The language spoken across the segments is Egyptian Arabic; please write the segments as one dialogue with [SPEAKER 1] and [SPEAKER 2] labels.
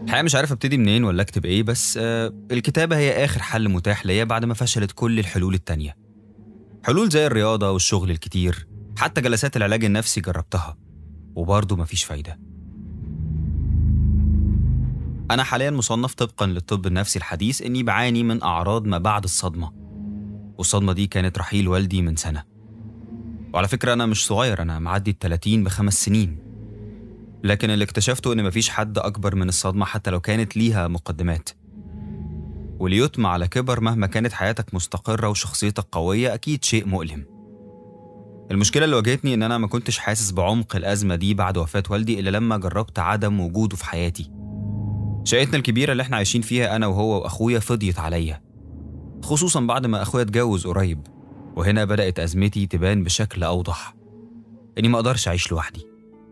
[SPEAKER 1] الحقيقة مش عارف ابتدي منين ولا اكتب ايه بس آه الكتابة هي آخر حل متاح ليا بعد ما فشلت كل الحلول التانية حلول زي الرياضة والشغل الكتير حتى جلسات العلاج النفسي جربتها وبرضه مفيش فايدة أنا حاليا مصنف طبقا للطب النفسي الحديث إني بعاني من أعراض ما بعد الصدمة والصدمة دي كانت رحيل والدي من سنة وعلى فكرة أنا مش صغير أنا معدي التلاتين بخمس سنين لكن اللي اكتشفته إن مفيش حد أكبر من الصدمة حتى لو كانت ليها مقدمات واليتم على كبر مهما كانت حياتك مستقرة وشخصيتك قوية أكيد شيء مؤلم المشكلة اللي واجهتني إن أنا ما كنتش حاسس بعمق الأزمة دي بعد وفاة والدي إلا لما جربت عدم وجوده في حياتي شقتنا الكبيرة اللي احنا عايشين فيها أنا وهو وأخويا فضيت عليا خصوصا بعد ما أخويا اتجوز قريب وهنا بدأت أزمتي تبان بشكل أوضح إني ما أقدرش أعيش لوحدي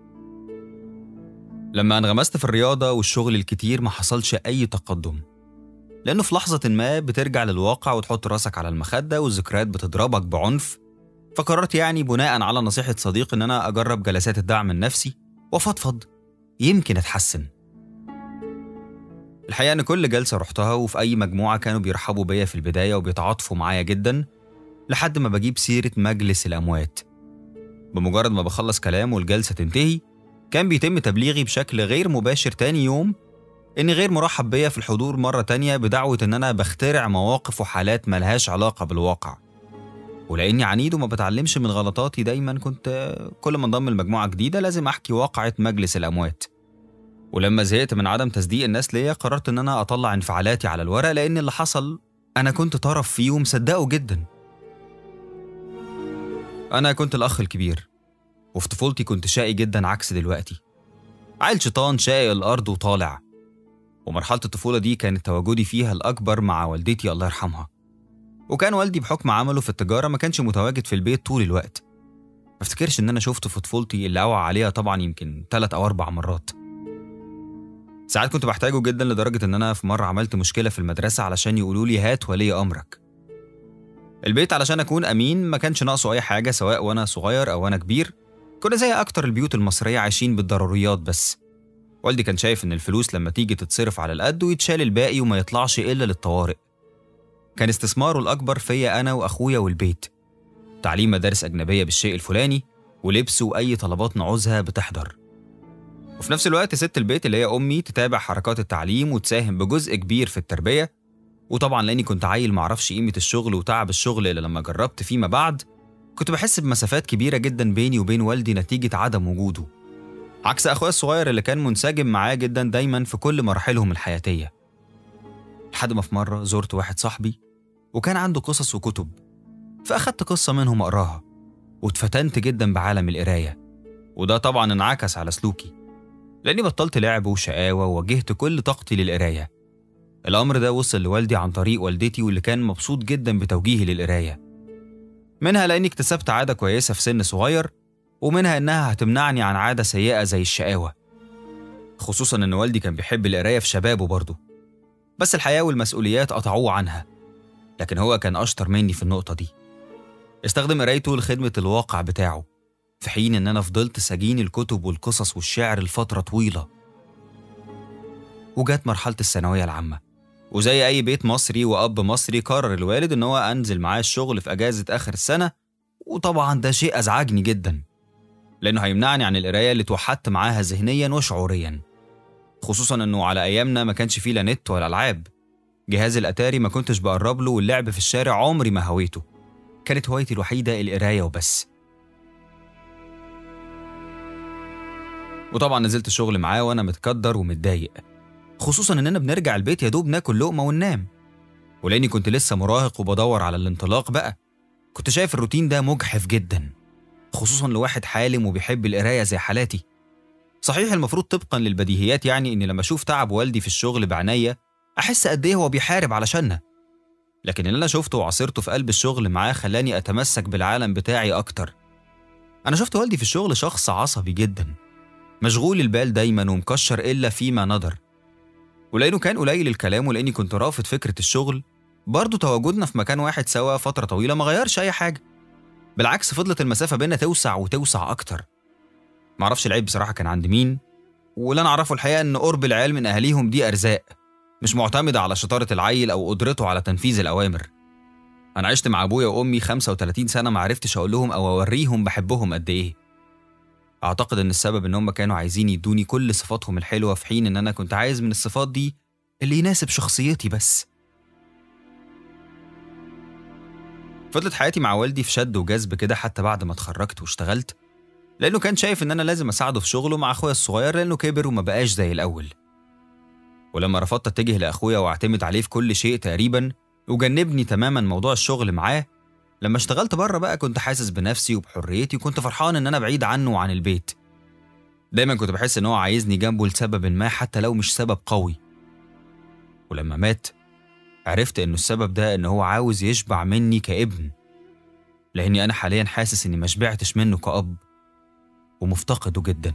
[SPEAKER 1] لما انغمست في الرياضة والشغل الكتير ما حصلش أي تقدم لأنه في لحظة ما بترجع للواقع وتحط راسك على المخدة والذكريات بتضربك بعنف فقررت يعني بناء على نصيحة صديق إن أنا أجرب جلسات الدعم النفسي وأفضفض يمكن أتحسن الحقيقة إن كل جلسة رحتها وفي أي مجموعة كانوا بيرحبوا بيا في البداية وبيتعاطفوا معايا جدا لحد ما بجيب سيرة مجلس الأموات بمجرد ما بخلص كلام والجلسة تنتهي كان بيتم تبليغي بشكل غير مباشر تاني يوم إني غير مرحب بيا في الحضور مرة تانية بدعوة إن أنا بخترع مواقف وحالات ملهاش علاقة بالواقع ولأني عنيد وما بتعلمش من غلطاتي دايما كنت كل ما انضم لمجموعة جديدة لازم أحكي واقعة مجلس الأموات ولما زهقت من عدم تصديق الناس ليا قررت إن أنا أطلع انفعالاتي على الورق لأن اللي حصل أنا كنت طرف فيه ومصدقه جدا أنا كنت الأخ الكبير وفي طفولتي كنت شقي جدا عكس دلوقتي عيل شيطان شاقي الأرض وطالع ومرحلة الطفولة دي كانت تواجدي فيها الأكبر مع والدتي الله يرحمها وكان والدي بحكم عمله في التجارة ما كانش متواجد في البيت طول الوقت ما افتكرش ان انا شفته في طفولتي اللي اوعى عليها طبعا يمكن ثلاث او اربع مرات ساعات كنت بحتاجه جدا لدرجة ان انا في مرة عملت مشكلة في المدرسة علشان يقولوا لي هات ولي امرك البيت علشان اكون امين ما كانش ناقصه اي حاجة سواء وانا صغير او وانا كبير كنا زي اكتر البيوت المصرية عايشين بالضروريات بس والدي كان شايف ان الفلوس لما تيجي تتصرف على القد ويتشال الباقي وما يطلعش الا للطوارئ كان استثماره الأكبر فيا أنا وأخويا والبيت تعليم مدارس أجنبية بالشيء الفلاني ولبس وأي طلبات نعوزها بتحضر وفي نفس الوقت ست البيت اللي هي أمي تتابع حركات التعليم وتساهم بجزء كبير في التربية وطبعا لأني كنت عيل معرفش قيمة الشغل وتعب الشغل إلا لما جربت فيما بعد كنت بحس بمسافات كبيرة جدا بيني وبين والدي نتيجة عدم وجوده عكس أخويا الصغير اللي كان منسجم معاه جدا دايما في كل مراحلهم الحياتية لحد ما في مرة زرت واحد صاحبي وكان عنده قصص وكتب فأخدت قصة منهم أقراها واتفتنت جدا بعالم القراية وده طبعا انعكس على سلوكي لأني بطلت لعب وشقاوة ووجهت كل طاقتي للقراية الأمر ده وصل لوالدي عن طريق والدتي واللي كان مبسوط جدا بتوجيهي للقراية منها لأني اكتسبت عادة كويسة في سن صغير ومنها إنها هتمنعني عن عادة سيئة زي الشقاوة خصوصا إن والدي كان بيحب القراية في شبابه برضه بس الحياة والمسؤوليات قطعوه عنها لكن هو كان أشطر مني في النقطة دي استخدم قرايته لخدمة الواقع بتاعه في حين إن أنا فضلت سجين الكتب والقصص والشعر لفترة طويلة وجات مرحلة الثانوية العامة وزي أي بيت مصري وأب مصري قرر الوالد إن هو أنزل معاه الشغل في أجازة آخر السنة وطبعا ده شيء أزعجني جدا لأنه هيمنعني عن القراية اللي توحدت معاها ذهنيا وشعوريا خصوصا إنه على أيامنا ما كانش فيه لا نت ولا ألعاب جهاز الأتاري ما كنتش بقرب له واللعب في الشارع عمري ما هويته كانت هوايتي الوحيدة القراية وبس وطبعا نزلت الشغل معاه وأنا متكدر ومتضايق خصوصا إننا بنرجع البيت يا دوب ناكل لقمة وننام ولاني كنت لسه مراهق وبدور على الانطلاق بقى كنت شايف الروتين ده مجحف جدا خصوصا لواحد حالم وبيحب القرايه زي حالاتي صحيح المفروض طبقا للبديهيات يعني اني لما اشوف تعب والدي في الشغل بعناية احس قد ايه هو بيحارب علشاننا لكن اللي انا شفته وعاصرته في قلب الشغل معاه خلاني اتمسك بالعالم بتاعي اكتر انا شفت والدي في الشغل شخص عصبي جدا مشغول البال دايما ومكشر الا فيما ندر ولانه كان قليل الكلام ولاني كنت رافض فكره الشغل برضه تواجدنا في مكان واحد سوا فتره طويله ما غيرش اي حاجه بالعكس فضلت المسافه بينا توسع وتوسع اكتر معرفش العيب بصراحه كان عند مين واللي أنا أعرفه الحقيقة إن قرب العيال من أهاليهم دي أرزاق مش معتمدة على شطارة العيل أو قدرته على تنفيذ الأوامر أنا عشت مع أبويا وأمي 35 سنة ما عرفتش أقول لهم أو أوريهم بحبهم قد إيه أعتقد إن السبب إن هم كانوا عايزين يدوني كل صفاتهم الحلوة في حين إن أنا كنت عايز من الصفات دي اللي يناسب شخصيتي بس فضلت حياتي مع والدي في شد وجذب كده حتى بعد ما اتخرجت واشتغلت لأنه كان شايف إن أنا لازم أساعده في شغله مع أخويا الصغير لأنه كبر وما بقاش زي الأول ولما رفضت أتجه لأخويا وأعتمد عليه في كل شيء تقريبا وجنبني تماما موضوع الشغل معاه لما اشتغلت بره بقى كنت حاسس بنفسي وبحريتي وكنت فرحان إن أنا بعيد عنه وعن البيت دايما كنت بحس إن هو عايزني جنبه لسبب ما حتى لو مش سبب قوي ولما مات عرفت إنه السبب ده إن هو عاوز يشبع مني كابن لأني أنا حاليا حاسس إني ما شبعتش منه كأب ومفتقده جدا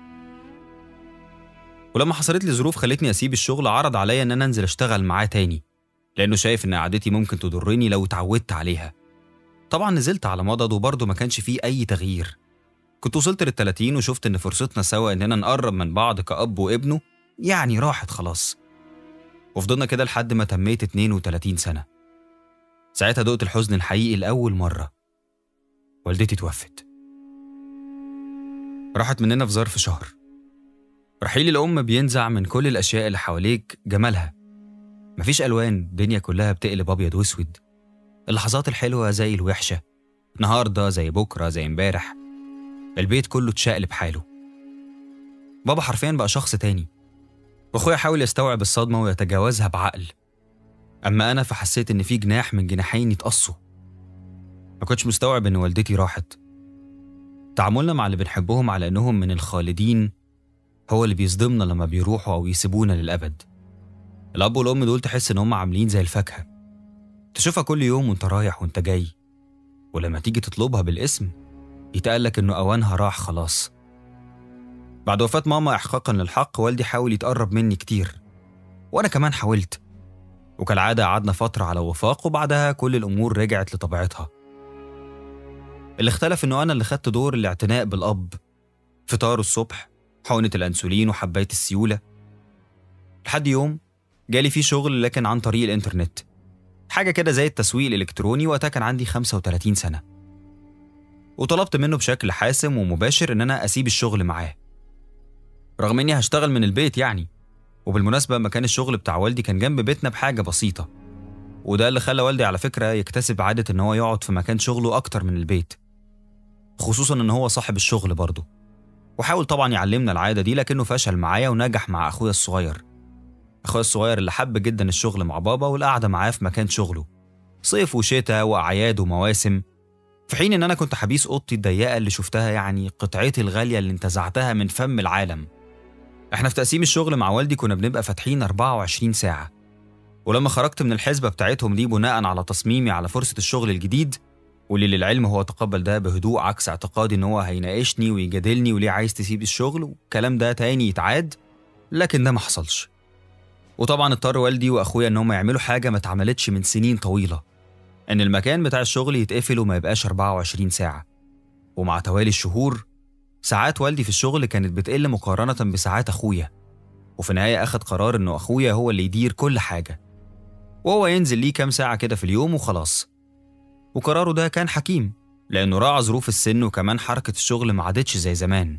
[SPEAKER 1] ولما حصلت لي ظروف خلتني أسيب الشغل عرض عليا إن أنا أنزل أشتغل معاه تاني لأنه شايف إن قعدتي ممكن تضرني لو اتعودت عليها طبعا نزلت على مضض وبرضه ما كانش فيه أي تغيير كنت وصلت للتلاتين وشفت إن فرصتنا سوا إننا نقرب من بعض كأب وابنه يعني راحت خلاص وفضلنا كده لحد ما تميت 32 سنة ساعتها دقت الحزن الحقيقي لأول مرة والدتي توفت راحت مننا في ظرف شهر رحيل الأم بينزع من كل الأشياء اللي حواليك جمالها مفيش ألوان الدنيا كلها بتقلب أبيض وأسود اللحظات الحلوة زي الوحشة النهاردة زي بكرة زي امبارح البيت كله اتشقلب حاله بابا حرفيا بقى شخص تاني واخويا حاول يستوعب الصدمة ويتجاوزها بعقل أما أنا فحسيت إن في جناح من جناحين يتقصوا ما كنتش مستوعب إن والدتي راحت تعاملنا مع اللي بنحبهم على إنهم من الخالدين هو اللي بيصدمنا لما بيروحوا أو يسيبونا للأبد الأب والأم دول تحس إن هم عاملين زي الفاكهة تشوفها كل يوم وأنت رايح وأنت جاي ولما تيجي تطلبها بالاسم يتقالك إنه أوانها راح خلاص بعد وفاة ماما إحقاقا للحق والدي حاول يتقرب مني كتير وأنا كمان حاولت وكالعادة قعدنا فترة على وفاق وبعدها كل الأمور رجعت لطبيعتها اللي اختلف إنه أنا اللي خدت دور الاعتناء بالأب فطاره الصبح حقنة الأنسولين وحباية السيولة لحد يوم جالي فيه شغل لكن عن طريق الإنترنت حاجة كده زي التسويق الإلكتروني وقتها كان عندي 35 سنة وطلبت منه بشكل حاسم ومباشر إن أنا أسيب الشغل معاه رغم إني هشتغل من البيت يعني وبالمناسبة مكان الشغل بتاع والدي كان جنب بيتنا بحاجة بسيطة وده اللي خلى والدي على فكرة يكتسب عادة إن هو يقعد في مكان شغله أكتر من البيت خصوصا إن هو صاحب الشغل برضه وحاول طبعا يعلمنا العادة دي لكنه فشل معايا ونجح مع أخويا الصغير أخويا الصغير اللي حب جدا الشغل مع بابا والقعدة معاه في مكان شغله صيف وشتاء وأعياد ومواسم في حين إن أنا كنت حبيس أوضتي الضيقة اللي شفتها يعني قطعتي الغالية اللي انتزعتها من فم العالم احنا في تقسيم الشغل مع والدي كنا بنبقى فاتحين 24 ساعة ولما خرجت من الحسبة بتاعتهم دي بناء على تصميمي على فرصة الشغل الجديد واللي للعلم هو تقبل ده بهدوء عكس اعتقادي ان هو هيناقشني ويجادلني وليه عايز تسيب الشغل والكلام ده تاني يتعاد لكن ده ما حصلش وطبعا اضطر والدي واخويا ان هم يعملوا حاجه ما اتعملتش من سنين طويله ان المكان بتاع الشغل يتقفل وما يبقاش 24 ساعه ومع توالي الشهور ساعات والدي في الشغل كانت بتقل مقارنه بساعات اخويا وفي النهايه اخد قرار انه اخويا هو اللي يدير كل حاجه وهو ينزل ليه كام ساعه كده في اليوم وخلاص وقراره ده كان حكيم لأنه راعى ظروف السن وكمان حركة الشغل ما عادتش زي زمان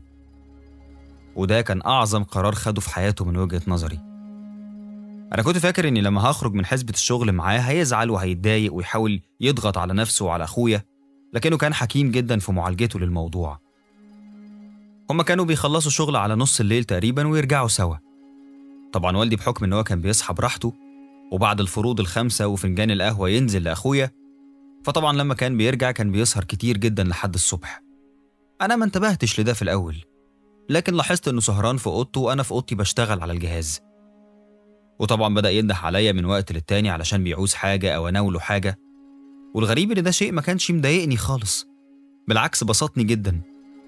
[SPEAKER 1] وده كان أعظم قرار خده في حياته من وجهة نظري أنا كنت فاكر إني لما هخرج من حسبة الشغل معاه هيزعل وهيتضايق ويحاول يضغط على نفسه وعلى أخويا لكنه كان حكيم جدا في معالجته للموضوع هما كانوا بيخلصوا شغل على نص الليل تقريبا ويرجعوا سوا طبعا والدي بحكم إن هو كان بيصحى براحته وبعد الفروض الخمسة وفنجان القهوة ينزل لأخويا فطبعا لما كان بيرجع كان بيسهر كتير جدا لحد الصبح أنا ما انتبهتش لده في الأول لكن لاحظت إنه سهران في أوضته وأنا في أوضتي بشتغل على الجهاز وطبعا بدأ ينده عليا من وقت للتاني علشان بيعوز حاجة أو أناوله حاجة والغريب إن ده شيء ما كانش مضايقني خالص بالعكس بسطني جدا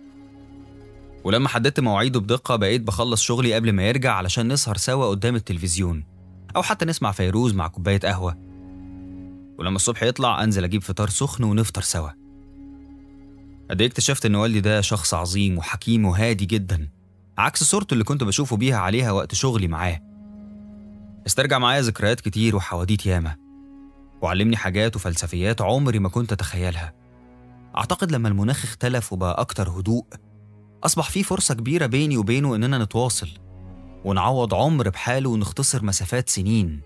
[SPEAKER 1] ولما حددت مواعيده بدقة بقيت بخلص شغلي قبل ما يرجع علشان نسهر سوا قدام التلفزيون أو حتى نسمع فيروز مع كوباية قهوة ولما الصبح يطلع أنزل أجيب فطار سخن ونفطر سوا قد إيه اكتشفت إن والدي ده شخص عظيم وحكيم وهادي جدا عكس صورته اللي كنت بشوفه بيها عليها وقت شغلي معاه استرجع معايا ذكريات كتير وحواديت ياما وعلمني حاجات وفلسفيات عمري ما كنت أتخيلها أعتقد لما المناخ اختلف وبقى أكتر هدوء أصبح في فرصة كبيرة بيني وبينه إننا نتواصل ونعوض عمر بحاله ونختصر مسافات سنين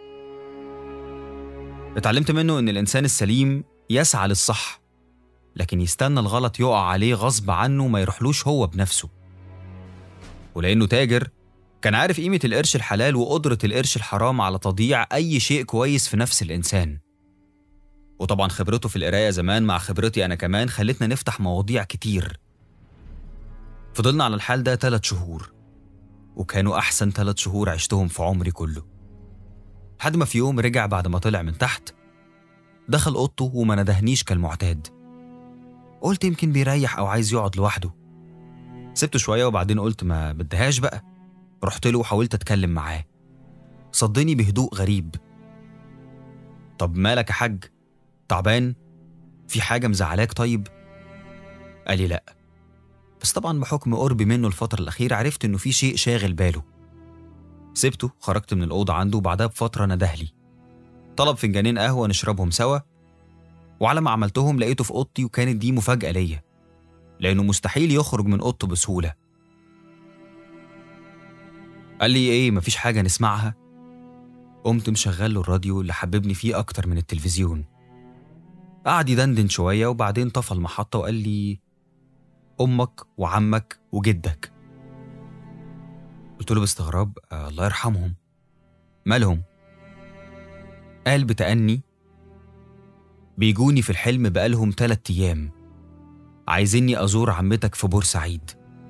[SPEAKER 1] اتعلمت منه إن الإنسان السليم يسعى للصح لكن يستنى الغلط يقع عليه غصب عنه ما يروحلوش هو بنفسه ولأنه تاجر كان عارف قيمة القرش الحلال وقدرة القرش الحرام على تضييع أي شيء كويس في نفس الإنسان وطبعا خبرته في القراية زمان مع خبرتي أنا كمان خلتنا نفتح مواضيع كتير فضلنا على الحال ده ثلاث شهور وكانوا أحسن ثلاث شهور عشتهم في عمري كله لحد ما في يوم رجع بعد ما طلع من تحت دخل أوضته وما ندهنيش كالمعتاد قلت يمكن بيريح أو عايز يقعد لوحده سبته شوية وبعدين قلت ما بدهاش بقى رحت له وحاولت أتكلم معاه صدني بهدوء غريب طب مالك يا حاج تعبان في حاجة مزعلاك طيب قال لي لأ بس طبعا بحكم قربي منه الفترة الأخيرة عرفت إنه في شيء شاغل باله سبته خرجت من الأوضة عنده وبعدها بفترة ندهلي طلب فنجانين قهوة نشربهم سوا وعلى ما عملتهم لقيته في أوضتي وكانت دي مفاجأة ليا لأنه مستحيل يخرج من أوضته بسهولة قال لي إيه مفيش حاجة نسمعها قمت مشغل له الراديو اللي حببني فيه أكتر من التلفزيون قعد يدندن شوية وبعدين طفى المحطة وقال لي أمك وعمك وجدك قلت له باستغراب آه الله يرحمهم مالهم قال بتأني بيجوني في الحلم بقالهم تلات أيام عايزيني أزور عمتك في بورسعيد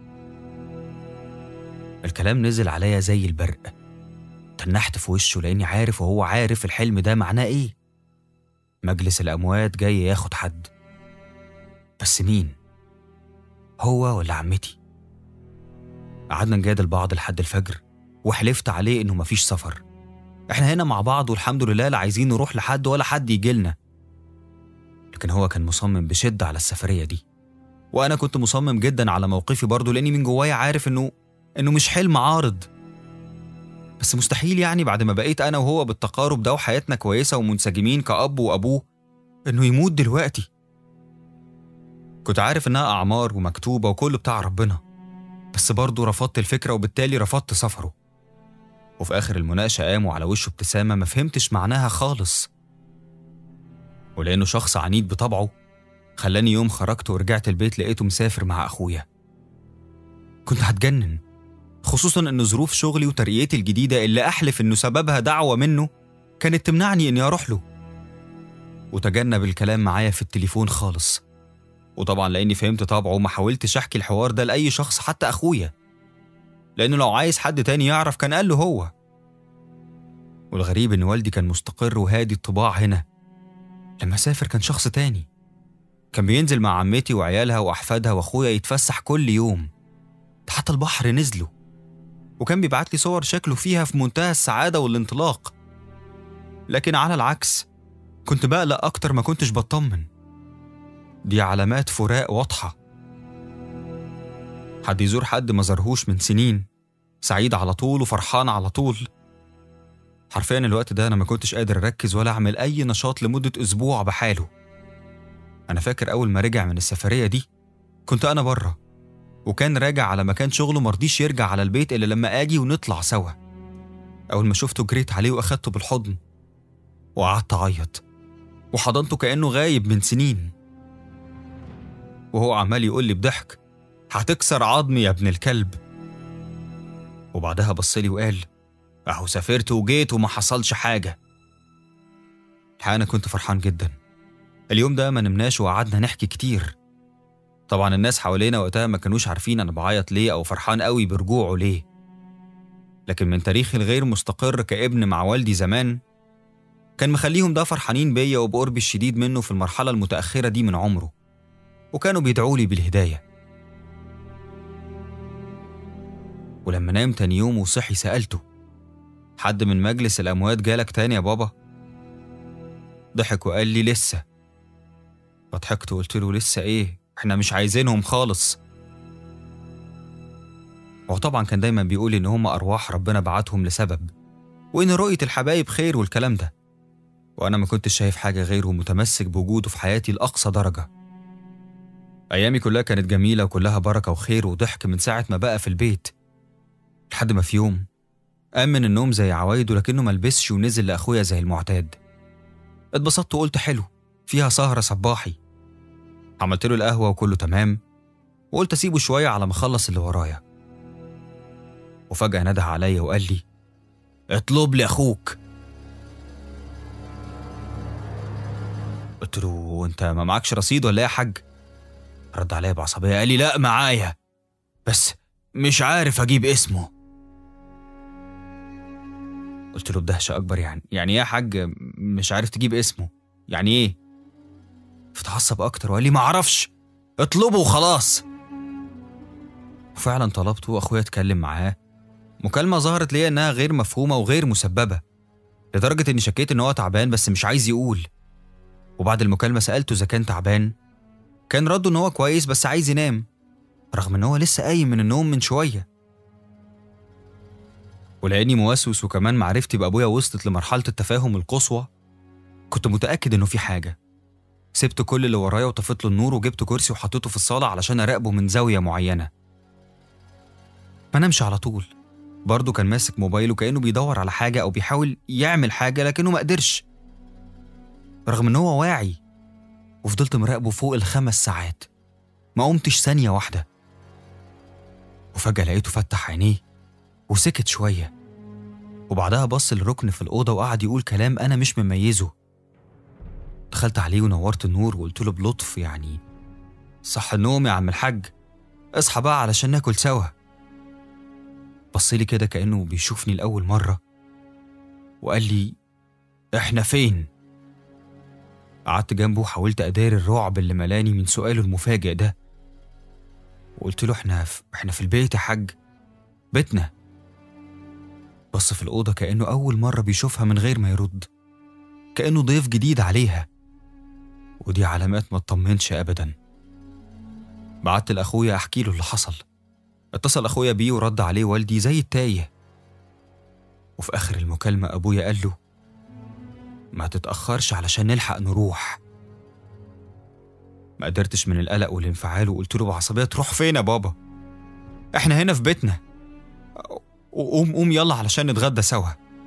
[SPEAKER 1] الكلام نزل عليا زي البرق تنحت في وشه لأني عارف وهو عارف الحلم ده معناه إيه مجلس الأموات جاي ياخد حد بس مين؟ هو ولا عمتي؟ قعدنا نجادل بعض لحد الفجر وحلفت عليه إنه مفيش سفر إحنا هنا مع بعض والحمد لله لا عايزين نروح لحد ولا حد يجيلنا لكن هو كان مصمم بشدة على السفرية دي وأنا كنت مصمم جدا على موقفي برضه لأني من جوايا عارف إنه إنه مش حلم عارض بس مستحيل يعني بعد ما بقيت أنا وهو بالتقارب ده وحياتنا كويسة ومنسجمين كأب وأبوه إنه يموت دلوقتي كنت عارف إنها أعمار ومكتوبة وكله بتاع ربنا بس برضه رفضت الفكرة وبالتالي رفضت سفره وفي آخر المناقشة قام وعلى وشه ابتسامة ما فهمتش معناها خالص ولأنه شخص عنيد بطبعه خلاني يوم خرجت ورجعت البيت لقيته مسافر مع أخويا كنت هتجنن خصوصا ان ظروف شغلي وترقيتي الجديده اللي احلف انه سببها دعوه منه كانت تمنعني اني اروح له وتجنب الكلام معايا في التليفون خالص وطبعا لاني فهمت طبعه ما حاولتش احكي الحوار ده لاي شخص حتى اخويا لانه لو عايز حد تاني يعرف كان قال له هو والغريب ان والدي كان مستقر وهادي الطباع هنا لما سافر كان شخص تاني كان بينزل مع عمتي وعيالها واحفادها واخويا يتفسح كل يوم ده حتى البحر نزلوا وكان بيبعت لي صور شكله فيها في منتهى السعادة والانطلاق لكن على العكس كنت بقلق أكتر ما كنتش بطمن دي علامات فراق واضحة حد يزور حد ما زارهوش من سنين سعيد على طول وفرحان على طول حرفيا الوقت ده أنا ما كنتش قادر أركز ولا أعمل أي نشاط لمدة أسبوع بحاله أنا فاكر أول ما رجع من السفرية دي كنت أنا بره وكان راجع على مكان شغله مرضيش يرجع على البيت إلا لما آجي ونطلع سوا أول ما شفته جريت عليه وأخدته بالحضن وقعدت أعيط وحضنته كأنه غايب من سنين وهو عمال يقول لي بضحك هتكسر عظمي يا ابن الكلب وبعدها بصلي وقال أهو سافرت وجيت وما حصلش حاجة الحقيقة أنا كنت فرحان جدا اليوم ده ما نمناش وقعدنا نحكي كتير طبعا الناس حوالينا وقتها ما كانوش عارفين أنا بعيط ليه أو فرحان قوي برجوعه ليه لكن من تاريخي الغير مستقر كابن مع والدي زمان كان مخليهم ده فرحانين بيا وبقربي الشديد منه في المرحلة المتأخرة دي من عمره وكانوا بيدعوا لي بالهداية ولما نام تاني يوم وصحي سألته حد من مجلس الأموات جالك تاني يا بابا؟ ضحك وقال لي لسه فضحكت وقلت له لسه ايه احنا مش عايزينهم خالص وطبعا كان دايما بيقول إن هم أرواح ربنا بعتهم لسبب وإن رؤية الحبايب خير والكلام ده وأنا ما كنتش شايف حاجة غيره متمسك بوجوده في حياتي لأقصى درجة أيامي كلها كانت جميلة وكلها بركة وخير وضحك من ساعة ما بقى في البيت لحد ما في يوم قام من النوم زي عوايده لكنه ملبسش ونزل لأخويا زي المعتاد اتبسطت وقلت حلو فيها سهرة صباحي عملت له القهوة وكله تمام وقلت أسيبه شوية على ما أخلص اللي ورايا وفجأة نده عليا وقال لي اطلب لي أخوك قلت له أنت ما معكش رصيد ولا إيه يا حاج؟ رد عليا بعصبية قال لي لا معايا بس مش عارف أجيب اسمه قلت له بدهشة أكبر يعني يعني إيه يا حاج مش عارف تجيب اسمه يعني إيه؟ فتعصب أكتر وقال لي معرفش اطلبه وخلاص وفعلا طلبته وأخويا اتكلم معاه مكالمة ظهرت ليا إنها غير مفهومة وغير مسببة لدرجة إني شكيت إن هو تعبان بس مش عايز يقول وبعد المكالمة سألته إذا كان تعبان كان رده إن هو كويس بس عايز ينام رغم إن هو لسه قايم من النوم من شوية ولأني موسوس وكمان معرفتي بأبويا وصلت لمرحلة التفاهم القصوى كنت متأكد إنه في حاجة سبت كل اللي ورايا وطفيت له النور وجبت كرسي وحطيته في الصالة علشان أراقبه من زاوية معينة ما نمشي على طول برضه كان ماسك موبايله كأنه بيدور على حاجة أو بيحاول يعمل حاجة لكنه ما قدرش رغم إن هو واعي وفضلت مراقبه فوق الخمس ساعات ما قمتش ثانية واحدة وفجأة لقيته فتح عينيه وسكت شوية وبعدها بص للركن في الأوضة وقعد يقول كلام أنا مش مميزه دخلت عليه ونورت النور وقلت له بلطف يعني صح النوم يا عم الحاج اصحى بقى علشان ناكل سوا بص لي كده كأنه بيشوفني لأول مرة وقال لي احنا فين؟ قعدت جنبه وحاولت أداري الرعب اللي ملاني من سؤاله المفاجئ ده وقلت له احنا في احنا في البيت يا حاج بيتنا بص في الأوضة كأنه أول مرة بيشوفها من غير ما يرد كأنه ضيف جديد عليها ودي علامات ما تطمنش أبدا بعت لأخويا أحكي له اللي حصل اتصل أخويا بيه ورد عليه والدي زي التايه وفي آخر المكالمة أبويا قال له ما تتأخرش علشان نلحق نروح ما قدرتش من القلق والانفعال وقلت له بعصبية تروح فين يا بابا احنا هنا في بيتنا قوم قوم يلا علشان نتغدى سوا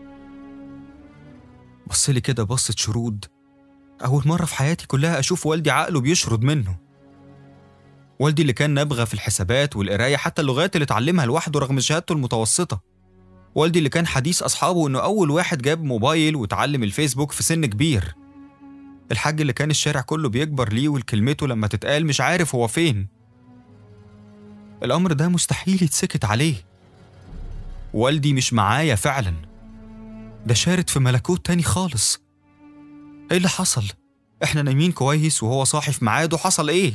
[SPEAKER 1] بص لي كده بصة شرود أول مرة في حياتي كلها أشوف والدي عقله بيشرد منه والدي اللي كان نابغة في الحسابات والقراية حتى اللغات اللي اتعلمها لوحده رغم شهادته المتوسطة والدي اللي كان حديث أصحابه إنه أول واحد جاب موبايل وتعلم الفيسبوك في سن كبير الحاج اللي كان الشارع كله بيكبر ليه والكلمته لما تتقال مش عارف هو فين الأمر ده مستحيل يتسكت عليه والدي مش معايا فعلا ده شارد في ملكوت تاني خالص ايه اللي حصل احنا نايمين كويس وهو صاحي في ميعاده حصل ايه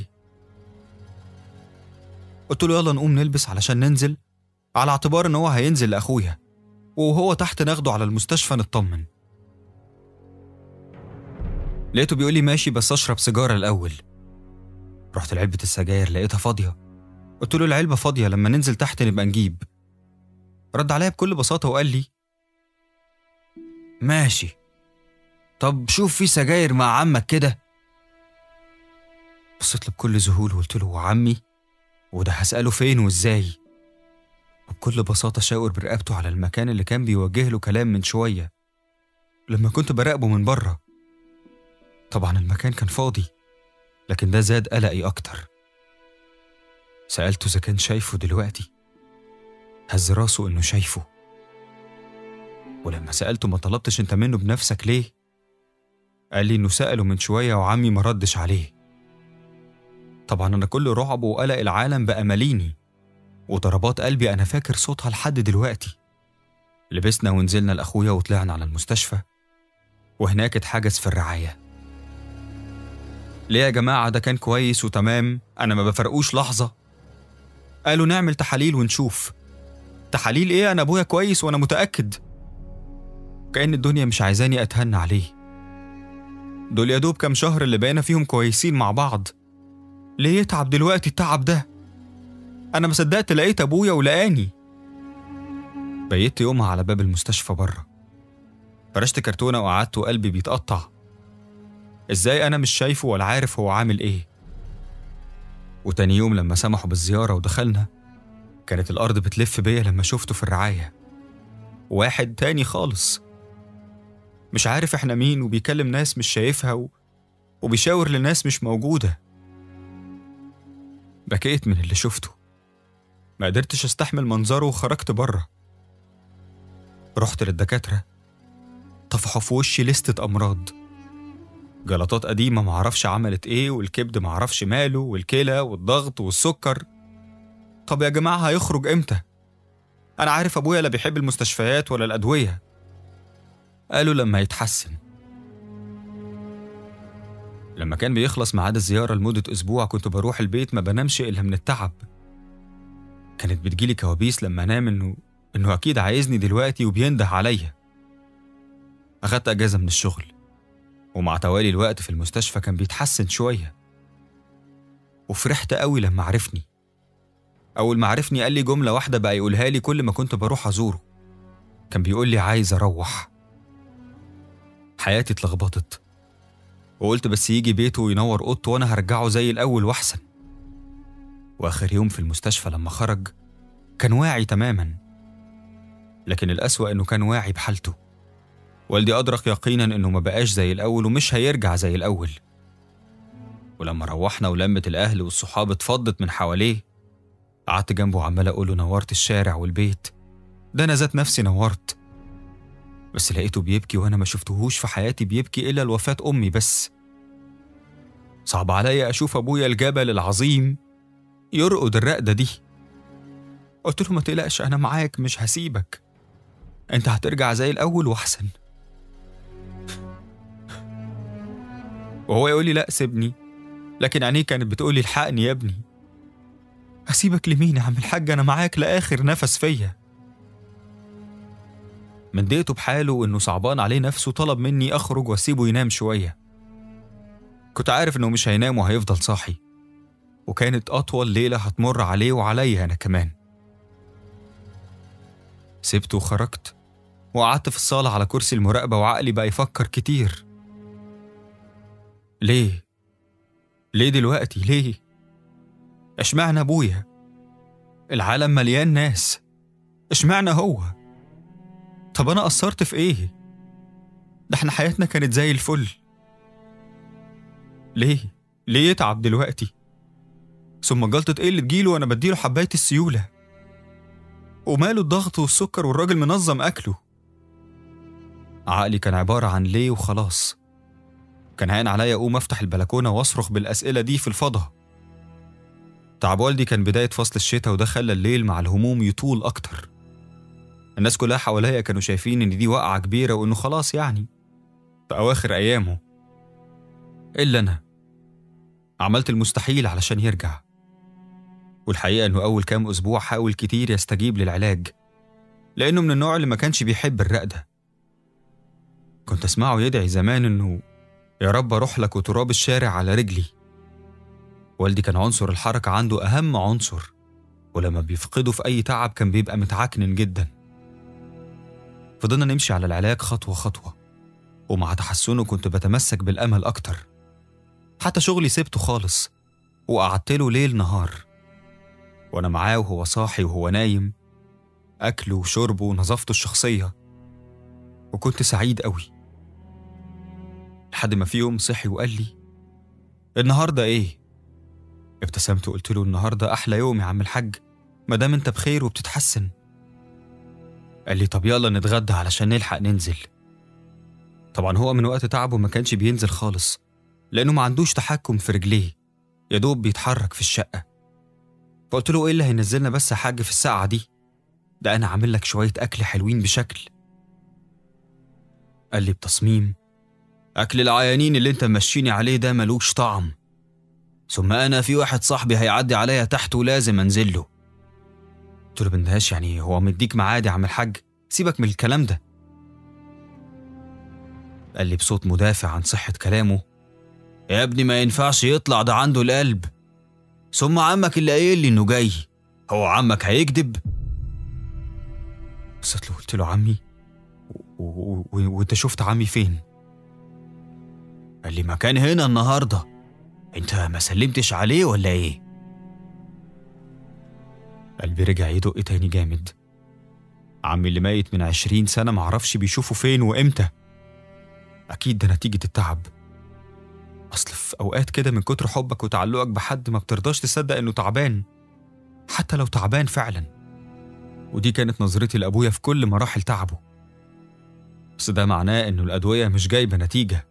[SPEAKER 1] قلت له يلا نقوم نلبس علشان ننزل على اعتبار ان هو هينزل لاخويا وهو تحت ناخده على المستشفى نطمن لقيته بيقول لي ماشي بس اشرب سيجاره الاول رحت لعلبه السجاير لقيتها فاضيه قلت له العلبه فاضيه لما ننزل تحت نبقى نجيب رد عليا بكل بساطه وقال لي ماشي طب شوف في سجاير مع عمك كده بصيت له بكل ذهول وقلت له عمي وده هسأله فين وازاي وبكل بساطة شاور برقبته على المكان اللي كان بيوجه له كلام من شوية لما كنت براقبه من بره طبعا المكان كان فاضي لكن ده زاد قلقي أكتر سألته إذا كان شايفه دلوقتي هز راسه إنه شايفه ولما سألته ما طلبتش أنت منه بنفسك ليه؟ قال لي إنه سأله من شوية وعمي ما ردش عليه طبعا أنا كل رعب وقلق العالم بقى ماليني وضربات قلبي أنا فاكر صوتها لحد دلوقتي لبسنا ونزلنا لأخويا وطلعنا على المستشفى وهناك اتحجز في الرعاية ليه يا جماعة ده كان كويس وتمام أنا ما بفرقوش لحظة قالوا نعمل تحاليل ونشوف تحاليل إيه أنا أبويا كويس وأنا متأكد كأن الدنيا مش عايزاني أتهنى عليه دول يا دوب كام شهر اللي بقينا فيهم كويسين مع بعض ليه يتعب دلوقتي التعب ده أنا ما صدقت لقيت أبويا ولقاني بيت يومها على باب المستشفى بره فرشت كرتونة وقعدت وقلبي بيتقطع ازاي انا مش شايفه ولا عارف هو عامل ايه وتاني يوم لما سمحوا بالزيارة ودخلنا كانت الأرض بتلف بيا لما شفته في الرعاية واحد تاني خالص مش عارف احنا مين وبيكلم ناس مش شايفها و... وبيشاور لناس مش موجودة بكيت من اللي شفته ما قدرتش استحمل منظره وخرجت بره رحت للدكاترة طفحوا في وشي لستة أمراض جلطات قديمة معرفش عملت إيه والكبد معرفش ماله والكلى والضغط والسكر طب يا جماعة هيخرج إمتى؟ أنا عارف أبويا لا بيحب المستشفيات ولا الأدوية قالوا لما يتحسن لما كان بيخلص ميعاد الزيارة لمدة أسبوع كنت بروح البيت ما بنامش إلا من التعب كانت بتجيلي كوابيس لما أنام إنه إنه أكيد عايزني دلوقتي وبينده عليا أخدت أجازة من الشغل ومع توالي الوقت في المستشفى كان بيتحسن شوية وفرحت قوي لما عرفني أول ما عرفني قال لي جملة واحدة بقى يقولها لي كل ما كنت بروح أزوره كان بيقول لي عايز أروح حياتي اتلخبطت وقلت بس يجي بيته وينور اوضته وانا هرجعه زي الاول واحسن واخر يوم في المستشفى لما خرج كان واعي تماما لكن الاسوا انه كان واعي بحالته والدي ادرك يقينا انه ما بقاش زي الاول ومش هيرجع زي الاول ولما روحنا ولمة الاهل والصحاب اتفضت من حواليه قعدت جنبه عمال اقول له نورت الشارع والبيت ده انا ذات نفسي نورت بس لقيته بيبكي وانا ما شفتهوش في حياتي بيبكي الا لوفاة امي بس صعب عليا اشوف ابويا الجبل العظيم يرقد الرقدة دي قلت له ما تقلقش انا معاك مش هسيبك انت هترجع زي الاول واحسن وهو يقول لي لا سيبني لكن عينيه كانت بتقول لي الحقني يا ابني هسيبك لمين يا عم الحاج انا معاك لاخر نفس فيا من دقيقته بحاله وإنه صعبان عليه نفسه طلب مني أخرج وأسيبه ينام شوية كنت عارف إنه مش هينام وهيفضل صاحي وكانت أطول ليلة هتمر عليه وعليا أنا كمان سبته وخرجت وقعدت في الصالة على كرسي المراقبة وعقلي بقى يفكر كتير ليه؟ ليه دلوقتي؟ ليه؟ اشمعنى أبويا؟ العالم مليان ناس اشمعنى هو؟ طب أنا قصرت في إيه؟ ده احنا حياتنا كانت زي الفل ليه؟ ليه يتعب دلوقتي؟ ثم جلطة ايه اللي تجيله وأنا بديله حباية السيولة؟ وماله الضغط والسكر والراجل منظم أكله؟ عقلي كان عبارة عن ليه وخلاص كان هين عليا أقوم أفتح البلكونة وأصرخ بالأسئلة دي في الفضا تعب والدي كان بداية فصل الشتاء وده خلى الليل مع الهموم يطول أكتر الناس كلها حواليا كانوا شايفين إن دي وقعة كبيرة وإنه خلاص يعني في أواخر أيامه إلا أنا عملت المستحيل علشان يرجع والحقيقة إنه أول كام أسبوع حاول كتير يستجيب للعلاج لأنه من النوع اللي ما كانش بيحب الرقدة كنت أسمعه يدعي زمان إنه يا رب أروح لك وتراب الشارع على رجلي والدي كان عنصر الحركة عنده أهم عنصر ولما بيفقده في أي تعب كان بيبقى متعكنن جدا فضلنا نمشي على العلاج خطوة خطوة ومع تحسنه كنت بتمسك بالأمل أكتر حتى شغلي سبته خالص وقعدت له ليل نهار وأنا معاه وهو صاحي وهو نايم أكله وشربه ونظافته الشخصية وكنت سعيد قوي لحد ما في يوم صحي وقال لي النهاردة إيه؟ ابتسمت وقلت له النهاردة أحلى يوم يا عم الحاج مادام أنت بخير وبتتحسن قال لي طب يلا نتغدى علشان نلحق ننزل طبعا هو من وقت تعبه ما كانش بينزل خالص لأنه ما عندوش تحكم في رجليه يا دوب بيتحرك في الشقة فقلت له إيه اللي هينزلنا بس يا حاج في الساعة دي ده أنا عامل لك شوية أكل حلوين بشكل قال لي بتصميم أكل العيانين اللي أنت ممشيني عليه ده ملوش طعم ثم أنا في واحد صاحبي هيعدي عليا تحت ولازم أنزل له قلت له بندهاش يعني هو مديك معاد يا عم الحاج سيبك من الكلام ده قال لي بصوت مدافع عن صحة كلامه يا ابني ما ينفعش يطلع ده عنده القلب ثم عمك اللي قايل لي انه جاي هو عمك هيكذب بصيت له قلت له عمي و- و- و- وانت شفت عمي فين قال لي ما كان هنا النهارده انت ما سلمتش عليه ولا ايه قلبي رجع يدق تاني جامد عمي اللي ميت من عشرين سنة معرفش بيشوفه فين وإمتى أكيد ده نتيجة التعب أصل في أوقات كده من كتر حبك وتعلقك بحد ما بترضاش تصدق إنه تعبان حتى لو تعبان فعلا ودي كانت نظرتي لأبويا في كل مراحل تعبه بس ده معناه إنه الأدوية مش جايبة نتيجة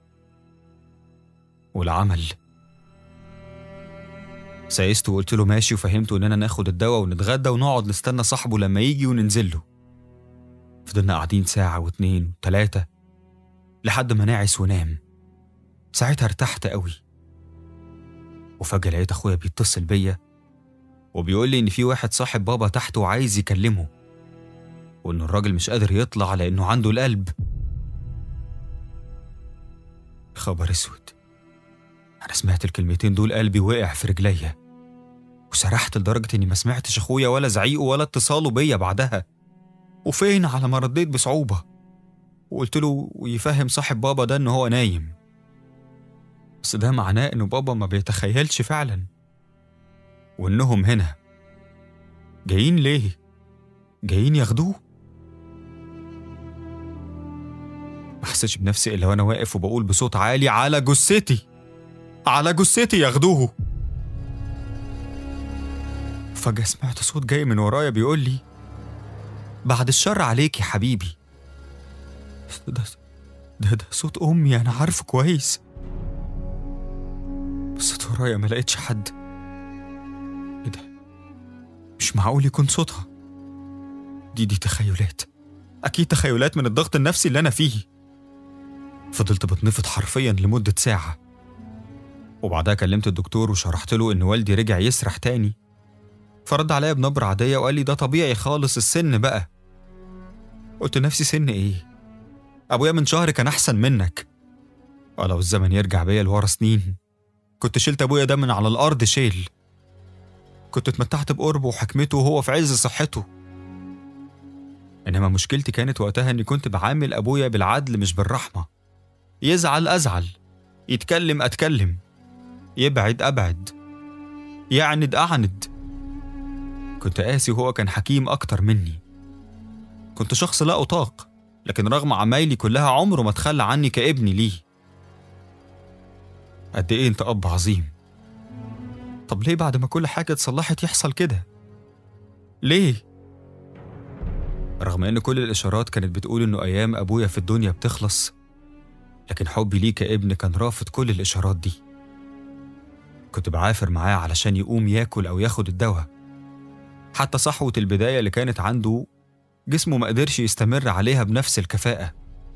[SPEAKER 1] والعمل سايست وقلت له ماشي وفهمته إننا ناخد الدواء ونتغدى ونقعد نستنى صاحبه لما يجي وننزل له فضلنا قاعدين ساعة واتنين وتلاتة لحد ما ناعس ونام ساعتها ارتحت قوي وفجأة لقيت أخويا بيتصل بيا وبيقول لي إن في واحد صاحب بابا تحت وعايز يكلمه وإن الراجل مش قادر يطلع لأنه عنده القلب خبر اسود أنا سمعت الكلمتين دول قلبي وقع في رجليا وسرحت لدرجة إني ما سمعتش أخويا ولا زعيقه ولا اتصاله بيا بعدها وفين على ما رديت بصعوبة وقلت له ويفهم صاحب بابا ده إن هو نايم بس ده معناه إنه بابا ما بيتخيلش فعلا وإنهم هنا جايين ليه؟ جايين ياخدوه؟ ما حسيتش بنفسي إلا وأنا واقف وبقول بصوت عالي على جثتي على جثتي ياخدوه فجأة سمعت صوت جاي من ورايا بيقول لي بعد الشر عليك يا حبيبي ده ده ده صوت أمي أنا عارفه كويس بصيت ورايا ما لقيتش حد إيه ده؟ مش معقول يكون صوتها دي دي تخيلات أكيد تخيلات من الضغط النفسي اللي أنا فيه فضلت بتنفض حرفيا لمدة ساعة وبعدها كلمت الدكتور وشرحت له إن والدي رجع يسرح تاني فرد عليا بنبرة عادية وقال لي ده طبيعي خالص السن بقى قلت لنفسي سن ايه ابويا من شهر كان احسن منك ولو الزمن يرجع بيا لورا سنين كنت شلت ابويا ده من على الارض شيل كنت اتمتعت بقربه وحكمته وهو في عز صحته انما مشكلتي كانت وقتها اني كنت بعامل ابويا بالعدل مش بالرحمه يزعل ازعل يتكلم اتكلم يبعد ابعد يعند اعند كنت قاسي وهو كان حكيم أكتر مني كنت شخص لا أطاق لكن رغم عمايلي كلها عمره ما تخلى عني كابني ليه قد إيه أنت أب عظيم طب ليه بعد ما كل حاجة اتصلحت يحصل كده ليه رغم إن كل الإشارات كانت بتقول إنه أيام أبويا في الدنيا بتخلص لكن حبي ليه كابن كان رافض كل الإشارات دي كنت بعافر معاه علشان يقوم ياكل أو ياخد الدواء حتى صحوة البداية اللي كانت عنده جسمه ما قدرش يستمر عليها بنفس الكفاءة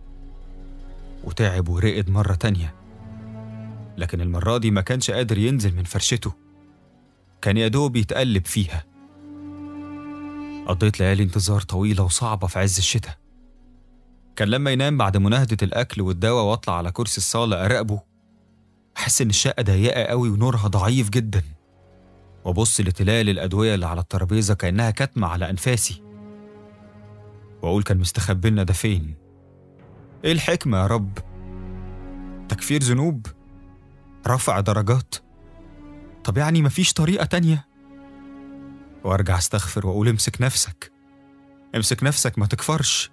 [SPEAKER 1] وتعب ورقد مرة تانية لكن المرة دي ما كانش قادر ينزل من فرشته كان يا دوب يتقلب فيها قضيت ليالي انتظار طويلة وصعبة في عز الشتاء كان لما ينام بعد مناهدة الأكل والدواء وأطلع على كرسي الصالة أراقبه أحس إن الشقة ضيقة قوي ونورها ضعيف جدا وأبص لتلال الأدوية اللي على الترابيزة كأنها كتمة على أنفاسي وأقول كان مستخبي لنا ده فين إيه الحكمة يا رب تكفير ذنوب رفع درجات طب يعني مفيش طريقة تانية وارجع استغفر واقول امسك نفسك امسك نفسك ما تكفرش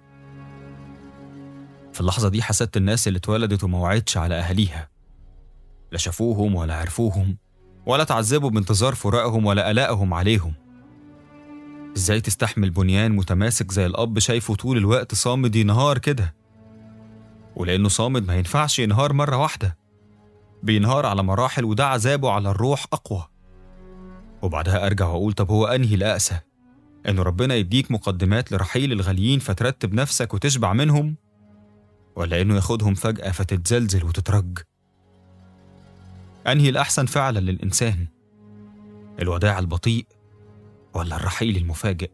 [SPEAKER 1] في اللحظة دي حسدت الناس اللي اتولدت وما وعدتش على أهاليها لا شافوهم ولا عرفوهم ولا تعذبوا بانتظار فراقهم ولا قلقهم عليهم ازاي تستحمل بنيان متماسك زي الأب شايفه طول الوقت صامد ينهار كده ولأنه صامد ما ينفعش ينهار مرة واحدة بينهار على مراحل وده عذابه على الروح أقوى وبعدها أرجع وأقول طب هو أنهي الأقسى إن ربنا يديك مقدمات لرحيل الغاليين فترتب نفسك وتشبع منهم ولا إنه ياخدهم فجأة فتتزلزل وتترج أنهي الأحسن فعلا للإنسان الوداع البطيء ولا الرحيل المفاجئ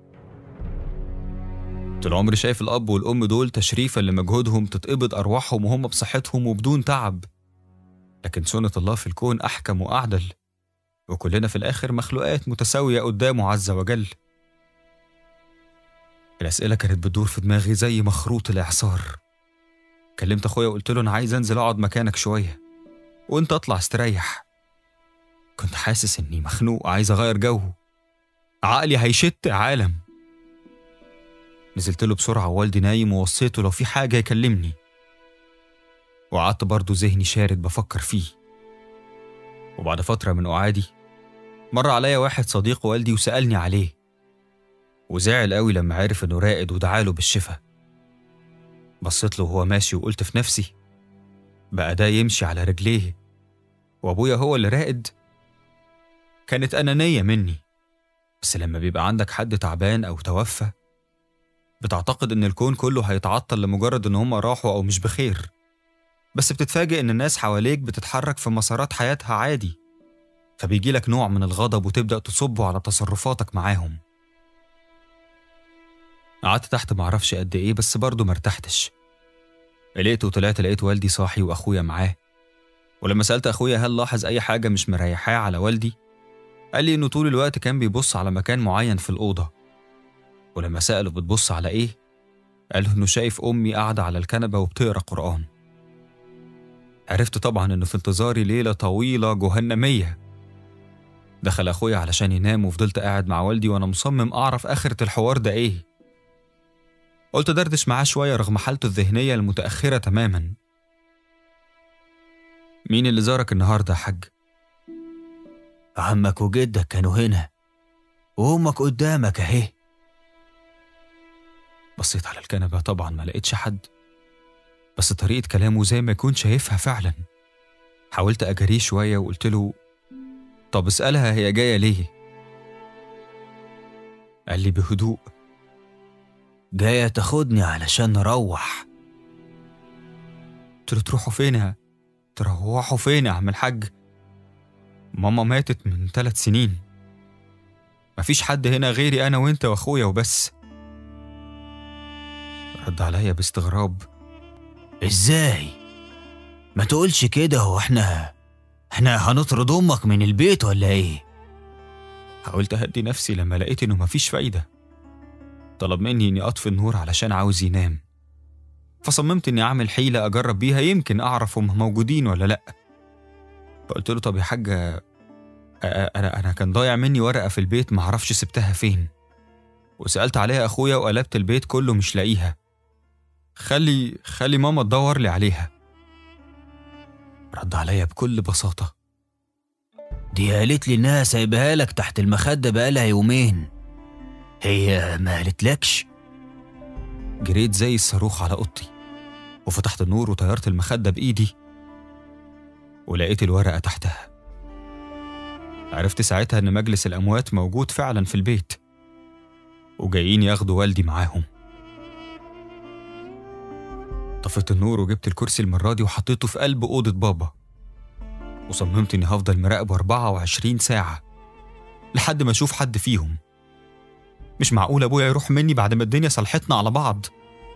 [SPEAKER 1] طول عمري شايف الأب والأم دول تشريفا لمجهودهم تتقبض أرواحهم وهم بصحتهم وبدون تعب لكن سنة الله في الكون أحكم وأعدل وكلنا في الآخر مخلوقات متساوية قدامه عز وجل الأسئلة كانت بتدور في دماغي زي مخروط الإعصار كلمت أخويا وقلت له أنا عايز أنزل أقعد مكانك شوية وأنت أطلع استريح كنت حاسس إني مخنوق عايز أغير جو عقلي هيشت عالم نزلت له بسرعة ووالدي نايم ووصيته لو في حاجة يكلمني وقعدت برضه ذهني شارد بفكر فيه وبعد فترة من قعادي مر عليا واحد صديق والدي وسألني عليه وزعل قوي لما عرف انه راقد ودعاله بالشفا بصيت له وهو ماشي وقلت في نفسي بقى ده يمشي على رجليه وابويا هو اللي راقد كانت أنانية مني بس لما بيبقى عندك حد تعبان أو توفى بتعتقد إن الكون كله هيتعطل لمجرد إن هم راحوا أو مش بخير بس بتتفاجئ إن الناس حواليك بتتحرك في مسارات حياتها عادي فبيجيلك نوع من الغضب وتبدأ تصبه على تصرفاتك معاهم قعدت تحت معرفش قد إيه بس برضه مرتحتش قلقت وطلعت لقيت والدي صاحي وأخويا معاه ولما سألت أخويا هل لاحظ أي حاجة مش مريحاه على والدي قال لي إنه طول الوقت كان بيبص على مكان معين في الأوضة ولما سأله بتبص على إيه قال له إنه شايف أمي قاعدة على الكنبة وبتقرأ قرآن عرفت طبعا إنه في انتظاري ليلة طويلة جهنمية دخل أخويا علشان ينام وفضلت قاعد مع والدي وأنا مصمم أعرف آخرة الحوار ده إيه قلت دردش معاه شوية رغم حالته الذهنية المتأخرة تماما مين اللي زارك النهاردة يا حاج؟
[SPEAKER 2] عمك وجدك كانوا هنا وأمك قدامك أهي
[SPEAKER 1] بصيت على الكنبة طبعا ما لقيتش حد بس طريقة كلامه زي ما يكون شايفها فعلا حاولت أجريه شوية وقلت له طب اسألها هي جاية ليه قال لي بهدوء
[SPEAKER 2] جاية تاخدني علشان نروح
[SPEAKER 1] قلت له تروحوا فين يا تروحوا فين يا عم الحاج ماما ماتت من ثلاث سنين مفيش حد هنا غيري أنا وأنت وأخويا وبس رد عليا باستغراب
[SPEAKER 2] ازاي ما تقولش كده هو احنا احنا هنطرد امك من البيت ولا ايه
[SPEAKER 1] حاولت أهدي نفسي لما لقيت إنه مفيش فايدة طلب مني إني أطفي النور علشان عاوز ينام فصممت إني أعمل حيلة أجرب بيها يمكن أعرف هم موجودين ولا لأ فقلت له طب يا حاجة أنا أنا كان ضايع مني ورقة في البيت معرفش سبتها فين وسألت عليها أخويا وقلبت البيت كله مش لاقيها خلي خلي ماما تدور لي عليها رد عليا بكل بساطة
[SPEAKER 2] دي قالت لي انها سايبها لك تحت المخدة بقالها يومين هي ما قالتلكش
[SPEAKER 1] جريت زي الصاروخ على اوضتي وفتحت النور وطيرت المخدة بإيدي ولقيت الورقة تحتها عرفت ساعتها إن مجلس الأموات موجود فعلا في البيت وجايين ياخدوا والدي معاهم طفيت النور وجبت الكرسي المرة دي وحطيته في قلب أوضة بابا وصممت إني هفضل مراقبه 24 ساعة لحد ما أشوف حد فيهم مش معقول أبويا يروح مني بعد ما الدنيا صلحتنا على بعض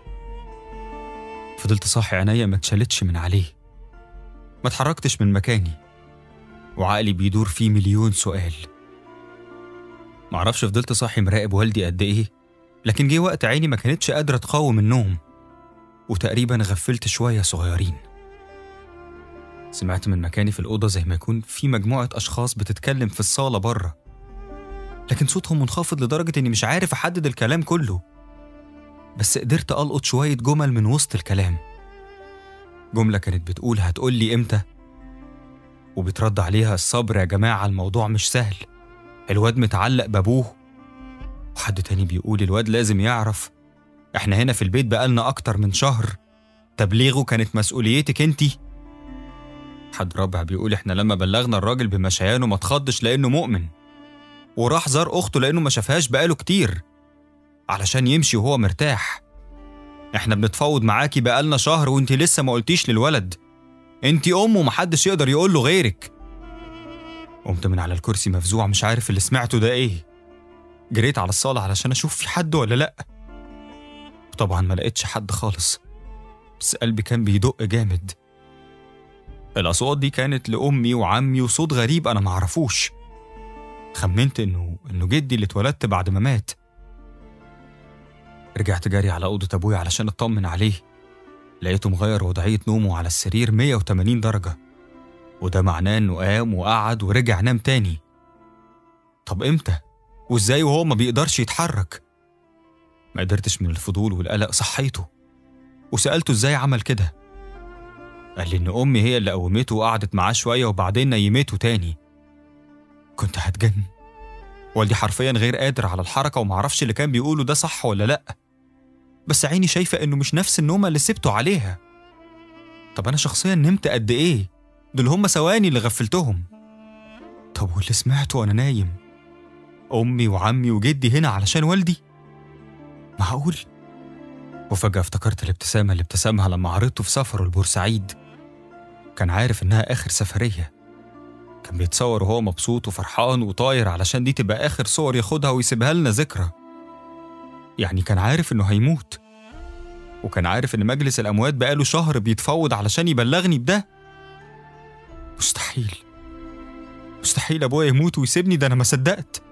[SPEAKER 1] فضلت صاحي عينيا ما اتشالتش من عليه ما اتحركتش من مكاني وعقلي بيدور فيه مليون سؤال معرفش فضلت صاحي مراقب والدي قد ايه لكن جه وقت عيني ما كانتش قادرة تقاوم النوم وتقريبا غفلت شوية صغيرين سمعت من مكاني في الأوضة زي ما يكون في مجموعة أشخاص بتتكلم في الصالة بره لكن صوتهم منخفض لدرجة إني مش عارف أحدد الكلام كله بس قدرت ألقط شوية جمل من وسط الكلام جملة كانت بتقول هتقول لي إمتى وبترد عليها الصبر يا جماعة الموضوع مش سهل الواد متعلق بأبوه وحد تاني بيقول الواد لازم يعرف احنا هنا في البيت بقالنا أكتر من شهر تبليغه كانت مسؤوليتك انتي حد رابع بيقول احنا لما بلغنا الراجل بمشيانه ما تخضش لأنه مؤمن وراح زار أخته لأنه ما شافهاش بقاله كتير علشان يمشي وهو مرتاح احنا بنتفاوض معاكي بقالنا شهر وانتي لسه ما قلتيش للولد انتي أم ومحدش يقدر يقول له غيرك قمت من على الكرسي مفزوع مش عارف اللي سمعته ده ايه جريت على الصالة علشان أشوف في حد ولا لأ طبعا ما لقيتش حد خالص بس قلبي كان بيدق جامد الأصوات دي كانت لأمي وعمي وصوت غريب أنا معرفوش خمنت إنه إنه جدي اللي اتولدت بعد ما مات رجعت جري على أوضة أبويا علشان أطمن عليه لقيته مغير وضعية نومه على السرير 180 درجة وده معناه إنه قام وقعد ورجع نام تاني طب إمتى؟ وإزاي وهو ما بيقدرش يتحرك؟ ما قدرتش من الفضول والقلق صحيته وسألته إزاي عمل كده قال لي إن أمي هي اللي قومته وقعدت معاه شوية وبعدين نيمته تاني كنت هتجن والدي حرفيا غير قادر على الحركة ومعرفش اللي كان بيقوله ده صح ولا لأ بس عيني شايفة إنه مش نفس النومة اللي سبته عليها طب أنا شخصيا نمت قد إيه؟ دول هما ثواني اللي غفلتهم طب واللي سمعته وأنا نايم أمي وعمي وجدي هنا علشان والدي معقول؟ وفجأة افتكرت الابتسامة اللي ابتسمها لما عرضته في سفره لبورسعيد كان عارف إنها آخر سفرية كان بيتصور وهو مبسوط وفرحان وطاير علشان دي تبقى آخر صور ياخدها ويسيبها لنا ذكرى يعني كان عارف إنه هيموت وكان عارف إن مجلس الأموات بقاله شهر بيتفاوض علشان يبلغني بده مستحيل مستحيل أبويا يموت ويسيبني ده أنا ما صدقت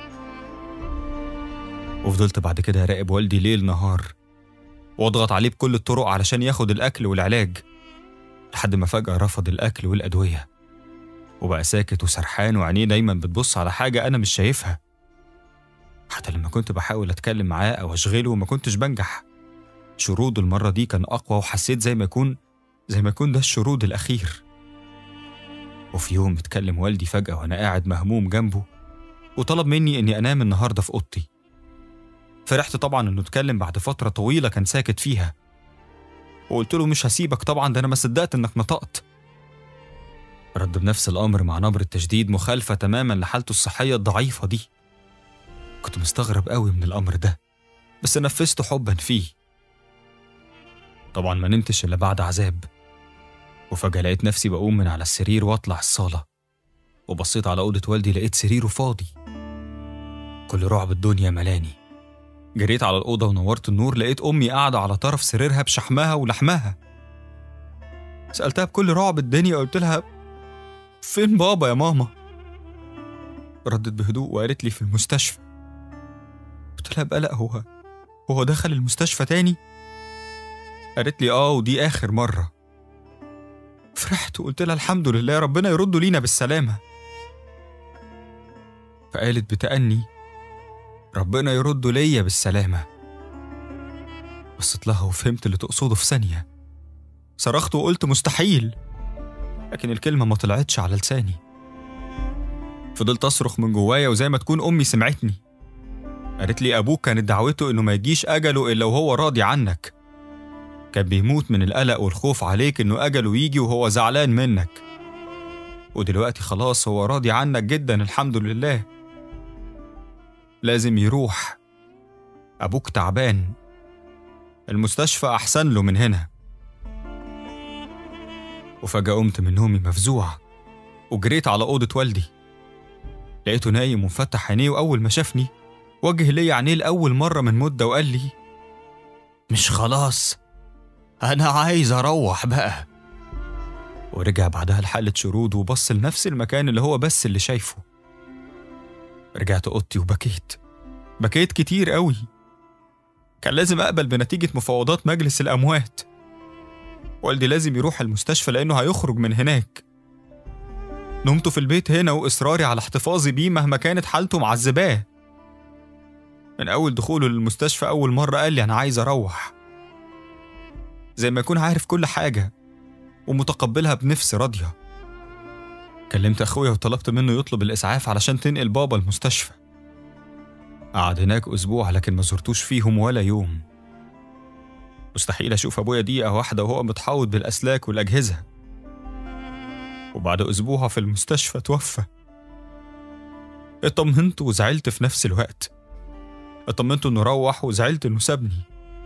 [SPEAKER 1] وفضلت بعد كده أراقب والدي ليل نهار واضغط عليه بكل الطرق علشان ياخد الأكل والعلاج لحد ما فجأة رفض الأكل والأدوية وبقى ساكت وسرحان وعينيه دايما بتبص على حاجة أنا مش شايفها حتى لما كنت بحاول أتكلم معاه أو أشغله ما كنتش بنجح شروده المرة دي كان أقوى وحسيت زي ما يكون زي ما يكون ده الشرود الأخير وفي يوم اتكلم والدي فجأة وأنا قاعد مهموم جنبه وطلب مني إني أنام النهاردة في أوضتي فرحت طبعا إنه اتكلم بعد فترة طويلة كان ساكت فيها وقلت له مش هسيبك طبعا ده أنا ما صدقت إنك نطقت رد بنفس الأمر مع نبرة تشديد مخالفة تماما لحالته الصحية الضعيفة دي كنت مستغرب قوي من الأمر ده بس نفذته حبا فيه طبعا ما نمتش إلا بعد عذاب وفجأة لقيت نفسي بقوم من على السرير وأطلع الصالة وبصيت على أوضة والدي لقيت سريره فاضي كل رعب الدنيا ملاني جريت على الأوضة ونورت النور لقيت أمي قاعدة على طرف سريرها بشحمها ولحمها سألتها بكل رعب الدنيا قلت لها فين بابا يا ماما؟ ردت بهدوء وقالت لي في المستشفى قلت لها بقلق هو هو دخل المستشفى تاني؟ قالت لي اه ودي آخر مرة فرحت وقلت لها الحمد لله ربنا يرده لينا بالسلامة فقالت بتأني ربنا يرده ليا بالسلامة بصيت لها وفهمت اللي تقصده في ثانية صرخت وقلت مستحيل لكن الكلمة ما طلعتش على لساني فضلت أصرخ من جوايا وزي ما تكون أمي سمعتني قالت لي أبوك كانت دعوته إنه ما يجيش أجله إلا وهو راضي عنك كان بيموت من القلق والخوف عليك إنه أجله يجي وهو زعلان منك ودلوقتي خلاص هو راضي عنك جدا الحمد لله لازم يروح أبوك تعبان المستشفى أحسن له من هنا وفجأة قمت من نومي مفزوع وجريت على أوضة والدي لقيته نايم ومفتح عينيه وأول ما شافني وجه لي عينيه لأول مرة من مدة وقال لي
[SPEAKER 2] مش خلاص أنا عايز أروح بقى
[SPEAKER 1] ورجع بعدها لحالة شرود وبص لنفس المكان اللي هو بس اللي شايفه رجعت أوضتي وبكيت بكيت كتير قوي كان لازم أقبل بنتيجة مفاوضات مجلس الأموات والدي لازم يروح المستشفى لأنه هيخرج من هناك نمت في البيت هنا وإصراري على احتفاظي بيه مهما كانت حالته معذباه من أول دخوله للمستشفى أول مرة قال لي أنا عايز أروح زي ما يكون عارف كل حاجة ومتقبلها بنفس راضية كلمت أخويا وطلبت منه يطلب الإسعاف علشان تنقل بابا المستشفى قعد هناك أسبوع لكن ما زرتوش فيهم ولا يوم مستحيل أشوف أبويا دقيقة واحدة وهو متحوط بالأسلاك والأجهزة وبعد أسبوع في المستشفى توفى اطمنت وزعلت في نفس الوقت اطمنت إنه روح وزعلت إنه سابني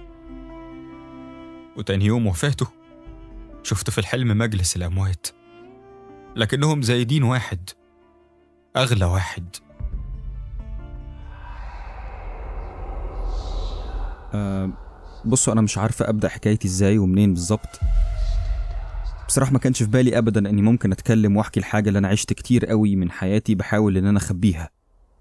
[SPEAKER 1] وتاني يوم وفاته شفت في الحلم مجلس الأموات لكنهم زايدين واحد أغلى واحد
[SPEAKER 3] آه بصوا انا مش عارفه ابدا حكايتي ازاي ومنين بالظبط بصراحه ما كانش في بالي ابدا اني ممكن اتكلم واحكي الحاجه اللي انا عشت كتير قوي من حياتي بحاول ان انا اخبيها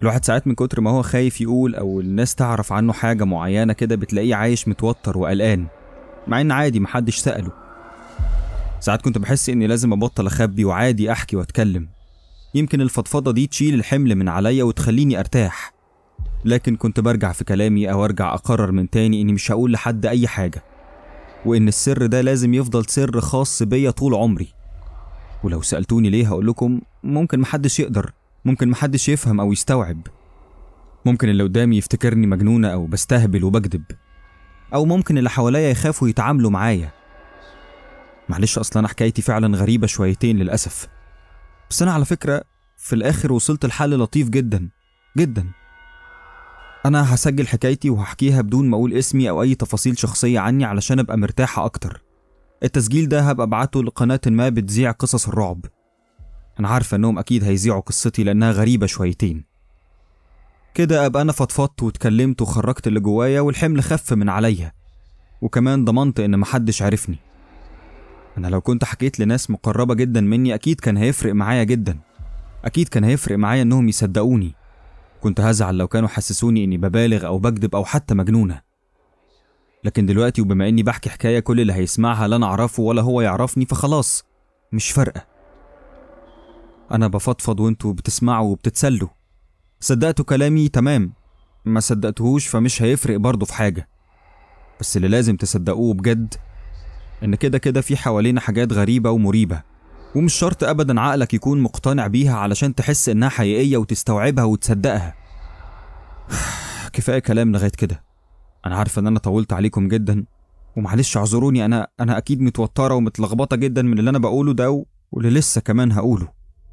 [SPEAKER 3] الواحد ساعات من كتر ما هو خايف يقول أو الناس تعرف عنه حاجة معينة كده بتلاقيه عايش متوتر وقلقان مع إن عادي محدش سأله ساعات كنت بحس إني لازم أبطل أخبي وعادي أحكي وأتكلم يمكن الفضفضة دي تشيل الحمل من عليا وتخليني أرتاح لكن كنت برجع في كلامي أو أرجع أقرر من تاني إني مش هقول لحد أي حاجة وإن السر ده لازم يفضل سر خاص بيا طول عمري ولو سألتوني ليه هقول لكم ممكن محدش يقدر ممكن محدش يفهم أو يستوعب ممكن اللي قدامي يفتكرني مجنونة أو بستهبل وبكذب أو ممكن اللي حواليا يخافوا يتعاملوا معايا معلش أصلا أنا حكايتي فعلا غريبة شويتين للأسف بس أنا على فكرة في الآخر وصلت لحل لطيف جدا جدا أنا هسجل حكايتي وهحكيها بدون ما أقول اسمي أو أي تفاصيل شخصية عني علشان أبقى مرتاحة أكتر التسجيل ده هبقى أبعته لقناة ما بتذيع قصص الرعب أنا عارفة إنهم أكيد هيذيعوا قصتي لأنها غريبة شويتين كده أبقى أنا فضفضت واتكلمت وخرجت اللي جوايا والحمل خف من عليا وكمان ضمنت إن محدش عرفني أنا لو كنت حكيت لناس مقربة جدا مني أكيد كان هيفرق معايا جدا أكيد كان هيفرق معايا إنهم يصدقوني كنت هزعل لو كانوا حسسوني إني ببالغ أو بكذب أو حتى مجنونة لكن دلوقتي وبما إني بحكي حكاية كل اللي هيسمعها لا أنا أعرفه ولا هو يعرفني فخلاص مش فارقة أنا بفضفض وأنتوا بتسمعوا وبتتسلوا صدقتوا كلامي تمام ما صدقتهوش فمش هيفرق برضه في حاجة بس اللي لازم تصدقوه بجد إن كده كده في حوالينا حاجات غريبة ومريبة ومش شرط أبدا عقلك يكون مقتنع بيها علشان تحس إنها حقيقية وتستوعبها وتصدقها كفاية كلام لغاية كده أنا عارفة إن أنا طولت عليكم جدا ومعلش اعذروني أنا أنا أكيد متوترة ومتلخبطة جدا من اللي أنا بقوله ده و- واللي لسه كمان هقوله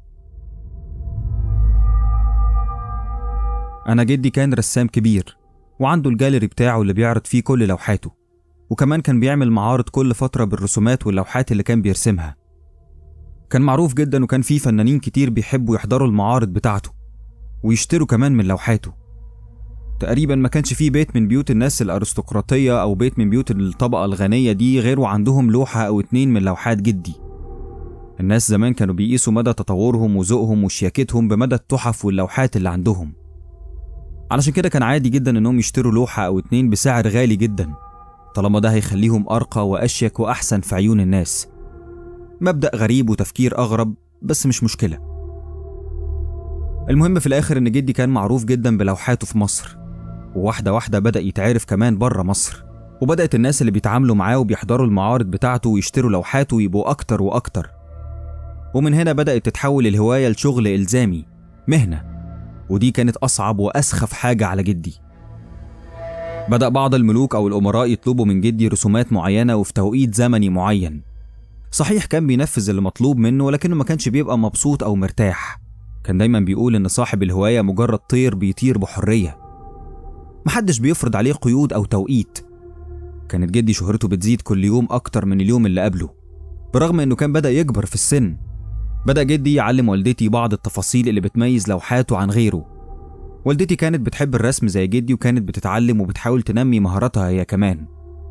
[SPEAKER 3] أنا جدي كان رسام كبير وعنده الجاليري بتاعه اللي بيعرض فيه كل لوحاته وكمان كان بيعمل معارض كل فترة بالرسومات واللوحات اللي كان بيرسمها كان معروف جدا وكان فيه فنانين كتير بيحبوا يحضروا المعارض بتاعته ويشتروا كمان من لوحاته تقريبا ما كانش فيه بيت من بيوت الناس الأرستقراطية أو بيت من بيوت الطبقة الغنية دي غير وعندهم لوحة أو اتنين من لوحات جدي الناس زمان كانوا بيقيسوا مدى تطورهم وذوقهم وشياكتهم بمدى التحف واللوحات اللي عندهم علشان كده كان عادي جدا انهم يشتروا لوحة او اتنين بسعر غالي جدا طالما ده هيخليهم ارقى واشيك واحسن في عيون الناس مبدأ غريب وتفكير اغرب بس مش مشكلة المهم في الاخر ان جدي كان معروف جدا بلوحاته في مصر وواحدة واحدة بدأ يتعرف كمان بره مصر وبدأت الناس اللي بيتعاملوا معاه وبيحضروا المعارض بتاعته ويشتروا لوحاته يبقوا أكتر وأكتر ومن هنا بدأت تتحول الهواية لشغل إلزامي مهنة ودي كانت أصعب وأسخف حاجة على جدي بدأ بعض الملوك أو الأمراء يطلبوا من جدي رسومات معينة وفي توقيت زمني معين صحيح كان بينفذ اللي مطلوب منه ولكنه ما كانش بيبقى مبسوط أو مرتاح كان دايما بيقول إن صاحب الهواية مجرد طير بيطير بحرية محدش بيفرض عليه قيود أو توقيت كانت جدي شهرته بتزيد كل يوم أكتر من اليوم اللي قبله برغم إنه كان بدأ يكبر في السن بدأ جدي يعلم والدتي بعض التفاصيل اللي بتميز لوحاته عن غيره والدتي كانت بتحب الرسم زي جدي وكانت بتتعلم وبتحاول تنمي مهاراتها هي كمان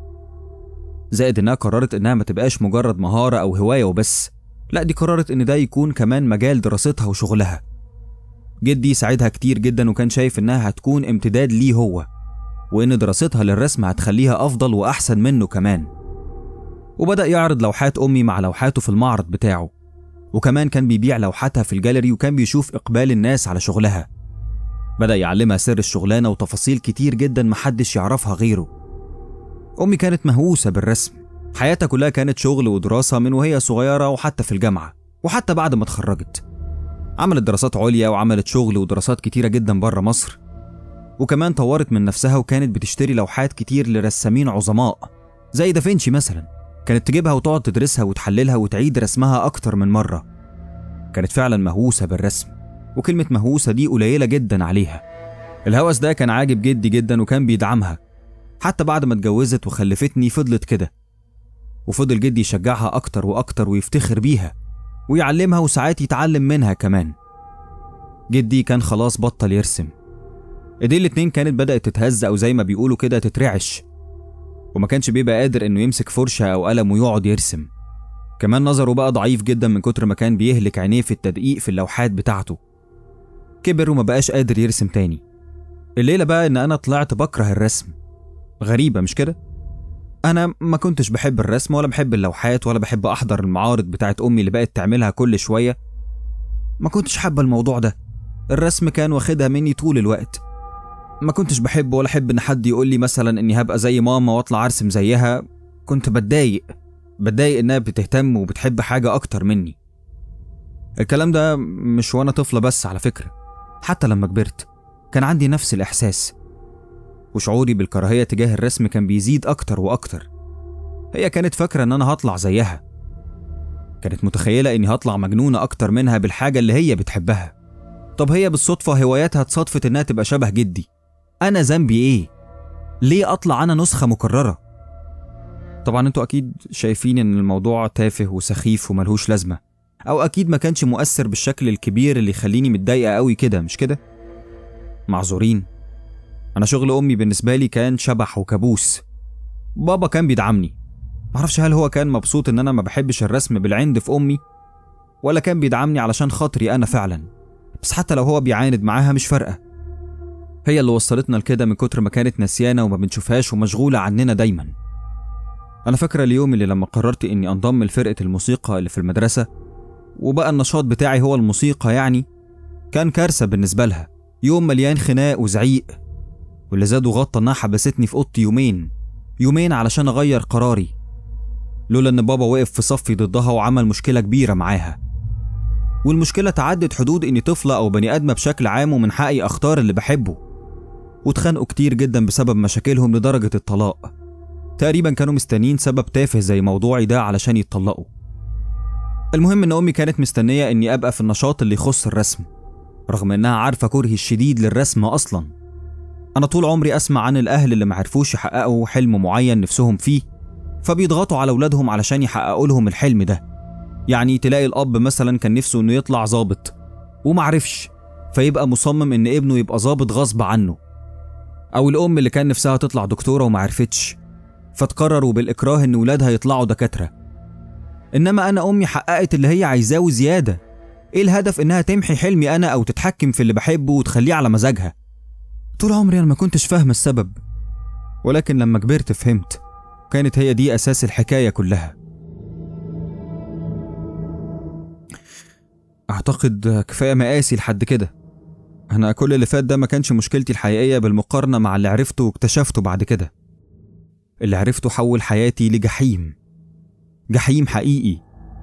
[SPEAKER 3] زائد انها قررت انها ما تبقاش مجرد مهارة او هواية وبس لا دي قررت ان ده يكون كمان مجال دراستها وشغلها جدي ساعدها كتير جدا وكان شايف انها هتكون امتداد ليه هو وان دراستها للرسم هتخليها افضل واحسن منه كمان وبدأ يعرض لوحات امي مع لوحاته في المعرض بتاعه وكمان كان بيبيع لوحاتها في الجاليري وكان بيشوف إقبال الناس على شغلها بدأ يعلمها سر الشغلانة وتفاصيل كتير جدا محدش يعرفها غيره أمي كانت مهووسة بالرسم حياتها كلها كانت شغل ودراسة من وهي صغيرة وحتى في الجامعة وحتى بعد ما اتخرجت عملت دراسات عليا وعملت شغل ودراسات كتيرة جدا بره مصر وكمان طورت من نفسها وكانت بتشتري لوحات كتير لرسامين عظماء زي دافنشي مثلا كانت تجيبها وتقعد تدرسها وتحللها وتعيد رسمها أكتر من مرة كانت فعلا مهووسة بالرسم وكلمة مهووسة دي قليلة جدا عليها الهوس ده كان عاجب جدي جدا وكان بيدعمها حتى بعد ما اتجوزت وخلفتني فضلت كده وفضل جدي يشجعها أكتر وأكتر ويفتخر بيها ويعلمها وساعات يتعلم منها كمان جدي كان خلاص بطل يرسم ايديه الاتنين كانت بدأت تتهز أو زي ما بيقولوا كده تترعش وما كانش بيبقى قادر انه يمسك فرشة او قلم ويقعد يرسم كمان نظره بقى ضعيف جدا من كتر ما كان بيهلك عينيه في التدقيق في اللوحات بتاعته كبر وما بقاش قادر يرسم تاني الليلة بقى إن أنا طلعت بكره الرسم غريبة مش كده؟ أنا ما كنتش بحب الرسم ولا بحب اللوحات ولا بحب أحضر المعارض بتاعت أمي اللي بقت تعملها كل شوية ما كنتش حابة الموضوع ده الرسم كان واخدها مني طول الوقت ما كنتش بحب ولا أحب إن حد يقول لي مثلا إني هبقى زي ماما وأطلع أرسم زيها كنت بتضايق بتضايق إنها بتهتم وبتحب حاجة أكتر مني الكلام ده مش وأنا طفلة بس على فكرة حتى لما كبرت كان عندي نفس الإحساس وشعوري بالكراهية تجاه الرسم كان بيزيد أكتر وأكتر هي كانت فاكرة إن أنا هطلع زيها كانت متخيلة إني هطلع مجنونة أكتر منها بالحاجة اللي هي بتحبها طب هي بالصدفة هواياتها اتصادفت إنها تبقى شبه جدي أنا ذنبي إيه؟ ليه أطلع أنا نسخة مكررة؟ طبعا انتوا أكيد شايفين إن الموضوع تافه وسخيف وملهوش لازمة أو أكيد ما كانش مؤثر بالشكل الكبير اللي يخليني متضايقة قوي كده مش كده؟ معذورين أنا شغل أمي بالنسبة لي كان شبح وكابوس بابا كان بيدعمني معرفش هل هو كان مبسوط إن أنا ما بحبش الرسم بالعند في أمي ولا كان بيدعمني علشان خاطري أنا فعلا بس حتى لو هو بيعاند معاها مش فارقة هي اللي وصلتنا لكده من كتر ما كانت نسيانة وما بنشوفهاش ومشغولة عننا دايما أنا فاكرة اليوم اللي لما قررت إني أنضم لفرقة الموسيقى اللي في المدرسة وبقى النشاط بتاعي هو الموسيقى يعني كان كارثة بالنسبة لها يوم مليان خناق وزعيق واللي زاد وغطى انها حبستني في اوضتي يومين يومين علشان اغير قراري لولا ان بابا وقف في صفي ضدها وعمل مشكله كبيره معاها والمشكله تعدت حدود اني طفله او بني ادمه بشكل عام ومن حقي اختار اللي بحبه واتخانقوا كتير جدا بسبب مشاكلهم لدرجه الطلاق تقريبا كانوا مستنيين سبب تافه زي موضوعي ده علشان يتطلقوا المهم ان امي كانت مستنيه اني ابقى في النشاط اللي يخص الرسم رغم انها عارفه كرهي الشديد للرسم اصلا انا طول عمري اسمع عن الاهل اللي معرفوش يحققوا حلم معين نفسهم فيه فبيضغطوا على اولادهم علشان يحققوا لهم الحلم ده يعني تلاقي الاب مثلا كان نفسه انه يطلع ظابط ومعرفش فيبقى مصمم ان ابنه يبقى ظابط غصب عنه او الام اللي كان نفسها تطلع دكتوره ومعرفتش فتقرروا بالاكراه ان ولادها يطلعوا دكاتره انما انا امي حققت اللي هي عايزاه وزياده ايه الهدف انها تمحي حلمي انا او تتحكم في اللي بحبه وتخليه على مزاجها طول عمري انا ما كنتش فاهم السبب ولكن لما كبرت فهمت كانت هي دي اساس الحكايه كلها اعتقد كفايه مقاسي لحد كده انا كل اللي فات ده ما كانش مشكلتي الحقيقيه بالمقارنه مع اللي عرفته واكتشفته بعد كده اللي عرفته حول حياتي لجحيم جحيم حقيقي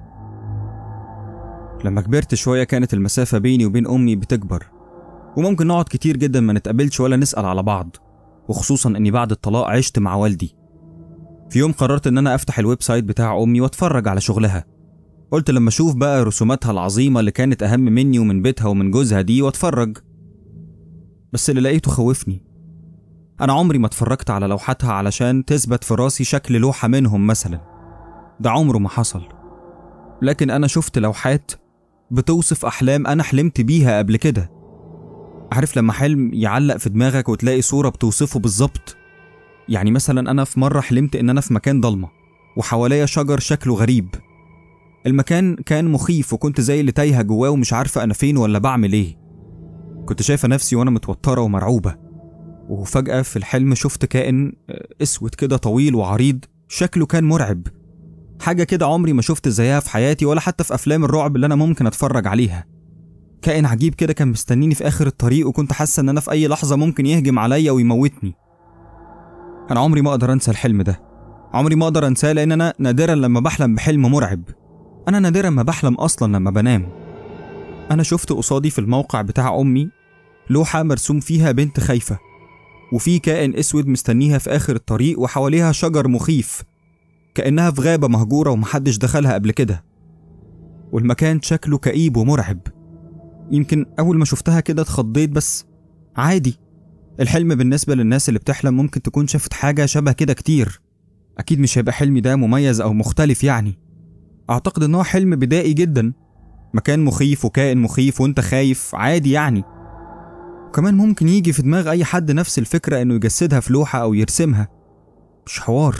[SPEAKER 3] لما كبرت شويه كانت المسافه بيني وبين امي بتكبر وممكن نقعد كتير جدا ما نتقابلش ولا نسأل على بعض وخصوصا اني بعد الطلاق عشت مع والدي في يوم قررت ان انا افتح الويب سايت بتاع امي واتفرج على شغلها قلت لما اشوف بقى رسوماتها العظيمة اللي كانت اهم مني ومن بيتها ومن جوزها دي واتفرج بس اللي لقيته خوفني انا عمري ما اتفرجت على لوحاتها علشان تثبت في راسي شكل لوحة منهم مثلا ده عمره ما حصل لكن انا شفت لوحات بتوصف احلام انا حلمت بيها قبل كده عارف لما حلم يعلق في دماغك وتلاقي صورة بتوصفه بالظبط يعني مثلا أنا في مرة حلمت إن أنا في مكان ضلمة وحواليا شجر شكله غريب المكان كان مخيف وكنت زي اللي تايهة جواه ومش عارفة أنا فين ولا بعمل إيه كنت شايفة نفسي وأنا متوترة ومرعوبة وفجأة في الحلم شفت كائن أسود كده طويل وعريض شكله كان مرعب حاجة كده عمري ما شفت زيها في حياتي ولا حتى في أفلام الرعب اللي أنا ممكن أتفرج عليها كائن عجيب كده كان مستنيني في آخر الطريق وكنت حاسة إن أنا في أي لحظة ممكن يهجم عليا ويموتني. أنا عمري ما أقدر أنسى الحلم ده. عمري ما أقدر أنساه لأن أنا نادرا لما بحلم بحلم مرعب. أنا نادرا ما بحلم أصلا لما بنام. أنا شفت قصادي في الموقع بتاع أمي لوحة مرسوم فيها بنت خايفة وفي كائن أسود مستنيها في آخر الطريق وحواليها شجر مخيف كأنها في غابة مهجورة ومحدش دخلها قبل كده والمكان شكله كئيب ومرعب يمكن أول ما شفتها كده اتخضيت بس عادي الحلم بالنسبة للناس اللي بتحلم ممكن تكون شافت حاجة شبه كده كتير أكيد مش هيبقى حلمي ده مميز أو مختلف يعني أعتقد إن هو حلم بدائي جدا مكان مخيف وكائن مخيف وأنت خايف عادي يعني وكمان ممكن يجي في دماغ أي حد نفس الفكرة إنه يجسدها في لوحة أو يرسمها مش حوار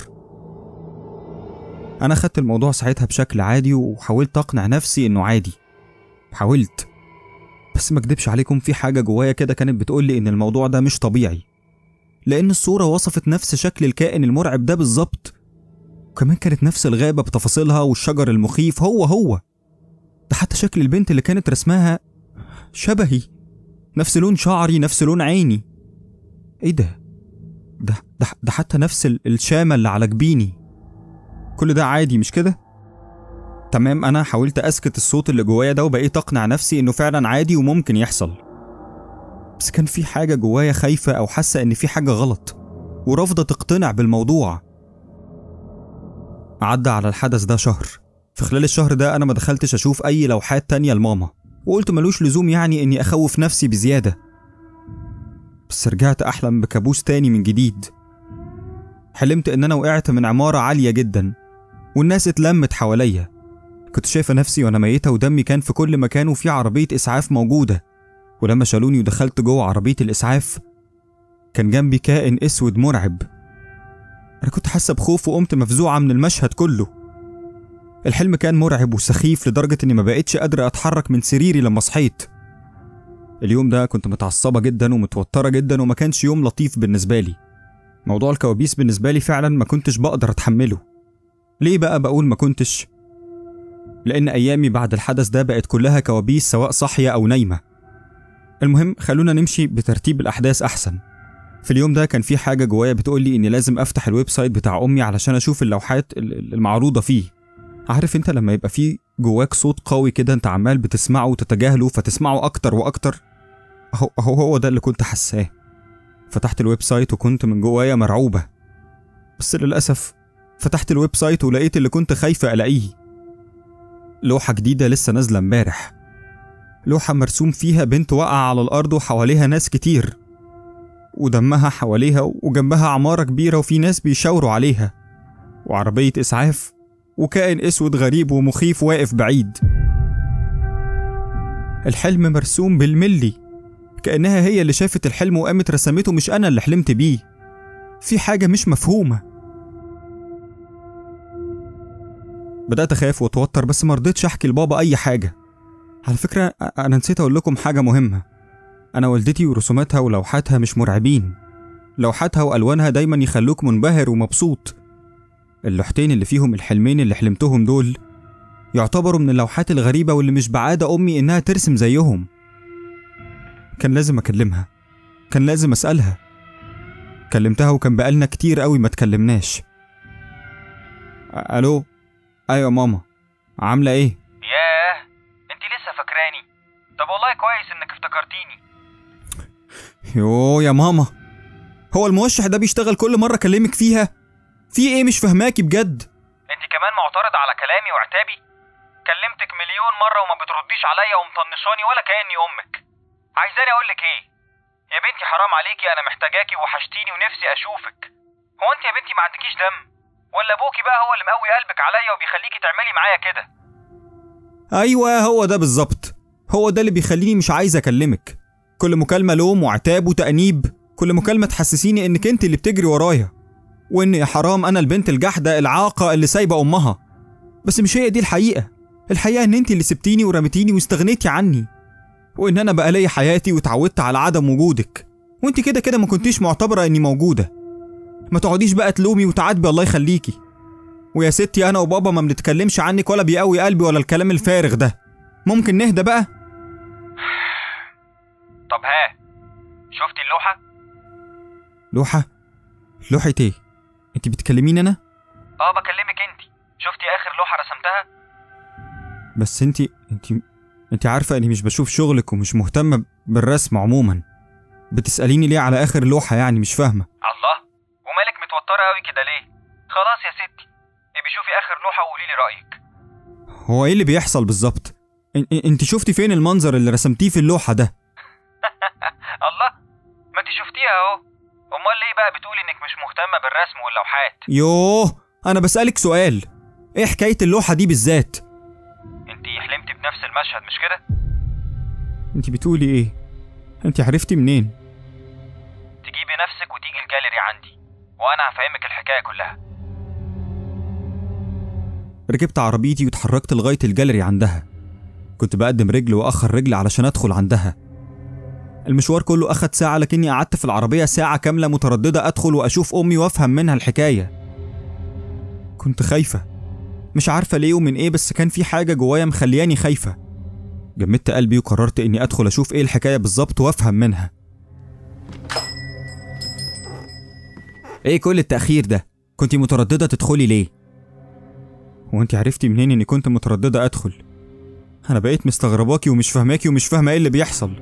[SPEAKER 3] أنا خدت الموضوع ساعتها بشكل عادي وحاولت أقنع نفسي إنه عادي حاولت بس ما اكدبش عليكم في حاجة جوايا كده كانت بتقولي إن الموضوع ده مش طبيعي لأن الصورة وصفت نفس شكل الكائن المرعب ده بالظبط وكمان كانت نفس الغابة بتفاصيلها والشجر المخيف هو هو ده حتى شكل البنت اللي كانت رسماها شبهي نفس لون شعري نفس لون عيني ايه ده ده ده, ده حتى نفس ال- الشامة اللي على جبيني كل ده عادي مش كده تمام انا حاولت اسكت الصوت اللي جوايا ده وبقيت اقنع نفسي انه فعلا عادي وممكن يحصل بس كان في حاجة جوايا خايفة او حاسة ان في حاجة غلط ورافضة تقتنع بالموضوع عدى على الحدث ده شهر في خلال الشهر ده انا ما دخلتش اشوف اي لوحات تانية لماما وقلت ملوش لزوم يعني اني اخوف نفسي بزيادة بس رجعت احلم بكابوس تاني من جديد حلمت ان انا وقعت من عمارة عالية جدا والناس اتلمت حواليا كنت شايفة نفسي وانا ميتة ودمي كان في كل مكان وفي عربية اسعاف موجودة ولما شالوني ودخلت جوه عربية الاسعاف كان جنبي كائن اسود مرعب انا كنت حاسة بخوف وقمت مفزوعة من المشهد كله الحلم كان مرعب وسخيف لدرجة إني ما بقتش قادرة أتحرك من سريري لما صحيت. اليوم ده كنت متعصبة جدا ومتوترة جدا وما كانش يوم لطيف بالنسبة لي. موضوع الكوابيس بالنسبة لي فعلا ما كنتش بقدر أتحمله. ليه بقى بقول ما كنتش؟ لأن أيامي بعد الحدث ده بقت كلها كوابيس سواء صاحية أو نايمة. المهم خلونا نمشي بترتيب الأحداث أحسن. في اليوم ده كان في حاجة جوايا بتقولي إني لازم أفتح الويب سايت بتاع أمي علشان أشوف اللوحات ال- المعروضة فيه. عارف انت لما يبقى في جواك صوت قوي كده انت عمال بتسمعه وتتجاهله فتسمعه اكتر واكتر اهو اهو هو ده اللي كنت حاساه فتحت الويب سايت وكنت من جوايا مرعوبة بس للأسف فتحت الويب سايت ولقيت اللي كنت خايفة ألاقيه لوحة جديدة لسه نازلة امبارح لوحة مرسوم فيها بنت واقعة على الأرض وحواليها ناس كتير ودمها حواليها وجنبها عمارة كبيرة وفي ناس بيشاوروا عليها وعربية إسعاف وكائن اسود غريب ومخيف واقف بعيد الحلم مرسوم بالملي كأنها هي اللي شافت الحلم وقامت رسمته مش أنا اللي حلمت بيه في حاجة مش مفهومة بدأت أخاف وأتوتر بس مرضتش أحكي لبابا أي حاجة على فكرة أ- أنا نسيت أقول لكم حاجة مهمة أنا والدتي ورسوماتها ولوحاتها مش مرعبين لوحاتها وألوانها دايما يخلوك منبهر ومبسوط اللوحتين اللي فيهم الحلمين اللي حلمتهم دول يعتبروا من اللوحات الغريبة واللي مش بعادة أمي إنها ترسم زيهم كان لازم أكلمها كان لازم أسألها كلمتها وكان بقالنا كتير قوي ما تكلمناش أ- ألو أيوة ماما عاملة إيه؟
[SPEAKER 2] ياه انت لسه فاكراني طب والله كويس انك افتكرتيني
[SPEAKER 3] يوه يا ماما هو الموشح ده بيشتغل كل مرة أكلمك فيها؟ في إيه مش فهماكي بجد؟
[SPEAKER 2] انت كمان معترض على كلامي وعتابي كلمتك مليون مرة وما بترديش عليا ومطنشاني ولا كأني امك عايزاني اقولك ايه يا بنتي حرام عليكي انا محتاجاكي وحشتيني ونفسي اشوفك هو انت يا بنتي ما عندكيش دم ولا ابوكي بقى هو اللي مقوي قلبك عليا وبيخليكي تعملي معايا كده
[SPEAKER 3] أيوة هو ده بالظبط هو ده اللي بيخليني مش عايز أكلمك كل مكالمة لوم وعتاب وتأنيب كل مكالمة تحسسيني إنك أنت اللي بتجري ورايا وإن يا حرام أنا البنت الجحدة العاقة اللي سايبة أمها بس مش هي دي الحقيقة الحقيقة إن أنت اللي سبتيني ورميتيني واستغنيتي عني وإن أنا بقى ليا حياتي واتعودت على عدم وجودك وأنت كده كده ما كنتيش معتبرة إني موجودة ما تقعديش بقى تلومي وتعاتبي الله يخليكي ويا ستي انا وبابا ما بنتكلمش عنك ولا بيقوي قلبي ولا الكلام الفارغ ده ممكن نهدى بقى
[SPEAKER 2] طب ها شفتي اللوحة
[SPEAKER 3] لوحة لوحة ايه انت بتكلميني انا
[SPEAKER 2] اه بكلمك انت شفتي اخر لوحة رسمتها
[SPEAKER 3] بس انت انت انت عارفة اني مش بشوف شغلك ومش مهتمة بالرسم عموما بتسأليني ليه على اخر لوحة يعني مش فاهمة
[SPEAKER 2] الله ومالك متوترة قوي كده ليه خلاص يا ستي ابقي شوفي اخر لوحة وقولي لي رأيك
[SPEAKER 3] هو ايه اللي بيحصل بالظبط ان- ان- انت شفتي فين المنظر اللي رسمتيه في اللوحة ده
[SPEAKER 2] الله ما انت شفتيها اهو امال ليه بقى بتقولي انك مش مهتمة بالرسم واللوحات
[SPEAKER 3] يوه انا بسألك سؤال ايه حكاية اللوحة دي بالذات
[SPEAKER 2] انت حلمتي بنفس المشهد مش كده
[SPEAKER 3] انت بتقولي ايه انت عرفتي منين
[SPEAKER 2] تجيبي نفسك وتيجي الجاليري عندي وانا هفهمك الحكاية كلها
[SPEAKER 3] ركبت عربيتي واتحركت لغاية الجاليري عندها كنت بقدم رجل وأخر رجل علشان أدخل عندها المشوار كله أخد ساعة لكني قعدت في العربية ساعة كاملة مترددة أدخل وأشوف أمي وأفهم منها الحكاية كنت خايفة مش عارفة ليه ومن إيه بس كان في حاجة جوايا مخلياني خايفة جمدت قلبي وقررت إني أدخل أشوف إيه الحكاية بالظبط وأفهم منها إيه كل التأخير ده؟ كنتي مترددة تدخلي ليه؟ وانت عرفتي منين اني كنت مترددة ادخل انا بقيت مستغرباكي ومش فاهماكي ومش فاهمة ايه اللي بيحصل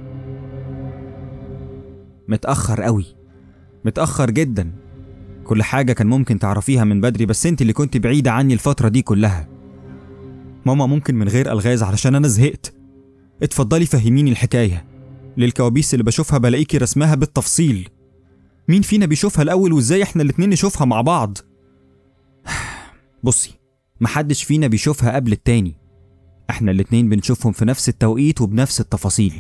[SPEAKER 3] متأخر قوي متأخر جدا كل حاجة كان ممكن تعرفيها من بدري بس انت اللي كنت بعيدة عني الفترة دي كلها ماما ممكن من غير ألغاز علشان أنا زهقت اتفضلي فهميني الحكاية للكوابيس اللي بشوفها بلاقيكي رسمها بالتفصيل مين فينا بيشوفها الأول وإزاي إحنا الاتنين نشوفها مع بعض بصي محدش فينا بيشوفها قبل التاني احنا الاتنين بنشوفهم في نفس التوقيت وبنفس التفاصيل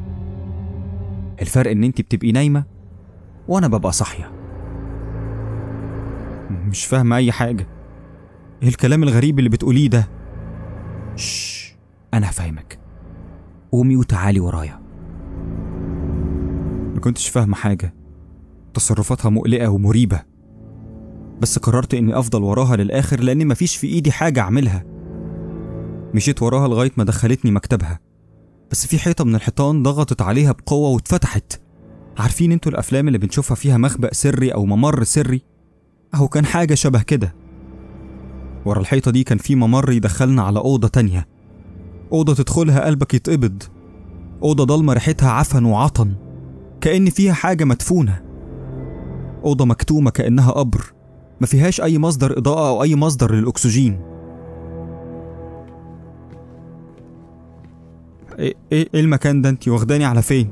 [SPEAKER 3] الفرق ان انت بتبقي نايمة وانا ببقى صاحية مش فاهمة اي حاجة ايه الكلام الغريب اللي بتقوليه ده شش انا هفهمك قومي وتعالي ورايا ما كنتش فاهمة حاجة تصرفاتها مقلقة ومريبة بس قررت اني افضل وراها للاخر لان مفيش في ايدي حاجه اعملها مشيت وراها لغايه ما دخلتني مكتبها بس في حيطه من الحيطان ضغطت عليها بقوه واتفتحت عارفين انتوا الافلام اللي بنشوفها فيها مخبأ سري او ممر سري اهو كان حاجه شبه كده ورا الحيطه دي كان في ممر يدخلنا على اوضه تانية اوضه تدخلها قلبك يتقبض اوضه ضلمه ريحتها عفن وعطن كأن فيها حاجه مدفونه اوضه مكتومه كانها قبر ما فيهاش أي مصدر إضاءة أو أي مصدر للأكسجين إيه, إيه إيه المكان ده أنت واخداني على فين؟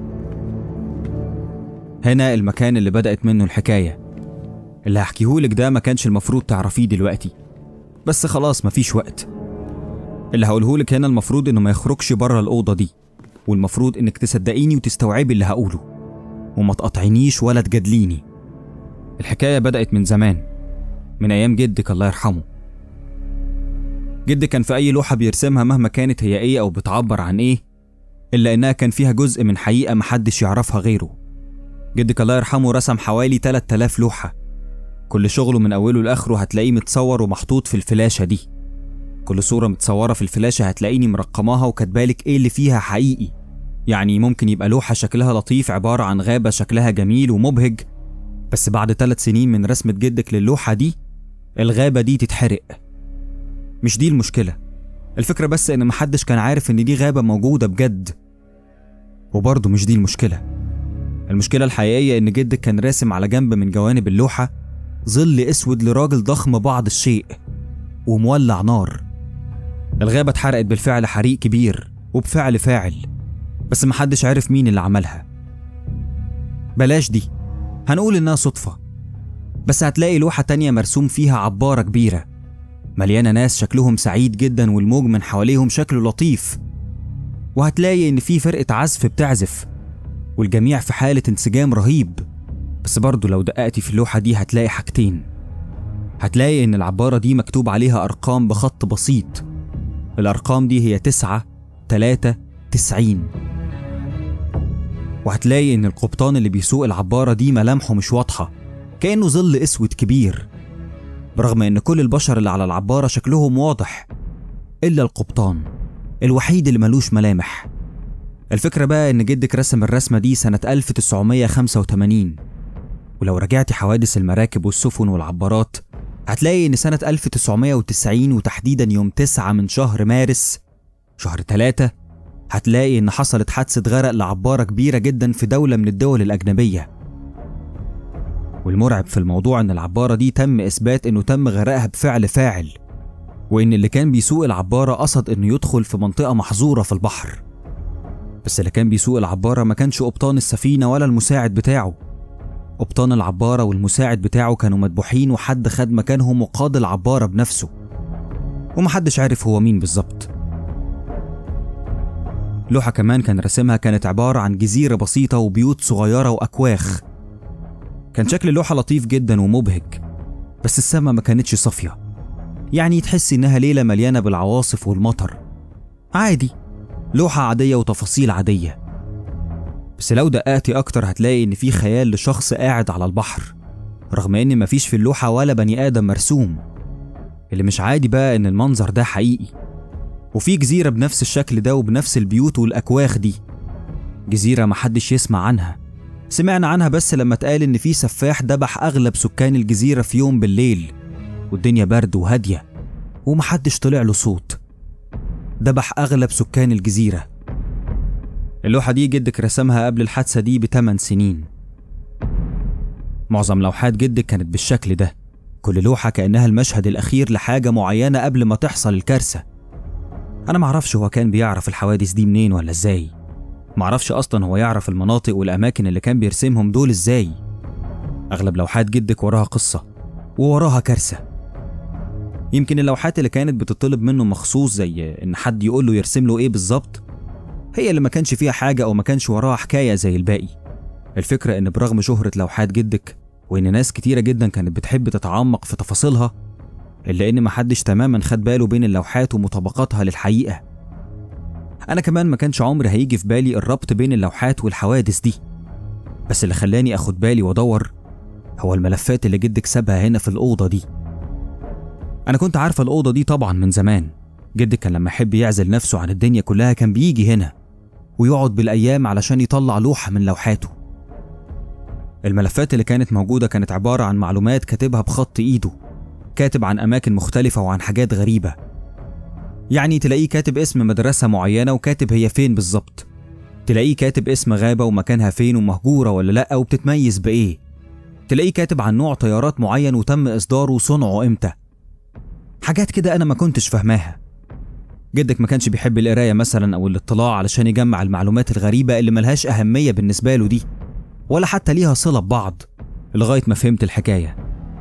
[SPEAKER 3] هنا المكان اللي بدأت منه الحكاية اللي هحكيهولك ده ما كانش المفروض تعرفيه دلوقتي بس خلاص مفيش وقت اللي هقولهولك هنا المفروض إنه ما يخرجش بره الأوضة دي والمفروض إنك تصدقيني وتستوعبي اللي هقوله وما تقاطعينيش ولا تجادليني الحكاية بدأت من زمان من أيام جدك الله يرحمه جدك كان في أي لوحة بيرسمها مهما كانت هي إيه أو بتعبر عن إيه إلا إنها كان فيها جزء من حقيقة محدش يعرفها غيره جدك الله يرحمه رسم حوالي 3000 لوحة كل شغله من أوله لآخره هتلاقيه متصور ومحطوط في الفلاشة دي كل صورة متصورة في الفلاشة هتلاقيني مرقماها وكاتبالك إيه اللي فيها حقيقي يعني ممكن يبقى لوحة شكلها لطيف عبارة عن غابة شكلها جميل ومبهج بس بعد ثلاث سنين من رسمة جدك للوحة دي الغابة دي تتحرق مش دي المشكلة الفكرة بس إن محدش كان عارف إن دي غابة موجودة بجد وبرضه مش دي المشكلة المشكلة الحقيقية إن جدك كان راسم على جنب من جوانب اللوحة ظل أسود لراجل ضخم بعض الشيء ومولع نار الغابة اتحرقت بالفعل حريق كبير وبفعل فاعل بس محدش عارف مين اللي عملها بلاش دي هنقول إنها صدفة بس هتلاقي لوحة تانية مرسوم فيها عبارة كبيرة مليانة ناس شكلهم سعيد جدا والموج من حواليهم شكله لطيف وهتلاقي إن في فرقة عزف بتعزف والجميع في حالة انسجام رهيب بس برضه لو دققتي في اللوحة دي هتلاقي حاجتين هتلاقي إن العبارة دي مكتوب عليها أرقام بخط بسيط الأرقام دي هي تسعة تلاتة تسعين وهتلاقي إن القبطان اللي بيسوق العبارة دي ملامحه مش واضحة كأنه ظل أسود كبير برغم إن كل البشر اللي على العبارة شكلهم واضح إلا القبطان الوحيد اللي ملوش ملامح الفكرة بقى إن جدك رسم الرسمة دي سنة 1985 ولو رجعتي حوادث المراكب والسفن والعبارات هتلاقي إن سنة 1990 وتحديدا يوم 9 من شهر مارس شهر 3 هتلاقي إن حصلت حادثة غرق لعبارة كبيرة جدا في دولة من الدول الأجنبية والمرعب في الموضوع إن العبارة دي تم إثبات إنه تم غرقها بفعل فاعل وإن اللي كان بيسوق العبارة قصد إنه يدخل في منطقة محظورة في البحر بس اللي كان بيسوق العبارة ما كانش قبطان السفينة ولا المساعد بتاعه قبطان العبارة والمساعد بتاعه كانوا مدبوحين وحد خد مكانهم وقاد العبارة بنفسه ومحدش عارف هو مين بالظبط لوحة كمان كان رسمها كانت عبارة عن جزيرة بسيطة وبيوت صغيرة وأكواخ كان شكل اللوحة لطيف جدا ومبهج بس السما ما كانتش صافية يعني تحس إنها ليلة مليانة بالعواصف والمطر عادي لوحة عادية وتفاصيل عادية بس لو دققتي أكتر هتلاقي إن في خيال لشخص قاعد على البحر رغم إن مفيش في اللوحة ولا بني آدم مرسوم اللي مش عادي بقى إن المنظر ده حقيقي وفي جزيرة بنفس الشكل ده وبنفس البيوت والأكواخ دي جزيرة محدش يسمع عنها سمعنا عنها بس لما اتقال إن في سفاح دبح أغلب سكان الجزيرة في يوم بالليل والدنيا برد وهادية ومحدش طلع له صوت دبح أغلب سكان الجزيرة اللوحة دي جدك رسمها قبل الحادثة دي بثمان سنين معظم لوحات جدك كانت بالشكل ده كل لوحة كأنها المشهد الأخير لحاجة معينة قبل ما تحصل الكارثة أنا معرفش هو كان بيعرف الحوادث دي منين ولا إزاي معرفش أصلا هو يعرف المناطق والأماكن اللي كان بيرسمهم دول إزاي أغلب لوحات جدك وراها قصة ووراها كارثة يمكن اللوحات اللي كانت بتطلب منه مخصوص زي إن حد يقول له يرسم له إيه بالظبط هي اللي ما كانش فيها حاجة أو ما كانش وراها حكاية زي الباقي الفكرة إن برغم شهرة لوحات جدك وإن ناس كتيرة جدا كانت بتحب تتعمق في تفاصيلها إلا إن محدش تماما خد باله بين اللوحات ومطابقاتها للحقيقة أنا كمان ما كانش عمري هيجي في بالي الربط بين اللوحات والحوادث دي بس اللي خلاني أخد بالي وأدور هو الملفات اللي جدك سابها هنا في الأوضة دي أنا كنت عارفة الأوضة دي طبعا من زمان جدك كان لما يحب يعزل نفسه عن الدنيا كلها كان بيجي هنا ويقعد بالأيام علشان يطلع لوحة من لوحاته الملفات اللي كانت موجودة كانت عبارة عن معلومات كاتبها بخط إيده كاتب عن أماكن مختلفة وعن حاجات غريبة يعني تلاقيه كاتب اسم مدرسة معينة وكاتب هي فين بالظبط تلاقيه كاتب اسم غابة ومكانها فين ومهجورة ولا لأ وبتتميز بإيه تلاقيه كاتب عن نوع طيارات معين وتم إصداره وصنعه إمتى حاجات كده أنا ما كنتش فاهماها جدك ما كانش بيحب القراية مثلا أو الاطلاع علشان يجمع المعلومات الغريبة اللي ملهاش أهمية بالنسبة له دي ولا حتى ليها صلة ببعض لغاية ما فهمت الحكاية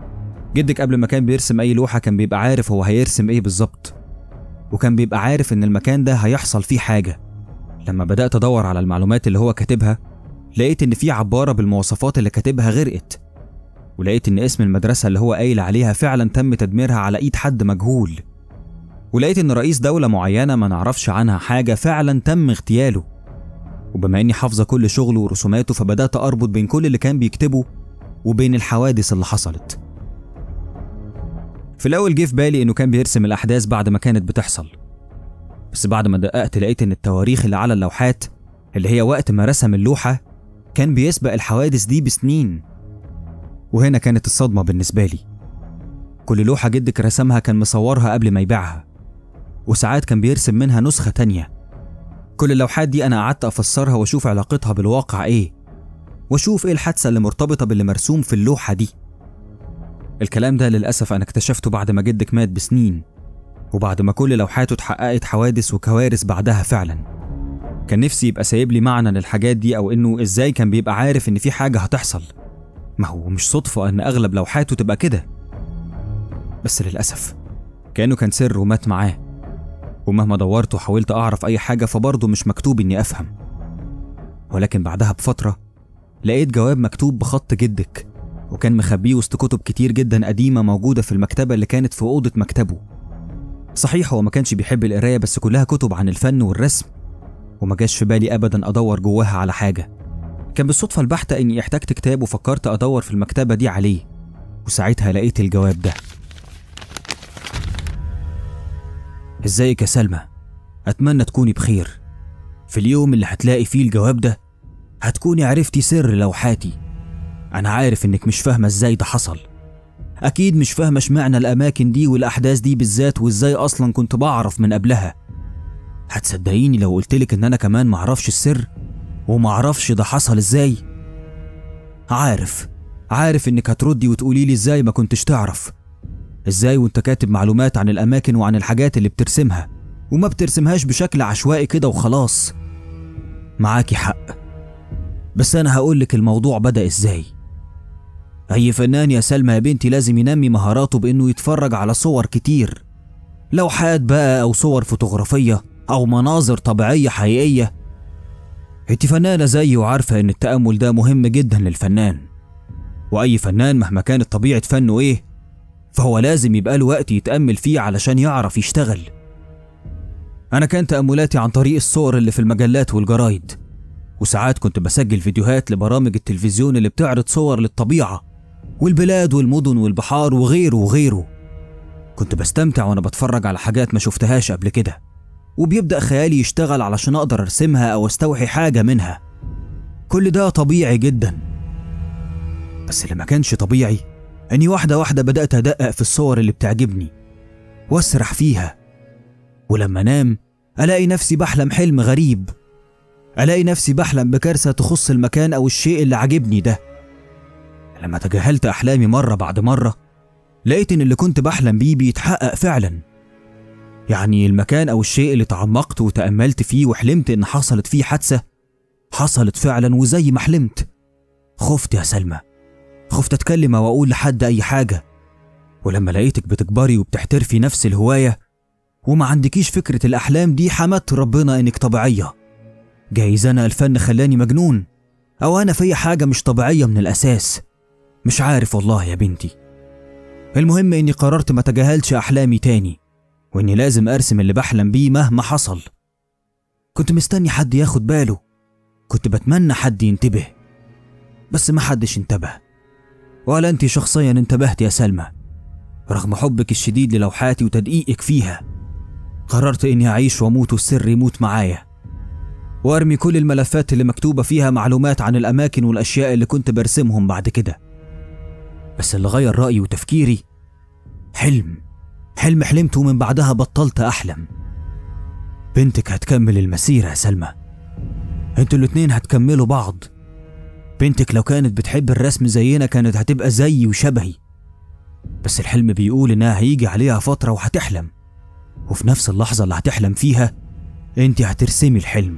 [SPEAKER 3] جدك قبل ما كان بيرسم أي لوحة كان بيبقى عارف هو هيرسم إيه بالظبط وكان بيبقى عارف إن المكان ده هيحصل فيه حاجة لما بدأت أدور على المعلومات اللي هو كاتبها لقيت إن في عبارة بالمواصفات اللي كاتبها غرقت ولقيت إن اسم المدرسة اللي هو قايل عليها فعلا تم تدميرها على إيد حد مجهول ولقيت إن رئيس دولة معينة ما نعرفش عنها حاجة فعلا تم اغتياله وبما إني حافظة كل شغله ورسوماته فبدأت أربط بين كل اللي كان بيكتبه وبين الحوادث اللي حصلت في الأول جه في بالي إنه كان بيرسم الأحداث بعد ما كانت بتحصل بس بعد ما دققت لقيت إن التواريخ اللي على اللوحات اللي هي وقت ما رسم اللوحة كان بيسبق الحوادث دي بسنين وهنا كانت الصدمة بالنسبة لي كل لوحة جدك رسمها كان مصورها قبل ما يبيعها وساعات كان بيرسم منها نسخة تانية كل اللوحات دي أنا قعدت أفسرها وأشوف علاقتها بالواقع إيه وأشوف إيه الحادثة اللي مرتبطة باللي مرسوم في اللوحة دي الكلام ده للأسف أنا اكتشفته بعد ما جدك مات بسنين وبعد ما كل لوحاته اتحققت حوادث وكوارث بعدها فعلا كان نفسي يبقى سايب لي معنى للحاجات دي أو إنه إزاي كان بيبقى عارف إن في حاجة هتحصل ما هو مش صدفة إن أغلب لوحاته تبقى كده بس للأسف كأنه كان سر ومات معاه ومهما دورت وحاولت أعرف أي حاجة فبرضه مش مكتوب إني أفهم ولكن بعدها بفترة لقيت جواب مكتوب بخط جدك وكان مخبيه وسط كتب كتير جدا قديمة موجودة في المكتبة اللي كانت في أوضة مكتبه صحيح هو ما كانش بيحب القراية بس كلها كتب عن الفن والرسم وما جاش في بالي أبدا أدور جواها على حاجة كان بالصدفة البحتة إني احتجت كتاب وفكرت أدور في المكتبة دي عليه وساعتها لقيت الجواب ده ازيك يا سلمى أتمنى تكوني بخير في اليوم اللي هتلاقي فيه الجواب ده هتكوني عرفتي سر لوحاتي أنا عارف إنك مش فاهمة إزاي ده حصل أكيد مش فاهمة اشمعنى الأماكن دي والأحداث دي بالذات وإزاي أصلا كنت بعرف من قبلها هتصدقيني لو قلتلك إن أنا كمان معرفش السر ومعرفش ده حصل إزاي عارف عارف إنك هتردي وتقولي لي إزاي ما كنتش تعرف إزاي وأنت كاتب معلومات عن الأماكن وعن الحاجات اللي بترسمها وما بترسمهاش بشكل عشوائي كده وخلاص معاكي حق بس أنا هقولك الموضوع بدأ إزاي أي فنان يا سلمى يا بنتي لازم ينمي مهاراته بإنه يتفرج على صور كتير لوحات بقى أو صور فوتوغرافية أو مناظر طبيعية حقيقية انت فنانة زيي وعارفة إن التأمل ده مهم جدا للفنان وأي فنان مهما كانت طبيعة فنه إيه فهو لازم يبقى له وقت يتأمل فيه علشان يعرف يشتغل أنا كان تأملاتي عن طريق الصور اللي في المجلات والجرايد وساعات كنت بسجل فيديوهات لبرامج التلفزيون اللي بتعرض صور للطبيعة والبلاد والمدن والبحار وغيره وغيره كنت بستمتع وأنا بتفرج على حاجات ما شفتهاش قبل كده وبيبدأ خيالي يشتغل علشان أقدر أرسمها أو أستوحي حاجة منها كل ده طبيعي جدا بس اللي ما كانش طبيعي اني واحده واحده بدات ادقق في الصور اللي بتعجبني واسرح فيها ولما انام الاقي نفسي بحلم حلم غريب الاقي نفسي بحلم بكارثه تخص المكان او الشيء اللي عاجبني ده لما تجاهلت احلامي مره بعد مره لقيت ان اللي كنت بحلم بيه بيتحقق فعلا يعني المكان او الشيء اللي تعمقت وتاملت فيه وحلمت ان حصلت فيه حادثه حصلت فعلا وزي ما حلمت خفت يا سلمى خفت اتكلم او اقول لحد اي حاجه ولما لقيتك بتكبري وبتحترفي نفس الهوايه وما عندكيش فكره الاحلام دي حمدت ربنا انك طبيعيه جايز انا الفن خلاني مجنون او انا في حاجه مش طبيعيه من الاساس مش عارف والله يا بنتي المهم اني قررت ما تجاهلش احلامي تاني واني لازم ارسم اللي بحلم بيه مهما حصل كنت مستني حد ياخد باله كنت بتمنى حد ينتبه بس ما حدش انتبه ولا انت شخصيا انتبهت يا سلمى رغم حبك الشديد للوحاتي وتدقيقك فيها قررت اني اعيش واموت والسر يموت معايا وارمي كل الملفات اللي مكتوبه فيها معلومات عن الاماكن والاشياء اللي كنت برسمهم بعد كده بس اللي غير رايي وتفكيري حلم حلم حلمته ومن بعدها بطلت احلم بنتك هتكمل المسيره يا سلمى انتوا الاتنين هتكملوا بعض بنتك لو كانت بتحب الرسم زينا كانت هتبقى زيي وشبهي بس الحلم بيقول انها هيجي عليها فترة وهتحلم وفي نفس اللحظة اللي هتحلم فيها انت هترسمي الحلم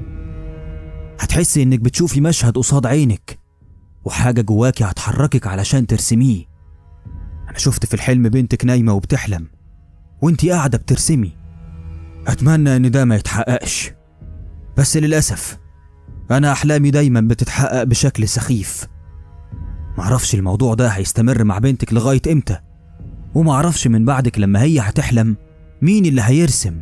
[SPEAKER 3] هتحسي انك بتشوفي مشهد قصاد عينك وحاجة جواكي هتحركك علشان ترسميه انا شفت في الحلم بنتك نايمة وبتحلم وانت قاعدة بترسمي اتمنى ان ده ما يتحققش بس للأسف أنا أحلامي دايما بتتحقق بشكل سخيف معرفش الموضوع ده هيستمر مع بنتك لغاية إمتى ومعرفش من بعدك لما هي هتحلم مين اللي هيرسم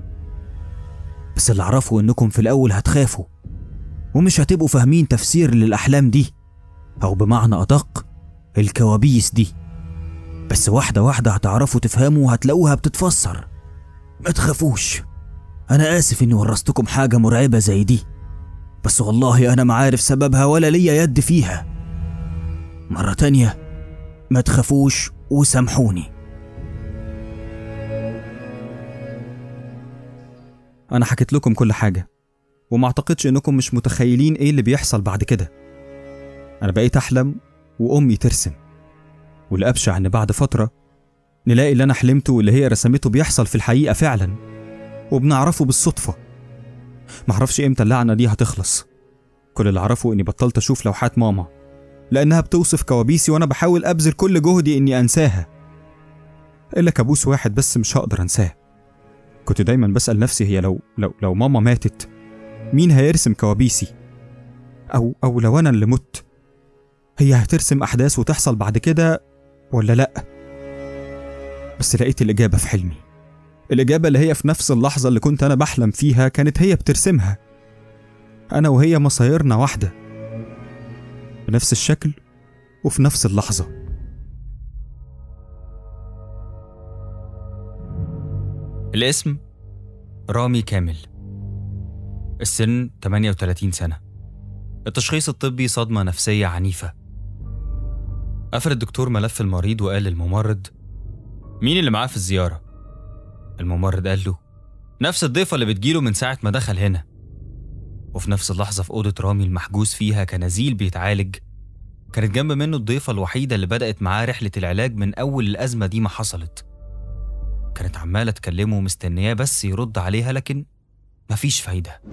[SPEAKER 3] بس اللي أعرفه إنكم في الأول هتخافوا ومش هتبقوا فاهمين تفسير للأحلام دي أو بمعنى أدق الكوابيس دي بس واحدة واحدة هتعرفوا تفهموا وهتلاقوها بتتفسر ما تخافوش أنا آسف إني ورثتكم حاجة مرعبة زي دي بس والله أنا ما عارف سببها ولا ليا يد فيها مرة تانية ما تخافوش وسامحوني
[SPEAKER 1] أنا حكيت لكم كل حاجة وما أعتقدش إنكم مش متخيلين إيه اللي بيحصل بعد كده أنا بقيت أحلم وأمي ترسم والأبشع إن بعد فترة نلاقي اللي أنا حلمته واللي هي رسمته بيحصل في الحقيقة فعلا وبنعرفه بالصدفة معرفش إمتى اللعنة دي هتخلص كل اللي أعرفه إني بطلت أشوف لوحات ماما لأنها بتوصف كوابيسي وأنا بحاول أبذل كل جهدي إني أنساها إلا كابوس واحد بس مش هقدر أنساه كنت دايما بسأل نفسي هي لو لو لو ماما ماتت مين هيرسم كوابيسي أو أو لو أنا اللي مت هي هترسم أحداث وتحصل بعد كده ولا لأ بس لقيت الإجابة في حلمي الإجابة اللي هي في نفس اللحظة اللي كنت أنا بحلم فيها كانت هي بترسمها أنا وهي مصايرنا واحدة بنفس الشكل وفي نفس اللحظة الاسم رامي كامل السن 38 سنة التشخيص الطبي صدمة نفسية عنيفة قفل الدكتور ملف المريض وقال للممرض مين اللي معاه في الزيارة؟ الممرض قال له نفس الضيفة اللي بتجيله من ساعة ما دخل هنا وفي نفس اللحظة في أوضة رامي المحجوز فيها كنزيل بيتعالج كانت جنب منه الضيفة الوحيدة اللي بدأت معاه رحلة العلاج من أول الأزمة دي ما حصلت كانت عمالة تكلمه ومستنياه بس يرد عليها لكن مفيش فايدة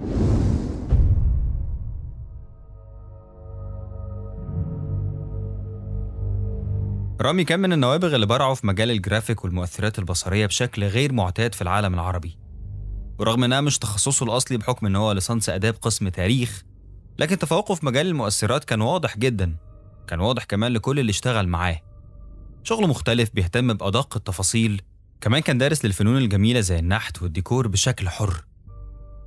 [SPEAKER 1] رامي كان من النوابغ اللي برعوا في مجال الجرافيك والمؤثرات البصرية بشكل غير معتاد في العالم العربي ورغم انها مش تخصصه الاصلي بحكم ان هو ليسانس اداب قسم تاريخ لكن تفوقه في مجال المؤثرات كان واضح جدا كان واضح كمان لكل اللي اشتغل معاه شغله مختلف بيهتم بأدق التفاصيل كمان كان دارس للفنون الجميلة زي النحت والديكور بشكل حر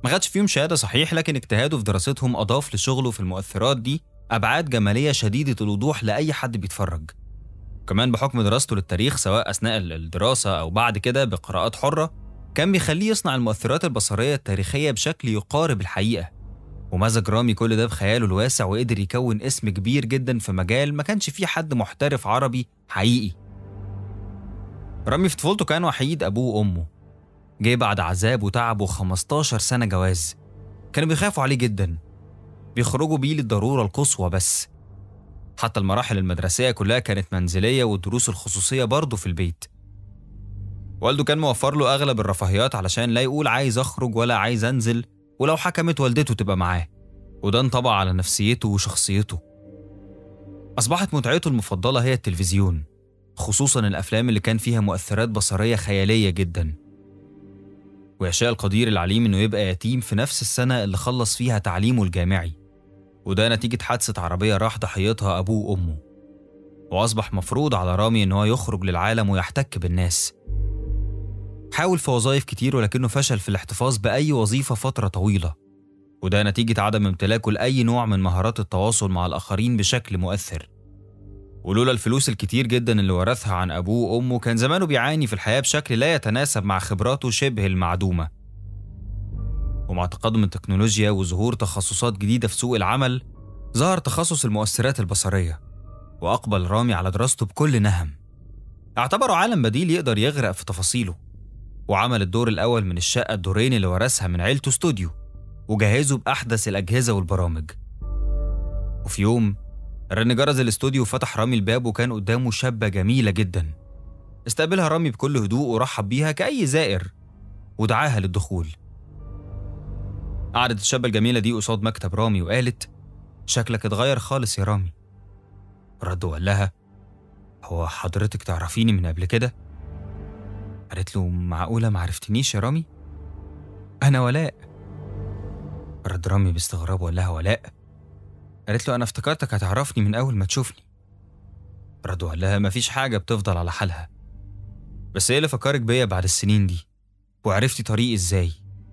[SPEAKER 1] ما خدش فيهم شهادة صحيح لكن اجتهاده في دراستهم أضاف لشغله في المؤثرات دي أبعاد جمالية شديدة الوضوح لأي حد بيتفرج كمان بحكم دراسته للتاريخ سواء أثناء الدراسة أو بعد كده بقراءات حرة كان بيخليه يصنع المؤثرات البصرية التاريخية بشكل يقارب الحقيقة ومزج رامي كل ده بخياله الواسع وقدر يكون اسم كبير جدا في مجال ما كانش فيه حد محترف عربي حقيقي رامي في طفولته كان وحيد أبوه وأمه جه بعد عذاب وتعب و15 سنة جواز كانوا بيخافوا عليه جدا بيخرجوا بيه للضرورة القصوى بس حتى المراحل المدرسية كلها كانت منزلية والدروس الخصوصية برضه في البيت والده كان موفر له أغلب الرفاهيات علشان لا يقول عايز أخرج ولا عايز أنزل ولو حكمت والدته تبقى معاه وده انطبع على نفسيته وشخصيته أصبحت متعته المفضلة هي التلفزيون خصوصا الأفلام اللي كان فيها مؤثرات بصرية خيالية جدا ويشاء القدير العليم إنه يبقى يتيم في نفس السنة اللي خلص فيها تعليمه الجامعي وده نتيجة حادثة عربية راح ضحيتها أبوه وأمه وأصبح مفروض على رامي إن هو يخرج للعالم ويحتك بالناس حاول في وظائف كتير ولكنه فشل في الاحتفاظ بأي وظيفة فترة طويلة وده نتيجة عدم امتلاكه لأي نوع من مهارات التواصل مع الآخرين بشكل مؤثر ولولا الفلوس الكتير جدا اللي ورثها عن أبوه وأمه كان زمانه بيعاني في الحياة بشكل لا يتناسب مع خبراته شبه المعدومة ومع تقدم التكنولوجيا وظهور تخصصات جديدة في سوق العمل ظهر تخصص المؤثرات البصرية وأقبل رامي على دراسته بكل نهم اعتبره عالم بديل يقدر يغرق في تفاصيله وعمل الدور الأول من الشقة الدورين اللي ورثها من عيلته استوديو وجهزه بأحدث الأجهزة والبرامج وفي يوم رن جرس الاستوديو وفتح رامي الباب وكان قدامه شابة جميلة جدا استقبلها رامي بكل هدوء ورحب بيها كأي زائر ودعاها للدخول قعدت الشابة الجميلة دي قصاد مكتب رامي وقالت شكلك اتغير خالص يا رامي رد وقال لها هو حضرتك تعرفيني من قبل كده قالت له معقولة معرفتنيش يا رامي أنا ولاء رد رامي باستغراب وقال لها ولاء قالت له أنا افتكرتك هتعرفني من أول ما تشوفني رد وقال لها مفيش حاجة بتفضل على حالها بس إيه اللي فكرك بيا بعد السنين دي وعرفتي طريقي إزاي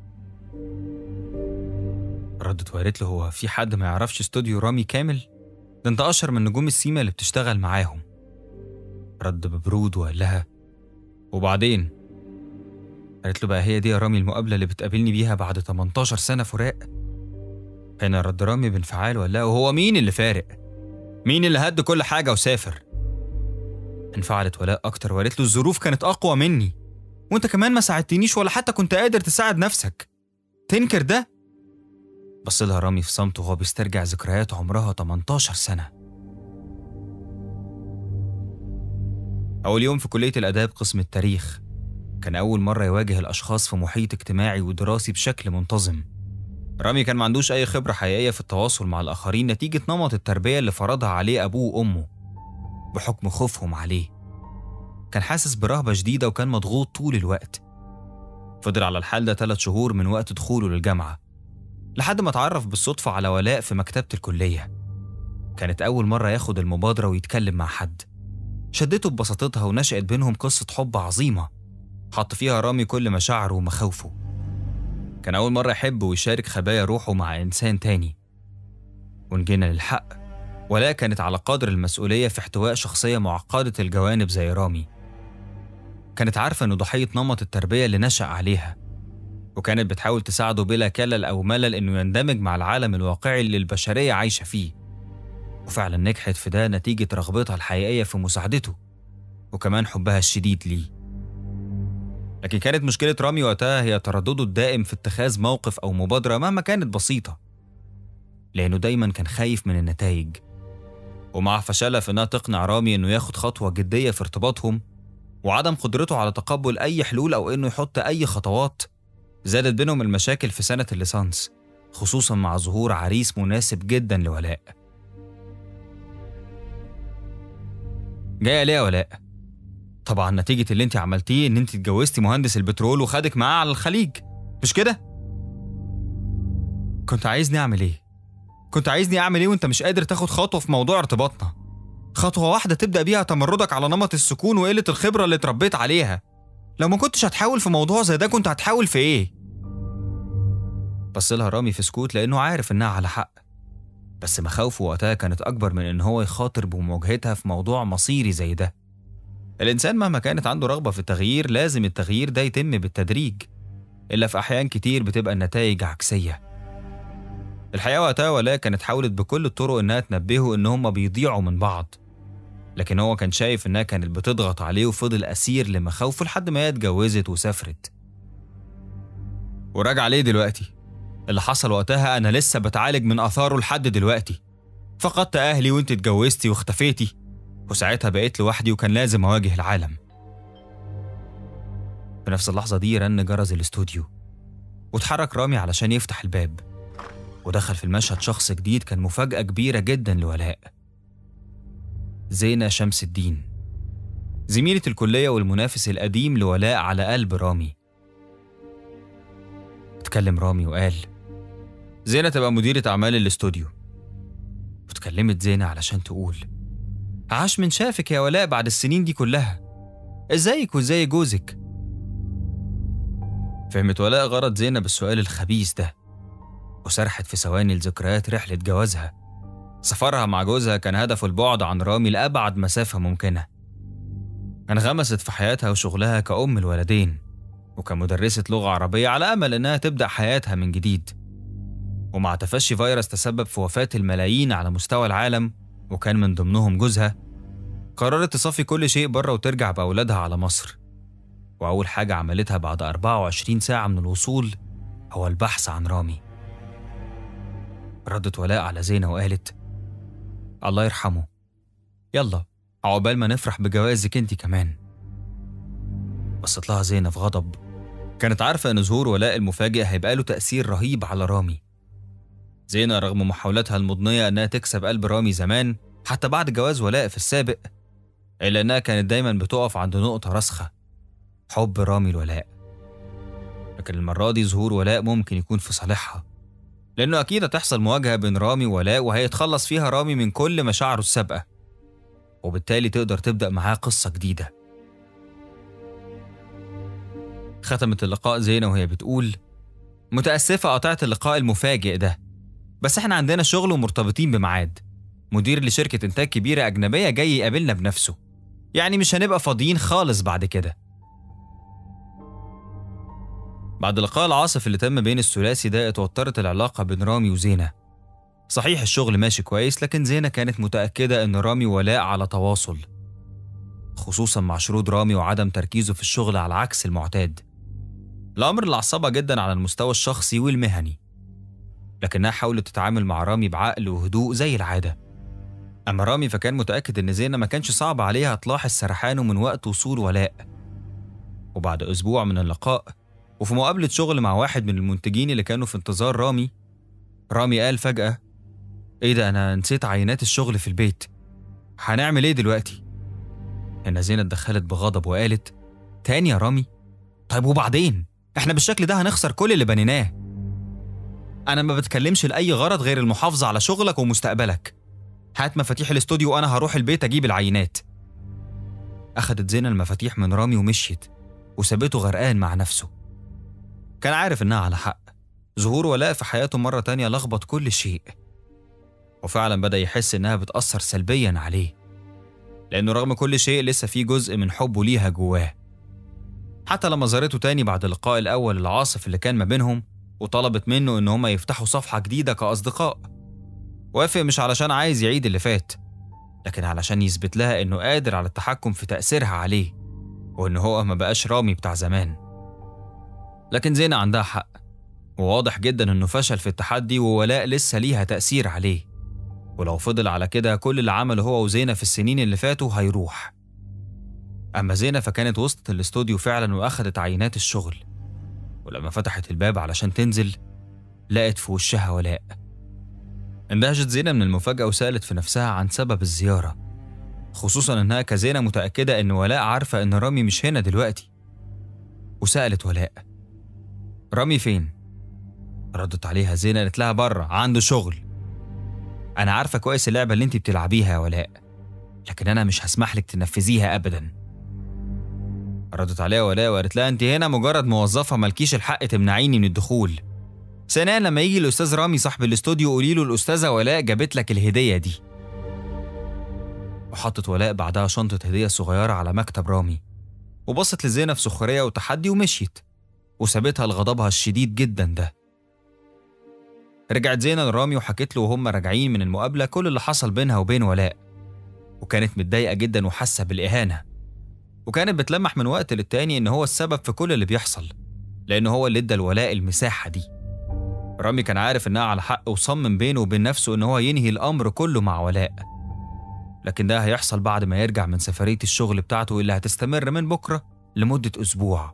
[SPEAKER 1] ردت وقالت له هو في حد ما يعرفش استوديو رامي كامل ده انت اشهر من نجوم السيما اللي بتشتغل معاهم رد ببرود وقال لها وبعدين قالت له بقى هي دي يا رامي المقابله اللي بتقابلني بيها بعد 18 سنه فراق هنا رد رامي بانفعال وقال لها وهو مين اللي فارق مين اللي هد كل حاجه وسافر انفعلت ولاء اكتر وقالت له الظروف كانت اقوى مني وانت كمان ما ساعدتنيش ولا حتى كنت قادر تساعد نفسك تنكر ده بص لها رامي في صمت وهو بيسترجع ذكريات عمرها 18 سنة أول يوم في كلية الآداب قسم التاريخ كان أول مرة يواجه الأشخاص في محيط اجتماعي ودراسي بشكل منتظم رامي كان ما عندوش أي خبرة حقيقية في التواصل مع الآخرين نتيجة نمط التربية اللي فرضها عليه أبوه وأمه بحكم خوفهم عليه كان حاسس برهبة شديدة وكان مضغوط طول الوقت فضل على الحال ده ثلاث شهور من وقت دخوله للجامعة لحد ما اتعرف بالصدفة على ولاء في مكتبة الكلية كانت أول مرة ياخد المبادرة ويتكلم مع حد شدته ببساطتها ونشأت بينهم قصة حب عظيمة حط فيها رامي كل مشاعره ومخاوفه كان أول مرة يحب ويشارك خبايا روحه مع إنسان تاني وإن جينا للحق ولاء كانت على قدر المسؤولية في احتواء شخصية معقدة الجوانب زي رامي كانت عارفة إنه ضحية نمط التربية اللي نشأ عليها وكانت بتحاول تساعده بلا كلل أو ملل إنه يندمج مع العالم الواقعي اللي البشرية عايشة فيه وفعلا نجحت في ده نتيجة رغبتها الحقيقية في مساعدته وكمان حبها الشديد ليه لكن كانت مشكلة رامي وقتها هي تردده الدائم في اتخاذ موقف أو مبادرة مهما كانت بسيطة لأنه دايما كان خايف من النتائج ومع فشلها في إنها تقنع رامي إنه ياخد خطوة جدية في ارتباطهم وعدم قدرته على تقبل أي حلول أو إنه يحط أي خطوات زادت بينهم المشاكل في سنة الليسانس خصوصا مع ظهور عريس مناسب جدا لولاء جاية ليه يا ولاء؟ طبعا نتيجة اللي انت عملتيه ان انت اتجوزتي مهندس البترول وخدك معاه على الخليج مش كده؟ كنت عايزني اعمل ايه؟ كنت عايزني اعمل ايه وانت مش قادر تاخد خطوة في موضوع ارتباطنا؟ خطوة واحدة تبدأ بيها تمردك على نمط السكون وقلة الخبرة اللي اتربيت عليها لو ما كنتش هتحاول في موضوع زي ده كنت هتحاول في ايه؟ بص لها رامي في سكوت لأنه عارف إنها على حق بس مخاوفه وقتها كانت أكبر من إن هو يخاطر بمواجهتها في موضوع مصيري زي ده الإنسان مهما كانت عنده رغبة في التغيير لازم التغيير ده يتم بالتدريج إلا في أحيان كتير بتبقى النتائج عكسية الحقيقة وقتها ولاء كانت حاولت بكل الطرق إنها تنبهه إن هما بيضيعوا من بعض لكن هو كان شايف إنها كانت بتضغط عليه وفضل أسير لمخاوفه لحد ما هي اتجوزت وسافرت وراجع ليه دلوقتي اللي حصل وقتها أنا لسه بتعالج من آثاره لحد دلوقتي فقدت أهلي وأنت اتجوزتي واختفيتي وساعتها بقيت لوحدي وكان لازم أواجه العالم في نفس اللحظة دي رن جرس الاستوديو واتحرك رامي علشان يفتح الباب ودخل في المشهد شخص جديد كان مفاجأة كبيرة جدا لولاء زينة شمس الدين زميلة الكلية والمنافس القديم لولاء على قلب رامي اتكلم رامي وقال زينة تبقى مديرة أعمال الاستوديو واتكلمت زينة علشان تقول عاش من شافك يا ولاء بعد السنين دي كلها ازيك وازاي جوزك فهمت ولاء غرض زينة بالسؤال الخبيث ده وسرحت في ثواني لذكريات رحلة جوازها سفرها مع جوزها كان هدفه البعد عن رامي لأبعد مسافة ممكنة انغمست في حياتها وشغلها كأم الولدين وكمدرسة لغة عربية على أمل إنها تبدأ حياتها من جديد ومع تفشي فيروس تسبب في وفاة الملايين على مستوى العالم وكان من ضمنهم جوزها قررت تصفي كل شيء بره وترجع بأولادها على مصر وأول حاجة عملتها بعد 24 ساعة من الوصول هو البحث عن رامي ردت ولاء على زينة وقالت الله يرحمه يلا عقبال ما نفرح بجوازك انت كمان بصت لها زينة في غضب كانت عارفة إن ظهور ولاء المفاجئ هيبقى له تأثير رهيب على رامي زينة رغم محاولاتها المضنية إنها تكسب قلب رامي زمان حتى بعد جواز ولاء في السابق إلا إنها كانت دايما بتقف عند نقطة راسخة حب رامي لولاء لكن المرة دي ظهور ولاء ممكن يكون في صالحها لأنه أكيد هتحصل مواجهة بين رامي وولاء وهيتخلص فيها رامي من كل مشاعره السابقة وبالتالي تقدر تبدأ معاه قصة جديدة ختمت اللقاء زينة وهي بتقول متأسفة قطعت اللقاء المفاجئ ده بس احنا عندنا شغل ومرتبطين بميعاد مدير لشركة إنتاج كبيرة أجنبية جاي يقابلنا بنفسه يعني مش هنبقى فاضيين خالص بعد كده بعد اللقاء العاصف اللي تم بين الثلاثي ده اتوترت العلاقة بين رامي وزينة صحيح الشغل ماشي كويس لكن زينة كانت متأكدة إن رامي ولاء على تواصل خصوصا مع شرود رامي وعدم تركيزه في الشغل على عكس المعتاد الأمر اللي عصبها جدا على المستوى الشخصي والمهني لكنها حاولت تتعامل مع رامي بعقل وهدوء زي العادة أما رامي فكان متأكد إن زينة ما كانش صعب عليها تلاحظ سرحانه من وقت وصول ولاء وبعد أسبوع من اللقاء وفي مقابلة شغل مع واحد من المنتجين اللي كانوا في انتظار رامي رامي قال فجأة إيه ده أنا نسيت عينات الشغل في البيت هنعمل إيه دلوقتي؟ إن زينة اتدخلت بغضب وقالت تاني يا رامي طيب وبعدين إحنا بالشكل ده هنخسر كل اللي بنيناه أنا ما بتكلمش لأي غرض غير المحافظة على شغلك ومستقبلك هات مفاتيح الاستوديو وأنا هروح البيت أجيب العينات أخدت زينة المفاتيح من رامي ومشيت وسابته غرقان مع نفسه كان عارف إنها على حق ظهور ولاء في حياته مرة تانية لخبط كل شيء وفعلا بدأ يحس إنها بتأثر سلبيا عليه لأنه رغم كل شيء لسه في جزء من حبه ليها جواه حتى لما زارته تاني بعد اللقاء الأول العاصف اللي كان ما بينهم وطلبت منه إن هما يفتحوا صفحة جديدة كأصدقاء وافق مش علشان عايز يعيد اللي فات لكن علشان يثبت لها إنه قادر على التحكم في تأثيرها عليه وإن هو ما بقاش رامي بتاع زمان لكن زينة عندها حق وواضح جدا إنه فشل في التحدي وولاء لسه ليها تأثير عليه ولو فضل على كده كل اللي عمله هو وزينة في السنين اللي فاتوا هيروح أما زينة فكانت وسط الاستوديو فعلا وأخدت عينات الشغل ولما فتحت الباب علشان تنزل لقت في وشها ولاء اندهشت زينة من المفاجأة وسألت في نفسها عن سبب الزيارة خصوصا إنها كزينة متأكدة إن ولاء عارفة إن رامي مش هنا دلوقتي وسألت ولاء رامي فين؟ ردت عليها زينة قالت لها بره عنده شغل أنا عارفة كويس اللعبة اللي أنت بتلعبيها يا ولاء لكن أنا مش هسمح لك تنفذيها أبدا ردت عليها ولاء وقالت لها أنت هنا مجرد موظفة مالكيش الحق تمنعيني من الدخول ثانيا لما يجي الاستاذ رامي صاحب الاستوديو قولي له الاستاذه ولاء جابت لك الهديه دي وحطت ولاء بعدها شنطه هديه صغيره على مكتب رامي وبصت لزينة في سخريه وتحدي ومشيت وسابتها لغضبها الشديد جدا ده رجعت زينة لرامي وحكت له وهم راجعين من المقابلة كل اللي حصل بينها وبين ولاء وكانت متضايقة جدا وحاسة بالإهانة وكانت بتلمح من وقت للتاني إن هو السبب في كل اللي بيحصل لأن هو اللي ادى الولاء المساحة دي رامي كان عارف إنها على حق وصمم بينه وبين نفسه إن هو ينهي الأمر كله مع ولاء لكن ده هيحصل بعد ما يرجع من سفرية الشغل بتاعته اللي هتستمر من بكرة لمدة أسبوع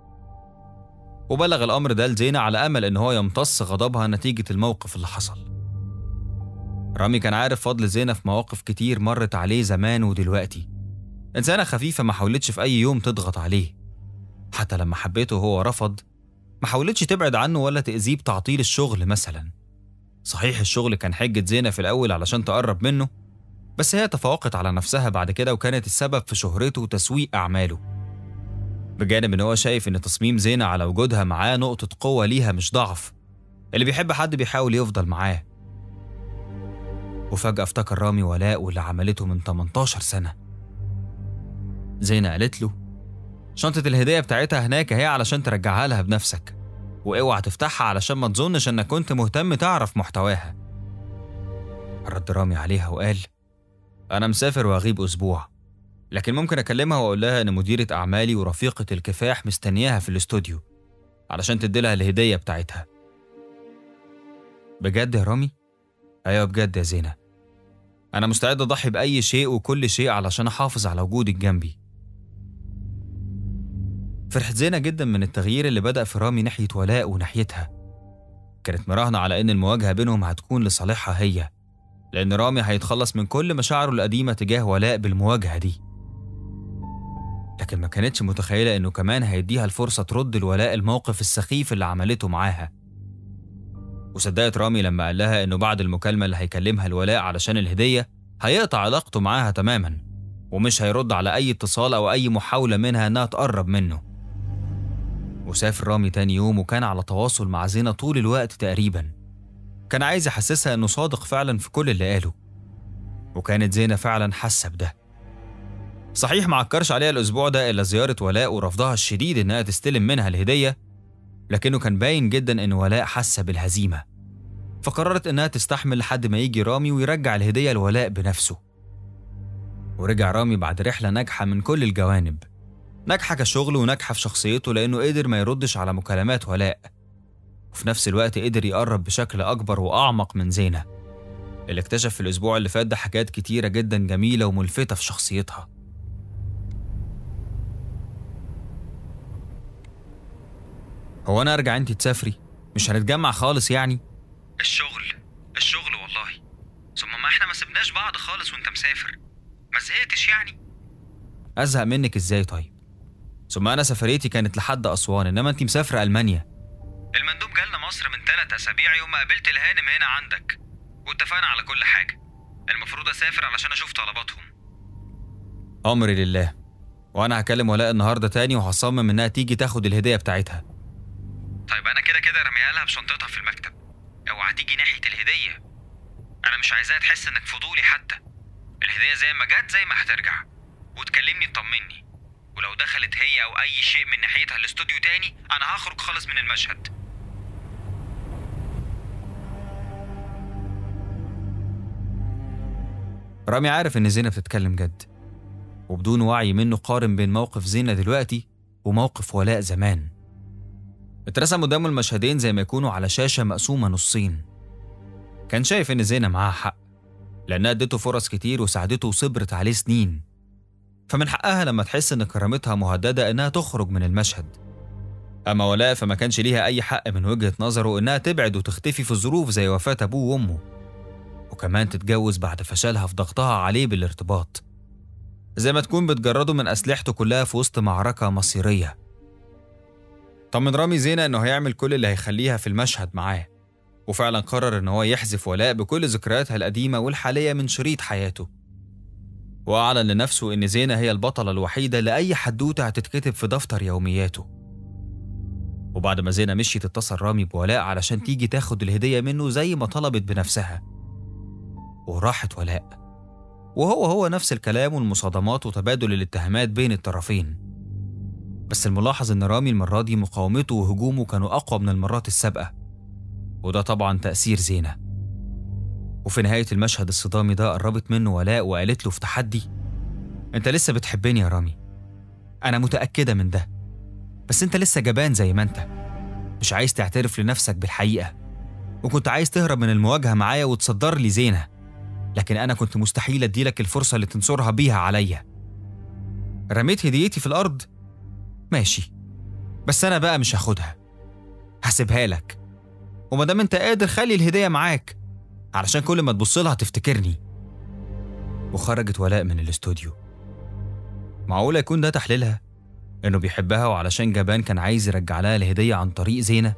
[SPEAKER 1] وبلغ الأمر ده لزينة على أمل إن هو يمتص غضبها نتيجة الموقف اللي حصل رامي كان عارف فضل زينة في مواقف كتير مرت عليه زمان ودلوقتي إنسانة خفيفة ما حاولتش في أي يوم تضغط عليه حتى لما حبيته وهو رفض ما حاولتش تبعد عنه ولا تأذيه بتعطيل الشغل مثلا صحيح الشغل كان حجة زينة في الأول علشان تقرب منه بس هي تفوقت على نفسها بعد كده وكانت السبب في شهرته وتسويق أعماله بجانب إن هو شايف إن تصميم زينة على وجودها معاه نقطة قوة ليها مش ضعف اللي بيحب حد بيحاول يفضل معاه وفجأة افتكر رامي ولاء واللي عملته من 18 سنة زينة قالت له شنطة الهدية بتاعتها هناك اهي علشان ترجعها لها بنفسك واوعى تفتحها علشان ما تظنش انك كنت مهتم تعرف محتواها رد رامي عليها وقال أنا مسافر وأغيب أسبوع لكن ممكن أكلمها وأقول لها إن مديرة أعمالي ورفيقة الكفاح مستنياها في الاستوديو علشان تديلها الهدية بتاعتها بجد يا رامي؟ أيوة بجد يا زينة أنا مستعد أضحي بأي شيء وكل شيء علشان أحافظ على وجودك جنبي فرحت زينة جدا من التغيير اللي بدأ في رامي ناحية ولاء وناحيتها كانت مراهنة على إن المواجهة بينهم هتكون لصالحها هي لأن رامي هيتخلص من كل مشاعره القديمة تجاه ولاء بالمواجهة دي لكن ما كانتش متخيلة إنه كمان هيديها الفرصة ترد الولاء الموقف السخيف اللي عملته معاها وصدقت رامي لما قال لها إنه بعد المكالمة اللي هيكلمها الولاء علشان الهدية هيقطع علاقته معاها تماما ومش هيرد على أي اتصال أو أي محاولة منها إنها تقرب منه وسافر رامي تاني يوم وكان على تواصل مع زينة طول الوقت تقريبا كان عايز يحسسها إنه صادق فعلا في كل اللي قاله وكانت زينة فعلا حاسة بده صحيح ما عكرش عليها الأسبوع ده إلا زيارة ولاء ورفضها الشديد إنها تستلم منها الهدية لكنه كان باين جدا إن ولاء حاسة بالهزيمة فقررت إنها تستحمل لحد ما يجي رامي ويرجع الهدية لولاء بنفسه ورجع رامي بعد رحلة ناجحة من كل الجوانب ناجحة كشغل وناجحة في شخصيته لأنه قدر ما يردش على مكالمات ولاء وفي نفس الوقت قدر يقرب بشكل أكبر وأعمق من زينة اللي اكتشف في الأسبوع اللي فات ده حاجات كتيرة جدا جميلة وملفتة في شخصيتها هو أنا أرجع أنت تسافري؟ مش هنتجمع خالص يعني؟
[SPEAKER 2] الشغل الشغل والله ثم ما احنا ما سبناش بعض خالص وانت مسافر ما زهقتش يعني
[SPEAKER 1] أزهق منك إزاي طيب؟ ثم أنا سفريتي كانت لحد أسوان إنما أنت مسافرة ألمانيا
[SPEAKER 2] المندوب جالنا مصر من ثلاث اسابيع يوم ما قابلت الهانم هنا عندك واتفقنا على كل حاجه المفروض اسافر علشان اشوف طلباتهم
[SPEAKER 1] أمري لله وأنا هكلم ولاء النهاردة تاني وهصمم إنها تيجي تاخد الهدية بتاعتها
[SPEAKER 2] طيب انا كده كده رميها لها بشنطتها في المكتب اوعى تيجي ناحيه الهديه انا مش عايزاها تحس انك فضولي حتى الهديه زي ما جت زي ما هترجع وتكلمني تطمني ولو دخلت هي او اي شيء من ناحيتها الاستوديو تاني انا هخرج خالص من المشهد
[SPEAKER 1] رامي عارف إن زينة بتتكلم جد وبدون وعي منه قارن بين موقف زينة دلوقتي وموقف ولاء زمان اترسم قدامه المشهدين زي ما يكونوا على شاشة مقسومة نصين كان شايف إن زينة معاها حق لأنها ادته فرص كتير وساعدته وصبرت عليه سنين فمن حقها لما تحس إن كرامتها مهددة إنها تخرج من المشهد أما ولاء فما كانش ليها أي حق من وجهة نظره إنها تبعد وتختفي في ظروف زي وفاة أبوه وأمه وكمان تتجوز بعد فشلها في ضغطها عليه بالارتباط زي ما تكون بتجرده من أسلحته كلها في وسط معركة مصيرية طمن رامي زينة إنه هيعمل كل اللي هيخليها في المشهد معاه وفعلا قرر إن هو يحذف ولاء بكل ذكرياتها القديمة والحالية من شريط حياته وأعلن لنفسه إن زينة هي البطلة الوحيدة لأي حدوتة هتتكتب في دفتر يومياته وبعد ما زينة مشيت اتصل رامي بولاء علشان تيجي تاخد الهدية منه زي ما طلبت بنفسها وراحت ولاء وهو هو نفس الكلام والمصادمات وتبادل الاتهامات بين الطرفين بس الملاحظ ان رامي المرة دي مقاومته وهجومه كانوا أقوى من المرات السابقة وده طبعا تأثير زينة وفي نهاية المشهد الصدامي ده قربت منه ولاء وقالت له في تحدي انت لسه بتحبني يا رامي انا متأكدة من ده بس انت لسه جبان زي ما انت مش عايز تعترف لنفسك بالحقيقة وكنت عايز تهرب من المواجهة معايا وتصدر لي زينة لكن أنا كنت مستحيل أديلك الفرصة اللي تنصرها بيها عليا رميت هديتي في الأرض ماشي بس أنا بقى مش هاخدها هسيبها لك ومادام أنت قادر خلي الهدية معاك علشان كل ما تبص لها تفتكرني وخرجت ولاء من الاستوديو معقولة يكون ده تحليلها؟ إنه بيحبها وعلشان جبان كان عايز يرجع لها الهدية عن طريق زينة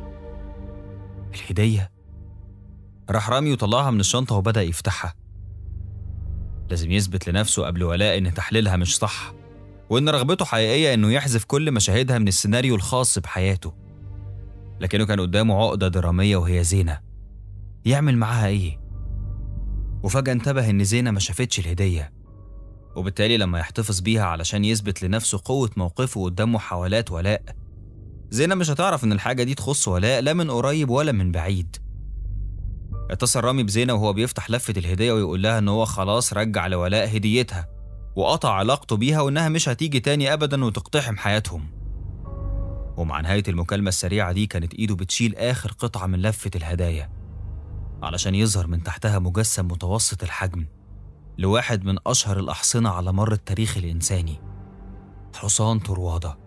[SPEAKER 1] الهدية راح رامي وطلعها من الشنطة وبدأ يفتحها لازم يثبت لنفسه قبل ولاء إن تحليلها مش صح وإن رغبته حقيقية إنه يحذف كل مشاهدها من السيناريو الخاص بحياته لكنه كان قدامه عقدة درامية وهي زينة يعمل معاها إيه؟ وفجأة انتبه إن زينة ما شافتش الهدية وبالتالي لما يحتفظ بيها علشان يثبت لنفسه قوة موقفه قدام محاولات ولاء زينة مش هتعرف إن الحاجة دي تخص ولاء لا من قريب ولا من بعيد اتصل رامي بزينة وهو بيفتح لفة الهدية ويقول لها إن هو خلاص رجع لولاء هديتها وقطع علاقته بيها وإنها مش هتيجي تاني أبدا وتقتحم حياتهم ومع نهاية المكالمة السريعة دي كانت إيده بتشيل آخر قطعة من لفة الهدايا علشان يظهر من تحتها مجسم متوسط الحجم لواحد من أشهر الأحصنة على مر التاريخ الإنساني حصان طروادة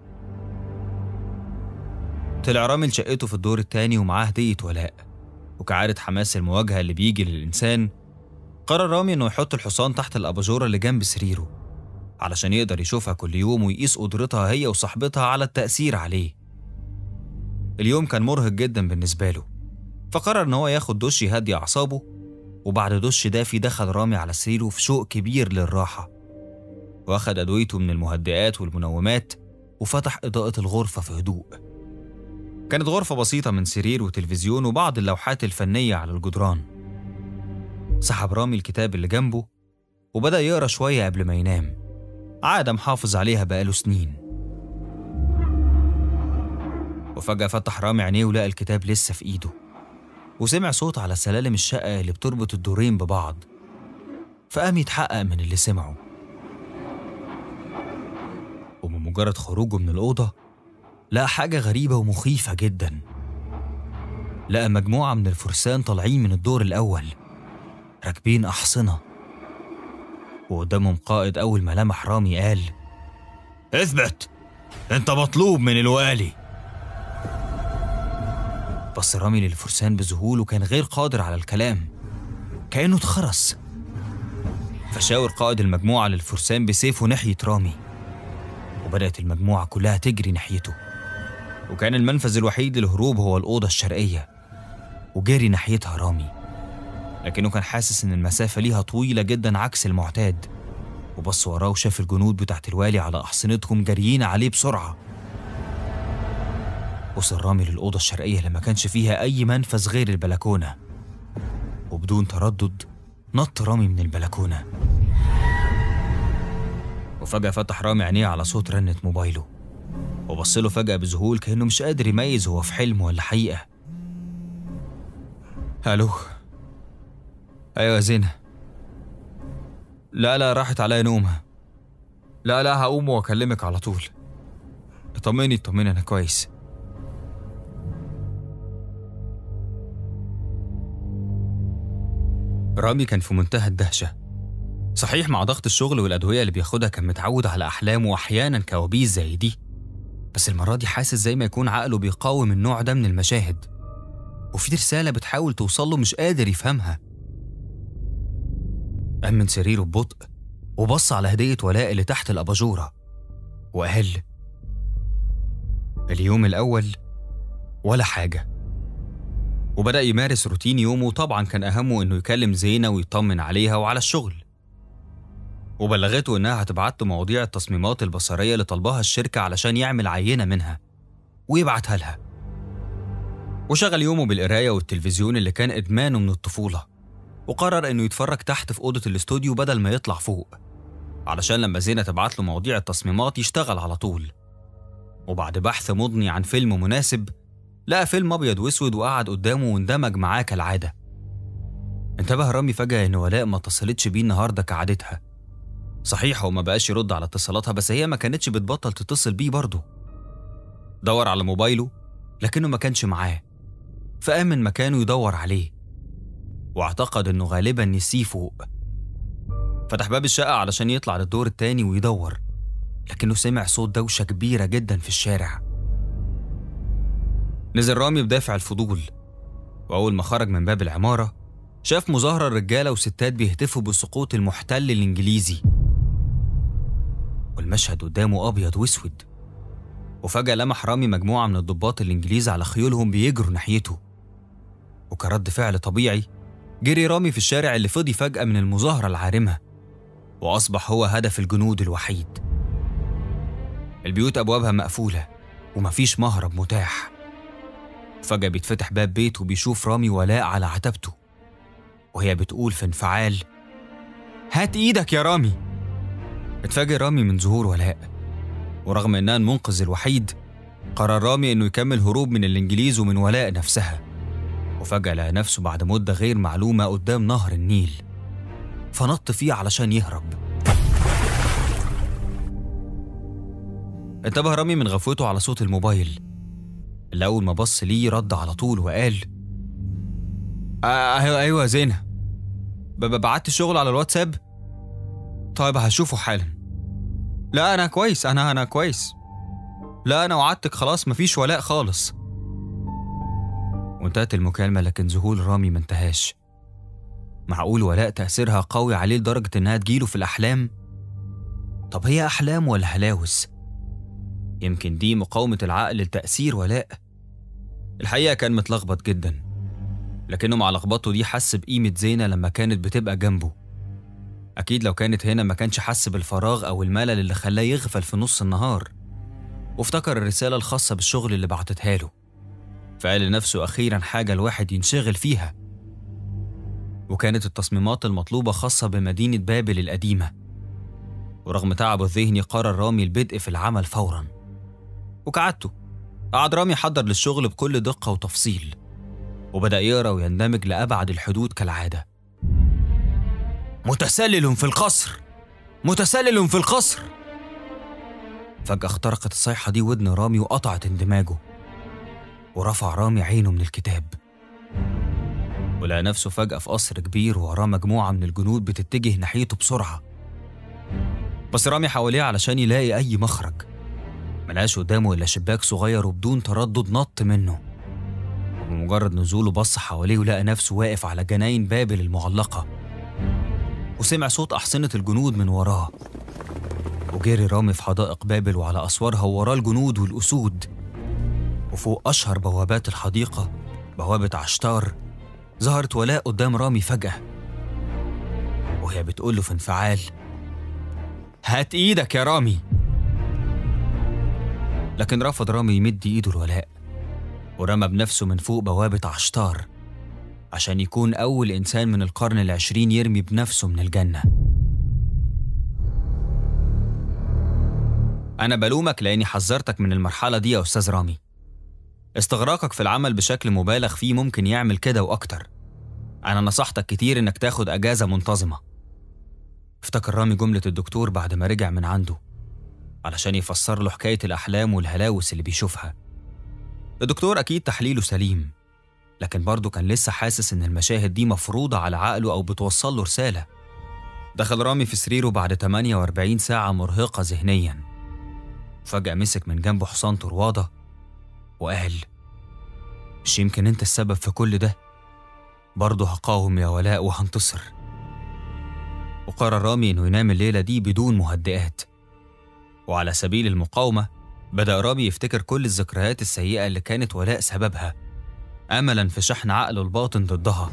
[SPEAKER 1] طلع رامي لشقته في الدور التاني ومعاه هدية ولاء وكعادة حماس المواجهة اللي بيجي للإنسان قرر رامي إنه يحط الحصان تحت الأباجورة اللي جنب سريره علشان يقدر يشوفها كل يوم ويقيس قدرتها هي وصاحبتها على التأثير عليه اليوم كان مرهق جدا بالنسبة له فقرر إن هو ياخد دش يهدي أعصابه وبعد دش دافي دخل رامي على سريره في شوق كبير للراحة واخد أدويته من المهدئات والمنومات وفتح إضاءة الغرفة في هدوء كانت غرفة بسيطة من سرير وتلفزيون وبعض اللوحات الفنية على الجدران سحب رامي الكتاب اللي جنبه وبدأ يقرأ شوية قبل ما ينام عادة محافظ عليها بقاله سنين وفجأة فتح رامي عينيه ولقى الكتاب لسه في إيده وسمع صوت على سلالم الشقة اللي بتربط الدورين ببعض فقام يتحقق من اللي سمعه وبمجرد خروجه من الأوضة لقى حاجة غريبة ومخيفة جدا لقى مجموعة من الفرسان طالعين من الدور الأول راكبين أحصنة وقدامهم قائد أول ما لمح رامي قال اثبت انت مطلوب من الوالي بص رامي للفرسان بذهول وكان غير قادر على الكلام كأنه اتخرس فشاور قائد المجموعة للفرسان بسيفه ناحية رامي وبدأت المجموعة كلها تجري ناحيته وكان المنفذ الوحيد للهروب هو الأوضة الشرقية وجري ناحيتها رامي لكنه كان حاسس إن المسافة ليها طويلة جدا عكس المعتاد وبص وراه وشاف الجنود بتاعت الوالي على أحصنتهم جاريين عليه بسرعة وصل رامي للأوضة الشرقية اللي ما كانش فيها أي منفذ غير البلكونة وبدون تردد نط رامي من البلكونة وفجأة فتح رامي عينيه على صوت رنة موبايله وبص له فجأة بذهول كأنه مش قادر يميز هو في حلم ولا حقيقة ألو أيوة يا زينة لا لا راحت عليا نومة لا لا هقوم وأكلمك على طول اطمني اطمني أنا كويس رامي كان في منتهى الدهشة صحيح مع ضغط الشغل والأدوية اللي بياخدها كان متعود على أحلام وأحيانا كوابيس زي دي بس المرة دي حاسس زي ما يكون عقله بيقاوم النوع ده من المشاهد وفي رسالة بتحاول توصله مش قادر يفهمها قام من سريره ببطء وبص على هدية ولاء اللي تحت الأباجورة وقال اليوم الأول ولا حاجة وبدأ يمارس روتين يومه وطبعا كان أهمه إنه يكلم زينة ويطمن عليها وعلى الشغل وبلغته إنها هتبعت له مواضيع التصميمات البصرية اللي طلبها الشركة علشان يعمل عينة منها ويبعتها لها وشغل يومه بالقراية والتلفزيون اللي كان إدمانه من الطفولة وقرر إنه يتفرج تحت في أوضة الاستوديو بدل ما يطلع فوق علشان لما زينة تبعت له مواضيع التصميمات يشتغل على طول وبعد بحث مضني عن فيلم مناسب لقى فيلم أبيض وأسود وقعد قدامه واندمج معاه كالعادة انتبه رامي فجأة إن ولاء ما اتصلتش بيه النهاردة كعادتها صحيح هو ما بقاش يرد على اتصالاتها بس هي ما كانتش بتبطل تتصل بيه برضه دور على موبايله لكنه ما كانش معاه فقام من مكانه يدور عليه واعتقد انه غالبا نسيه فوق فتح باب الشقة علشان يطلع للدور التاني ويدور لكنه سمع صوت دوشة كبيرة جدا في الشارع نزل رامي بدافع الفضول وأول ما خرج من باب العمارة شاف مظاهرة رجالة وستات بيهتفوا بسقوط المحتل الإنجليزي والمشهد قدامه أبيض وأسود وفجأة لمح رامي مجموعة من الضباط الإنجليز على خيولهم بيجروا ناحيته وكرد فعل طبيعي جري رامي في الشارع اللي فضي فجأة من المظاهرة العارمة وأصبح هو هدف الجنود الوحيد البيوت أبوابها مقفولة ومفيش مهرب متاح فجأة بيتفتح باب بيت وبيشوف رامي ولاء على عتبته وهي بتقول في انفعال هات ايدك يا رامي اتفاجئ رامي من ظهور ولاء ورغم انها المنقذ الوحيد قرر رامي انه يكمل هروب من الانجليز ومن ولاء نفسها وفجأة لقى نفسه بعد مدة غير معلومة قدام نهر النيل فنط فيه علشان يهرب انتبه رامي من غفوته على صوت الموبايل اللي أول ما بص ليه رد على طول وقال آه أيوة أيوة يا زينة ب- ب- بعت الشغل على الواتساب طيب هشوفه حالا لا أنا كويس أنا أنا كويس لا أنا وعدتك خلاص مفيش ولاء خالص وانتهت المكالمة لكن ذهول رامي ما انتهاش معقول ولاء تأثيرها قوي عليه لدرجة إنها تجيله في الأحلام؟ طب هي أحلام ولا هلاوس؟ يمكن دي مقاومة العقل لتأثير ولاء الحقيقة كان متلخبط جدا لكنه مع لخبطته دي حس بقيمة زينة لما كانت بتبقى جنبه أكيد لو كانت هنا ما كانش حس بالفراغ أو الملل اللي خلاه يغفل في نص النهار وافتكر الرسالة الخاصة بالشغل اللي بعتتها له فقال لنفسه أخيرا حاجة الواحد ينشغل فيها وكانت التصميمات المطلوبة خاصة بمدينة بابل القديمة ورغم تعبه الذهني قرر رامي البدء في العمل فورا وكعادته قعد رامي يحضر للشغل بكل دقة وتفصيل وبدأ يقرأ ويندمج لأبعد الحدود كالعادة متسلل في القصر متسلل في القصر فجأة اخترقت الصيحة دي ودن رامي وقطعت اندماجه ورفع رامي عينه من الكتاب ولقى نفسه فجأة في قصر كبير ووراه مجموعة من الجنود بتتجه ناحيته بسرعة بس رامي حواليه علشان يلاقي أي مخرج ملقاش قدامه إلا شباك صغير وبدون تردد نط منه وبمجرد نزوله بص حواليه ولقى نفسه واقف على جناين بابل المعلقة وسمع صوت أحصنة الجنود من وراه وجري رامي في حدائق بابل وعلى أسوارها ووراه الجنود والأسود وفوق أشهر بوابات الحديقة بوابة عشتار ظهرت ولاء قدام رامي فجأة وهي بتقول له في انفعال هات ايدك يا رامي لكن رفض رامي يمد ايده لولاء ورمى بنفسه من فوق بوابة عشتار عشان يكون أول إنسان من القرن العشرين يرمي بنفسه من الجنة أنا بلومك لأني حذرتك من المرحلة دي يا أستاذ رامي استغراقك في العمل بشكل مبالغ فيه ممكن يعمل كده وأكتر أنا نصحتك كتير إنك تاخد أجازة منتظمة افتكر رامي جملة الدكتور بعد ما رجع من عنده علشان يفسر له حكاية الأحلام والهلاوس اللي بيشوفها الدكتور أكيد تحليله سليم لكن برضه كان لسه حاسس إن المشاهد دي مفروضة على عقله أو بتوصل له رسالة دخل رامي في سريره بعد 48 ساعة مرهقة ذهنيا فجأة مسك من جنبه حصان طروادة وقال مش يمكن انت السبب في كل ده برضه هقاوم يا ولاء وهنتصر وقرر رامي انه ينام الليلة دي بدون مهدئات وعلى سبيل المقاومة بدأ رامي يفتكر كل الذكريات السيئة اللي كانت ولاء سببها أملا في شحن عقله الباطن ضدها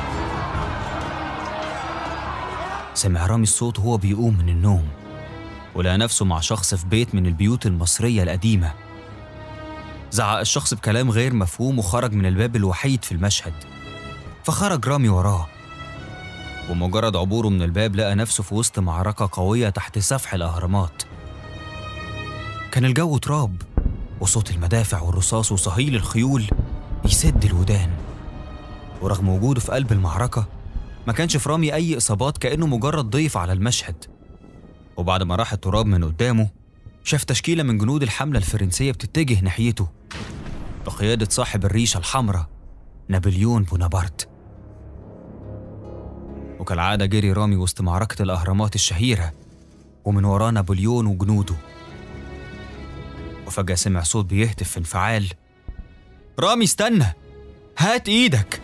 [SPEAKER 1] سمع رامي الصوت وهو بيقوم من النوم ولقى نفسه مع شخص في بيت من البيوت المصرية القديمة زعق الشخص بكلام غير مفهوم وخرج من الباب الوحيد في المشهد فخرج رامي وراه ومجرد عبوره من الباب لقى نفسه في وسط معركة قوية تحت سفح الأهرامات كان الجو تراب وصوت المدافع والرصاص وصهيل الخيول يسد الودان ورغم وجوده في قلب المعركة ما كانش في رامي أي إصابات كأنه مجرد ضيف على المشهد وبعد ما راح التراب من قدامه شاف تشكيلة من جنود الحملة الفرنسية بتتجه ناحيته بقيادة صاحب الريشة الحمراء نابليون بونابرت وكالعادة جري رامي وسط معركة الأهرامات الشهيرة ومن وراه نابليون وجنوده وفجأة سمع صوت بيهتف في انفعال رامي استنى هات ايدك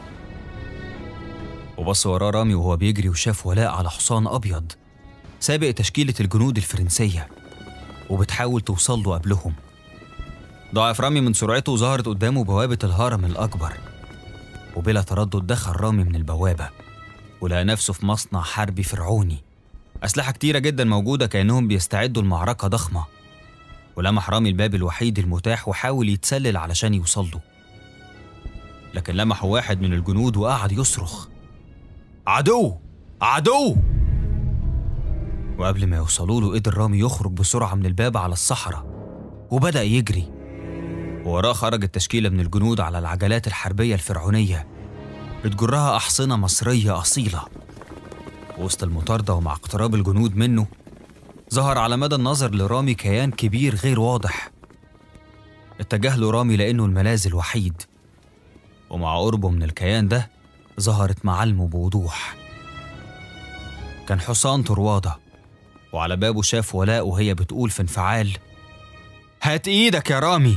[SPEAKER 1] وبص وراه رامي وهو بيجري وشاف ولاء على حصان أبيض سابق تشكيلة الجنود الفرنسية وبتحاول توصل له قبلهم ضعف رامي من سرعته وظهرت قدامه بوابة الهرم الأكبر وبلا تردد دخل رامي من البوابة ولقى نفسه في مصنع حربي فرعوني أسلحة كتيرة جدا موجودة كأنهم بيستعدوا لمعركة ضخمة ولمح رامي الباب الوحيد المتاح وحاول يتسلل علشان يوصل له لكن لمحه واحد من الجنود وقعد يصرخ عدو عدو وقبل ما يوصلوا له قدر رامي يخرج بسرعة من الباب على الصحراء وبدأ يجري ووراه خرجت تشكيلة من الجنود على العجلات الحربية الفرعونية بتجرها أحصنة مصرية أصيلة وسط المطاردة ومع اقتراب الجنود منه ظهر على مدى النظر لرامي كيان كبير غير واضح اتجه له رامي لأنه الملاذ الوحيد ومع قربه من الكيان ده ظهرت معالمه بوضوح كان حصان طروادة وعلى بابه شاف ولاء وهي بتقول في انفعال هات ايدك يا رامي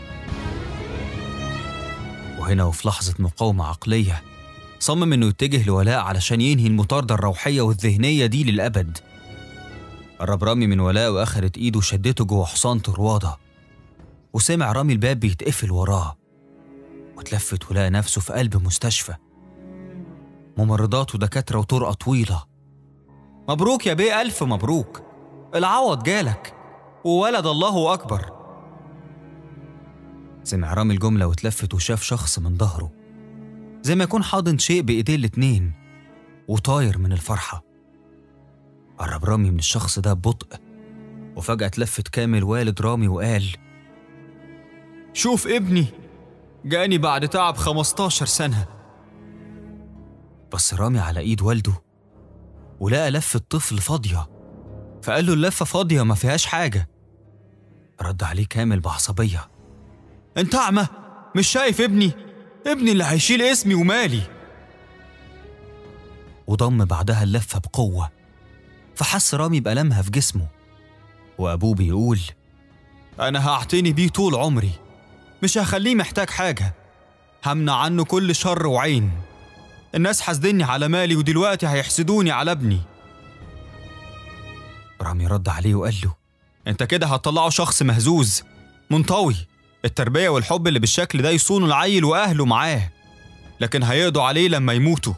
[SPEAKER 1] وهنا وفي لحظة مقاومة عقلية صمم انه يتجه لولاء علشان ينهي المطاردة الروحية والذهنية دي للأبد قرب رامي من ولاء وأخدت إيده وشدته جوه حصان طروادة وسمع رامي الباب بيتقفل وراه واتلفت ولقى نفسه في قلب مستشفى ممرضات ودكاترة وطرقة طويلة مبروك يا بيه ألف مبروك العوض جالك وولد الله أكبر سمع رامي الجملة واتلفت وشاف شخص من ظهره زي ما يكون حاضن شيء بإيديه الاتنين وطاير من الفرحة قرب رامي من الشخص ده ببطء وفجأة اتلفت كامل والد رامي وقال شوف ابني جاني بعد تعب 15 سنة بص رامي على ايد والده ولقى لفة طفل فاضية فقال له اللفة فاضية ما فيهاش حاجة رد عليه كامل بعصبية انت أعمى مش شايف ابني ابني اللي هيشيل اسمي ومالي وضم بعدها اللفة بقوة فحس رامي بألمها في جسمه وأبوه بيقول أنا هعتني بيه طول عمري مش هخليه محتاج حاجة همنع عنه كل شر وعين الناس حاسدني على مالي ودلوقتي هيحسدوني على ابني رامي رد عليه وقال له انت كده هتطلعه شخص مهزوز منطوي التربية والحب اللي بالشكل ده يصونوا العيل وأهله معاه لكن هيقضوا عليه لما يموتوا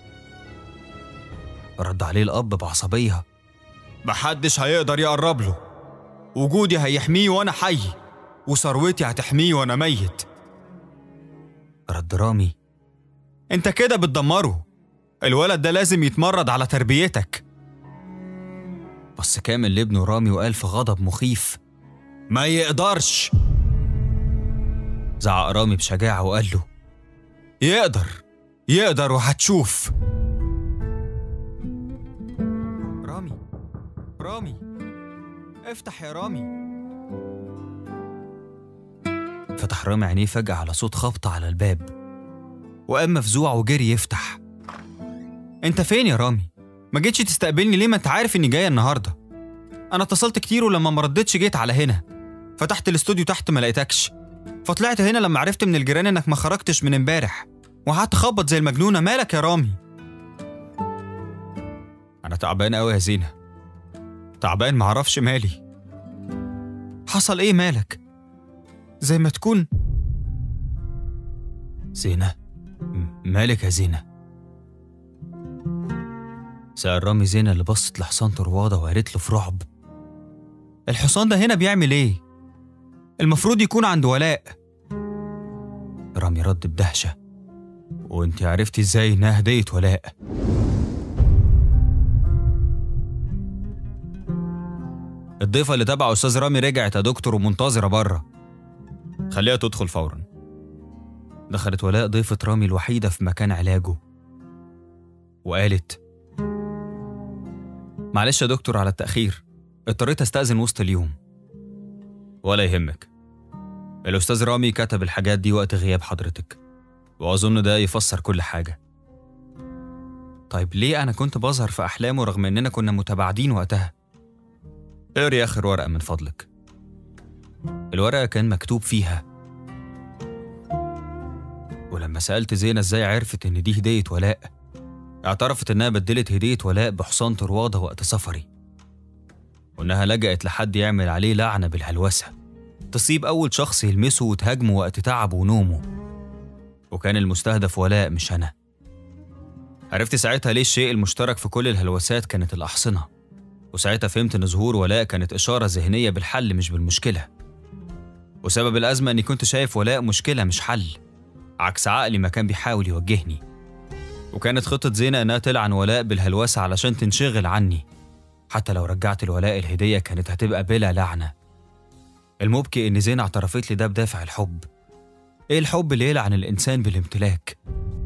[SPEAKER 1] رد عليه الأب بعصبية محدش هيقدر يقرب له وجودي هيحميه وأنا حي وثروتي هتحميه وأنا ميت رد رامي انت كده بتدمره الولد ده لازم يتمرد على تربيتك بص كامل لابنه رامي وقال في غضب مخيف ما يقدرش زعق رامي بشجاعة وقال له يقدر يقدر وهتشوف رامي رامي افتح يا رامي فتح رامي عينيه فجأة على صوت خبط على الباب وقام مفزوع وجري يفتح انت فين يا رامي ما جيتش تستقبلني ليه ما انت عارف اني جايه النهارده انا اتصلت كتير ولما ما ردتش جيت على هنا فتحت الاستوديو تحت ما لقيتكش فطلعت هنا لما عرفت من الجيران انك ما خرجتش من امبارح وقعدت اخبط زي المجنونه مالك يا رامي انا تعبان قوي يا زينه تعبان معرفش مالي حصل ايه مالك زي ما تكون زينه م- مالك يا زينه سأل رامي زينة اللي بصت لحصان طروادة وقالت له في رعب الحصان ده هنا بيعمل ايه المفروض يكون عند ولاء رامي رد بدهشة وانت عرفتي ازاي انها هدية ولاء الضيفة اللي تبع أستاذ رامي رجعت يا دكتور ومنتظرة بره خليها تدخل فورا دخلت ولاء ضيفة رامي الوحيدة في مكان علاجه وقالت معلش يا دكتور على التأخير اضطريت استأذن وسط اليوم ولا يهمك الأستاذ رامي كتب الحاجات دي وقت غياب حضرتك وأظن ده يفسر كل حاجة طيب ليه أنا كنت بظهر في أحلامه رغم إننا كنا متباعدين وقتها؟ اقري آخر ورقة من فضلك الورقة كان مكتوب فيها ولما سألت زينة ازاي عرفت إن دي هدية ولاء اعترفت إنها بدلت هدية ولاء بحصان طروادة وقت سفري وإنها لجأت لحد يعمل عليه لعنة بالهلوسة تصيب أول شخص يلمسه وتهاجمه وقت تعبه ونومه وكان المستهدف ولاء مش أنا عرفت ساعتها ليه الشيء المشترك في كل الهلوسات كانت الأحصنة وساعتها فهمت إن ظهور ولاء كانت إشارة ذهنية بالحل مش بالمشكلة وسبب الأزمة إني كنت شايف ولاء مشكلة مش حل عكس عقلي ما كان بيحاول يوجهني وكانت خطة زينة إنها تلعن ولاء بالهلوسة علشان تنشغل عني حتى لو رجعت الولاء الهدية كانت هتبقى بلا لعنة المبكي إن زينة اعترفت لي ده بدافع الحب إيه الحب اللي يلعن الإنسان بالامتلاك؟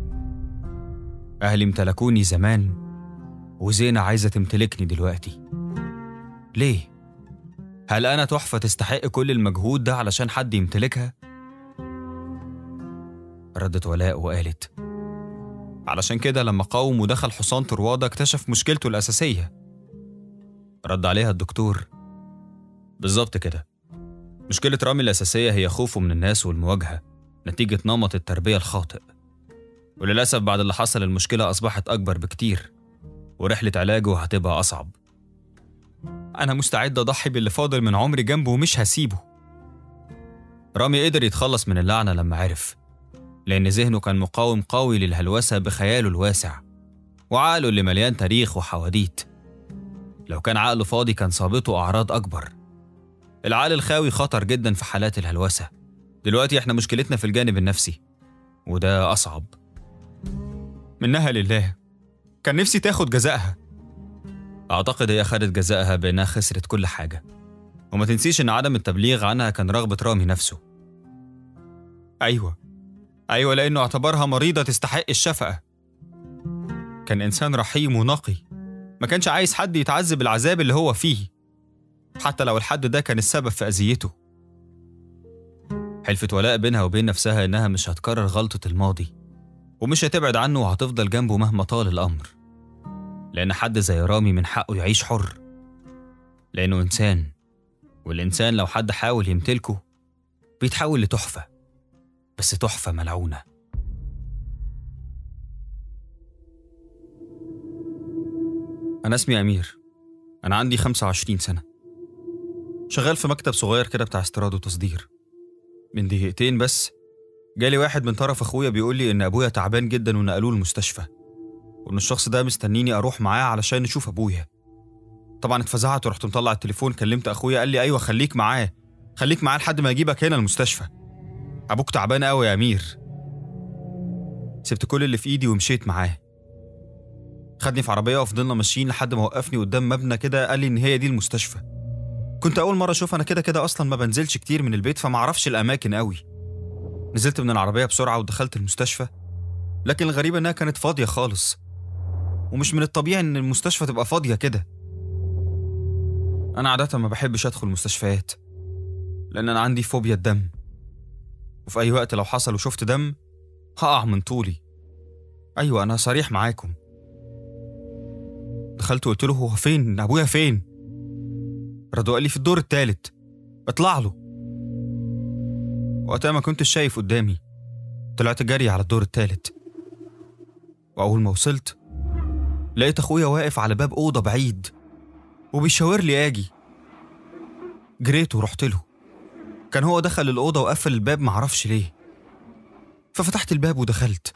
[SPEAKER 1] أهلي امتلكوني زمان وزينة عايزة تمتلكني دلوقتي ليه؟ هل أنا تحفة تستحق كل المجهود ده علشان حد يمتلكها؟ ردت ولاء وقالت علشان كده لما قاوم ودخل حصان طروادة اكتشف مشكلته الأساسية رد عليها الدكتور بالظبط كده مشكلة رامي الأساسية هي خوفه من الناس والمواجهة نتيجة نمط التربية الخاطئ وللأسف بعد اللي حصل المشكلة أصبحت أكبر بكتير ورحلة علاجه هتبقى أصعب أنا مستعد أضحي باللي فاضل من عمري جنبه ومش هسيبه رامي قدر يتخلص من اللعنة لما عرف لأن ذهنه كان مقاوم قوي للهلوسة بخياله الواسع وعقله اللي مليان تاريخ وحواديت لو كان عقله فاضي كان صابته أعراض أكبر العقل الخاوي خطر جدا في حالات الهلوسة دلوقتي احنا مشكلتنا في الجانب النفسي وده أصعب منها لله كان نفسي تاخد جزائها أعتقد هي خدت جزائها بأنها خسرت كل حاجة وما تنسيش إن عدم التبليغ عنها كان رغبة رامي نفسه أيوة أيوة لأنه اعتبرها مريضة تستحق الشفقة كان إنسان رحيم ونقي ما كانش عايز حد يتعذب العذاب اللي هو فيه حتى لو الحد ده كان السبب في أذيته حلفت ولاء بينها وبين نفسها إنها مش هتكرر غلطة الماضي ومش هتبعد عنه وهتفضل جنبه مهما طال الأمر لأن حد زي رامي من حقه يعيش حر لأنه إنسان والإنسان لو حد حاول يمتلكه بيتحول لتحفة بس تحفة ملعونة أنا اسمي أمير أنا عندي 25 سنة شغال في مكتب صغير كده بتاع استيراد وتصدير من دقيقتين بس جالي واحد من طرف أخويا بيقول لي إن أبويا تعبان جدا ونقلوه المستشفى وإن الشخص ده مستنيني أروح معاه علشان نشوف أبويا طبعا اتفزعت ورحت مطلع التليفون كلمت أخويا قال لي أيوه خليك معاه خليك معاه لحد ما يجيبك هنا المستشفى أبوك تعبان قوي يا أمير سبت كل اللي في إيدي ومشيت معاه خدني في عربية وفضلنا ماشيين لحد ما وقفني قدام مبنى كده قال لي إن هي دي المستشفى كنت أول مرة أشوف أنا كده كده أصلا ما بنزلش كتير من البيت فما أعرفش الأماكن قوي نزلت من العربية بسرعة ودخلت المستشفى لكن الغريب إنها كانت فاضية خالص ومش من الطبيعي إن المستشفى تبقى فاضية كده أنا عادة ما بحبش أدخل مستشفيات لأن أنا عندي فوبيا الدم وفي أي وقت لو حصل وشفت دم هقع من طولي أيوة أنا صريح معاكم دخلت وقلت له هو فين أبويا فين رضو قال لي في الدور التالت اطلع له وقتها ما كنتش شايف قدامي طلعت جري على الدور التالت وأول ما وصلت لقيت أخويا واقف على باب أوضة بعيد وبيشاور لي آجي جريت ورحت له كان هو دخل الأوضة وقفل الباب معرفش ليه ففتحت الباب ودخلت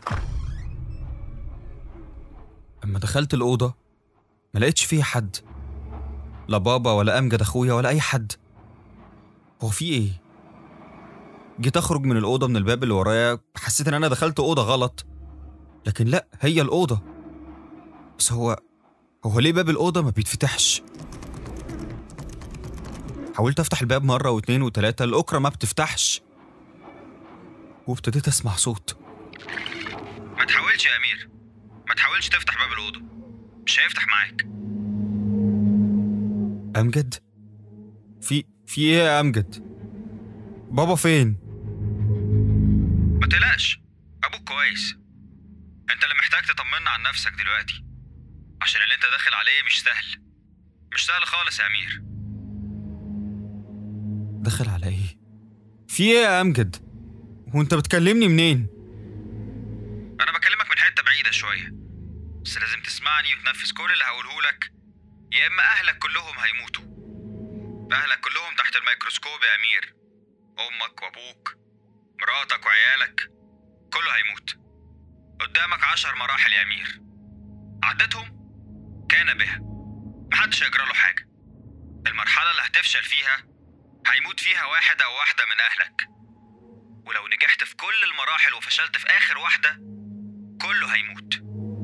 [SPEAKER 1] أما دخلت الأوضة ما لقيتش فيها حد لا بابا ولا أمجد أخويا ولا أي حد هو في إيه؟ جيت أخرج من الأوضة من الباب اللي ورايا حسيت إن أنا دخلت أوضة غلط لكن لأ هي الأوضة بس هو هو ليه باب الأوضة ما بيتفتحش؟ حاولت أفتح الباب مرة واتنين وتلاتة الأكرة ما بتفتحش وابتديت أسمع صوت
[SPEAKER 2] ما تحاولش يا امير ما تحاولش تفتح باب الاوضه مش هيفتح معاك
[SPEAKER 1] أمجد؟ في في إيه يا أمجد؟ بابا فين؟
[SPEAKER 2] ما تقلقش ابوك كويس انت اللي محتاج تطمنا عن نفسك دلوقتي عشان اللي انت داخل عليه مش سهل مش سهل خالص يا امير
[SPEAKER 1] دخل على إيه؟ في إيه يا أمجد؟ وأنت بتكلمني منين؟
[SPEAKER 2] انا بكلمك من حته بعيده شويه بس لازم تسمعني وتنفذ كل اللي هقوله لك يا اما اهلك كلهم هيموتوا اهلك كلهم تحت الميكروسكوب يا امير امك وابوك مراتك وعيالك كله هيموت قدامك عشر مراحل يا امير عدتهم كان بها محدش هيجرى له حاجه المرحله اللي هتفشل فيها هيموت فيها واحد او واحده من اهلك ولو نجحت في كل المراحل وفشلت في اخر واحده كله هيموت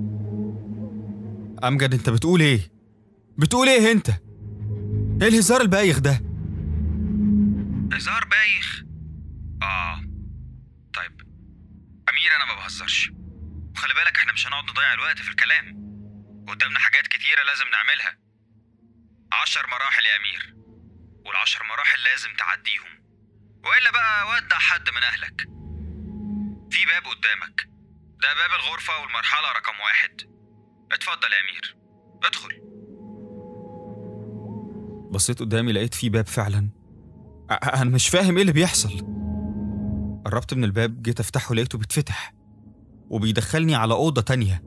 [SPEAKER 1] أمجد أنت بتقول إيه؟ بتقول إيه أنت؟ إيه الهزار البايخ ده؟
[SPEAKER 2] هزار بايخ اه طيب امير انا ما بهزرش وخلي بالك احنا مش هنقعد نضيع الوقت في الكلام قدامنا حاجات كتيره لازم نعملها عشر مراحل يا امير والعشر مراحل لازم تعديهم والا بقى ودع حد من اهلك في باب قدامك ده باب الغرفه والمرحله رقم واحد اتفضل يا امير ادخل
[SPEAKER 1] بصيت قدامي لقيت في باب فعلا أ- أنا مش فاهم إيه اللي بيحصل قربت من الباب جيت أفتحه لقيته بيتفتح وبيدخلني على أوضة تانية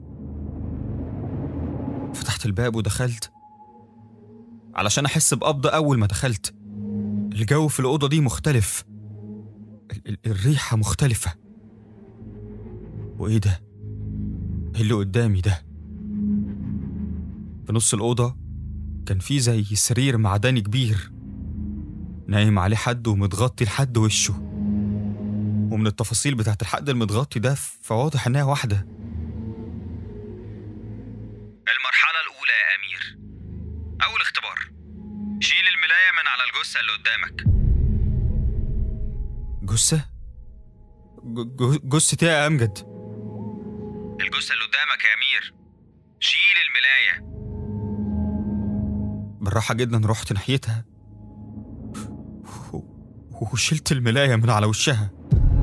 [SPEAKER 1] فتحت الباب ودخلت علشان أحس بقبضة أول ما دخلت الجو في الأوضة دي مختلف ال- ال- الريحة مختلفة وإيه ده؟ إيه اللي قدامي ده؟ في نص الأوضة كان في زي سرير معدني كبير نايم عليه حد ومتغطي لحد وشه ومن التفاصيل بتاعت الحد المتغطي ده فواضح انها واحدة
[SPEAKER 2] المرحلة الأولى يا أمير أول اختبار شيل الملاية من على الجثة اللي قدامك
[SPEAKER 1] جثة؟ ج- ج- جثة ايه يا أمجد؟
[SPEAKER 2] الجثة اللي قدامك يا أمير شيل الملاية
[SPEAKER 1] بالراحة جدا رحت ناحيتها و- وشلت الملاية من على وشها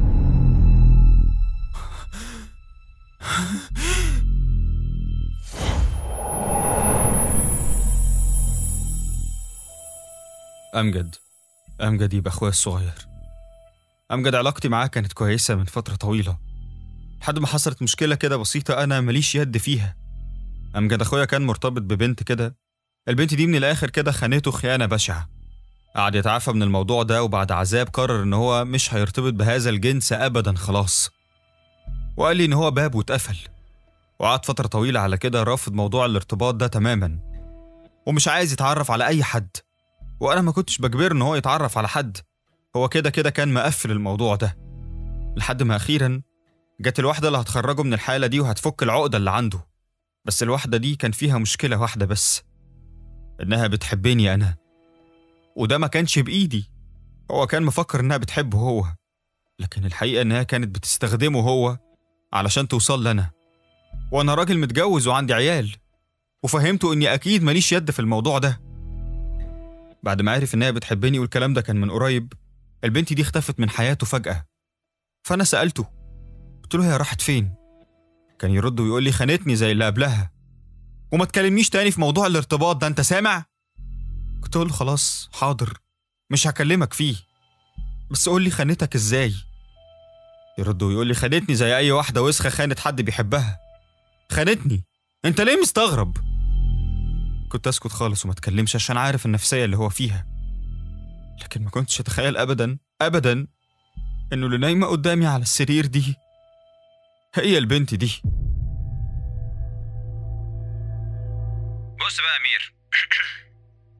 [SPEAKER 1] أمجد أمجد يبقى أخويا الصغير أمجد علاقتي معاه كانت كويسة من فترة طويلة لحد ما حصلت مشكلة كده بسيطة أنا ماليش يد فيها أمجد أخويا كان مرتبط ببنت كده البنت دي من الآخر كده خانته خيانة بشعة قعد يتعافى من الموضوع ده وبعد عذاب قرر إن هو مش هيرتبط بهذا الجنس أبدا خلاص وقال لي إن هو باب واتقفل وقعد فترة طويلة على كده رافض موضوع الارتباط ده تماما ومش عايز يتعرف على أي حد وأنا ما كنتش بجبره إن هو يتعرف على حد هو كده كده كان مقفل الموضوع ده لحد ما أخيرا جت الواحدة اللي هتخرجه من الحالة دي وهتفك العقدة اللي عنده بس الواحدة دي كان فيها مشكلة واحدة بس إنها بتحبني أنا وده ما كانش بإيدي هو كان مفكر إنها بتحبه هو لكن الحقيقة إنها كانت بتستخدمه هو علشان توصل لنا وأنا راجل متجوز وعندي عيال وفهمته إني أكيد ماليش يد في الموضوع ده بعد ما عرف إنها بتحبني والكلام ده كان من قريب البنت دي اختفت من حياته فجأة فأنا سألته قلت له هي راحت فين كان يرد ويقول لي خانتني زي اللي قبلها وما تكلمنيش تاني في موضوع الارتباط ده انت سامع كنت اقول له خلاص حاضر مش هكلمك فيه بس قول لي خانتك ازاي يرد ويقول لي خانتني زي اي واحده وسخه خانت حد بيحبها خانتني انت ليه مستغرب كنت اسكت خالص وما اتكلمش عشان عارف النفسيه اللي هو فيها لكن ما كنتش اتخيل ابدا ابدا انه اللي نايمه قدامي على السرير دي هي البنت دي
[SPEAKER 2] بص بقى يا أمير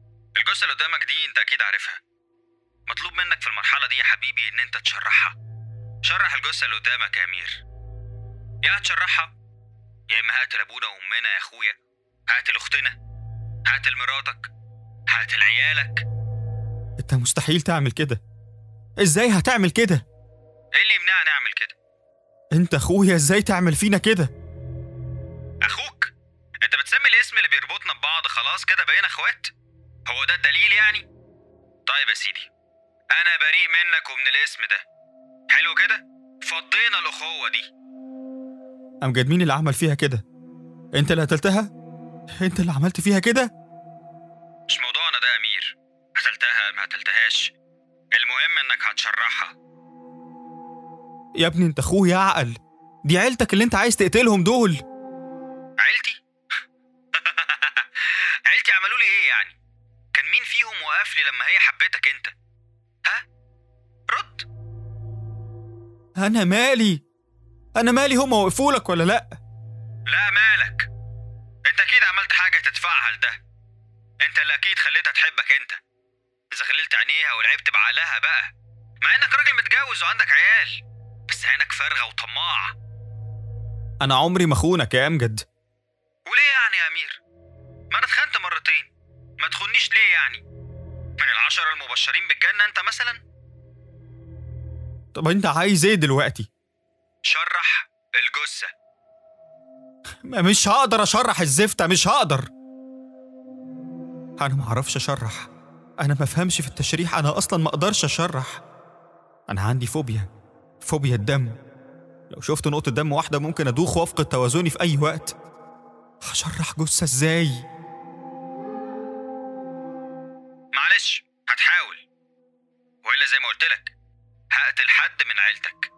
[SPEAKER 1] الجثة اللي قدامك دي انت اكيد عارفها مطلوب منك في المرحلة دي يا حبيبي ان انت تشرحها شرح الجثة اللي قدامك يا امير يا هتشرحها يا اما هقتل ابونا وامنا يا اخويا هقتل اختنا هقتل مراتك هقتل عيالك
[SPEAKER 3] انت مستحيل تعمل كده ازاي هتعمل كده
[SPEAKER 1] ايه اللي يمنعني اعمل كده
[SPEAKER 3] انت اخويا ازاي تعمل فينا كده
[SPEAKER 1] اخوك انت بتسمي الاسم اللي بيربطنا ببعض خلاص كده بقينا اخوات هو ده الدليل يعني طيب يا سيدي انا بريء منك ومن الاسم ده حلو كده فضينا الاخوه دي
[SPEAKER 3] امجد مين اللي عمل فيها كده انت اللي قتلتها انت اللي عملت فيها كده
[SPEAKER 1] مش موضوعنا ده يا امير قتلتها ما قتلتهاش المهم انك هتشرحها
[SPEAKER 3] يا ابني انت اخويا عقل دي عيلتك اللي انت عايز تقتلهم دول
[SPEAKER 1] عيلتي عيلتي عملوا لي ايه يعني كان مين فيهم وقف لي لما هي حبتك انت ها رد
[SPEAKER 3] انا مالي انا مالي هم وقفوا لك ولا لا
[SPEAKER 1] لا مالك انت اكيد عملت حاجه تدفعها لده انت اللي اكيد خليتها تحبك انت زغللت عينيها ولعبت بعقلها بقى مع انك راجل متجوز وعندك عيال بس عينك فارغه وطماعه
[SPEAKER 3] انا عمري ما اخونك يا امجد
[SPEAKER 1] وليه يعني يا امير ما انا اتخنت مرتين ما تخنيش ليه يعني من العشرة المبشرين بالجنة انت مثلا
[SPEAKER 3] طب انت عايز ايه دلوقتي
[SPEAKER 1] شرح الجثة
[SPEAKER 3] ما- مش هقدر اشرح الزفتة مش هقدر انا ما اعرفش اشرح انا ما فهمش في التشريح انا اصلا ما اقدرش اشرح انا عندي فوبيا فوبيا الدم لو شفت نقطة دم واحدة ممكن ادوخ وافقد توازني في اي وقت هشرح جثة ازاي
[SPEAKER 1] معلش هتحاول وإلا زي ما قلت لك هقتل حد من عيلتك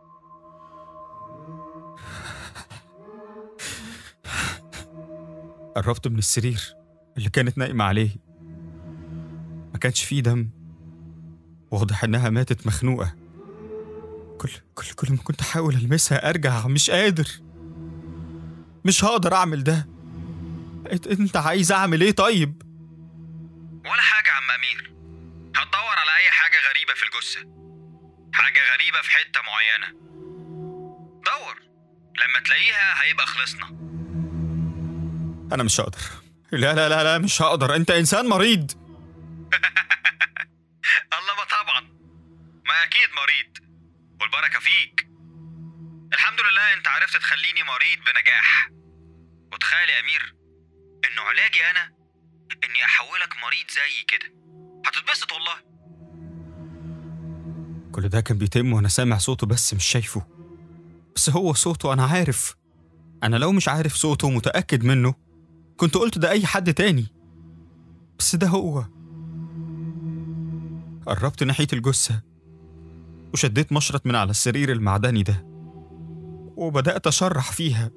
[SPEAKER 3] قربت من السرير اللي كانت نايمة عليه ما كانش فيه دم واضح انها ماتت مخنوقة كل كل كل ما كنت احاول المسها ارجع مش قادر مش هقدر اعمل ده إنت- انت عايز اعمل ايه طيب
[SPEAKER 1] ولا حاجة يا عم أمير هتدور على أي حاجة غريبة في الجثة حاجة غريبة في حتة معينة دور لما تلاقيها هيبقى خلصنا
[SPEAKER 3] انا مش هقدر لا لا لا لا مش هقدر انت انسان مريض
[SPEAKER 1] الله ما طبعا ما أكيد مريض والبركة فيك الحمد لله أنت عرفت تخليني مريض بنجاح وتخيل يا أمير إنه علاجي أنا إني أحولك مريض زيي كده هتتبسط والله
[SPEAKER 3] كل ده كان بيتم وانا سامع صوته بس مش شايفه بس هو صوته انا عارف انا لو مش عارف صوته ومتاكد منه كنت قلت ده اي حد تاني بس ده هو قربت ناحيه الجثه وشديت مشرط من على السرير المعدني ده وبدات اشرح فيها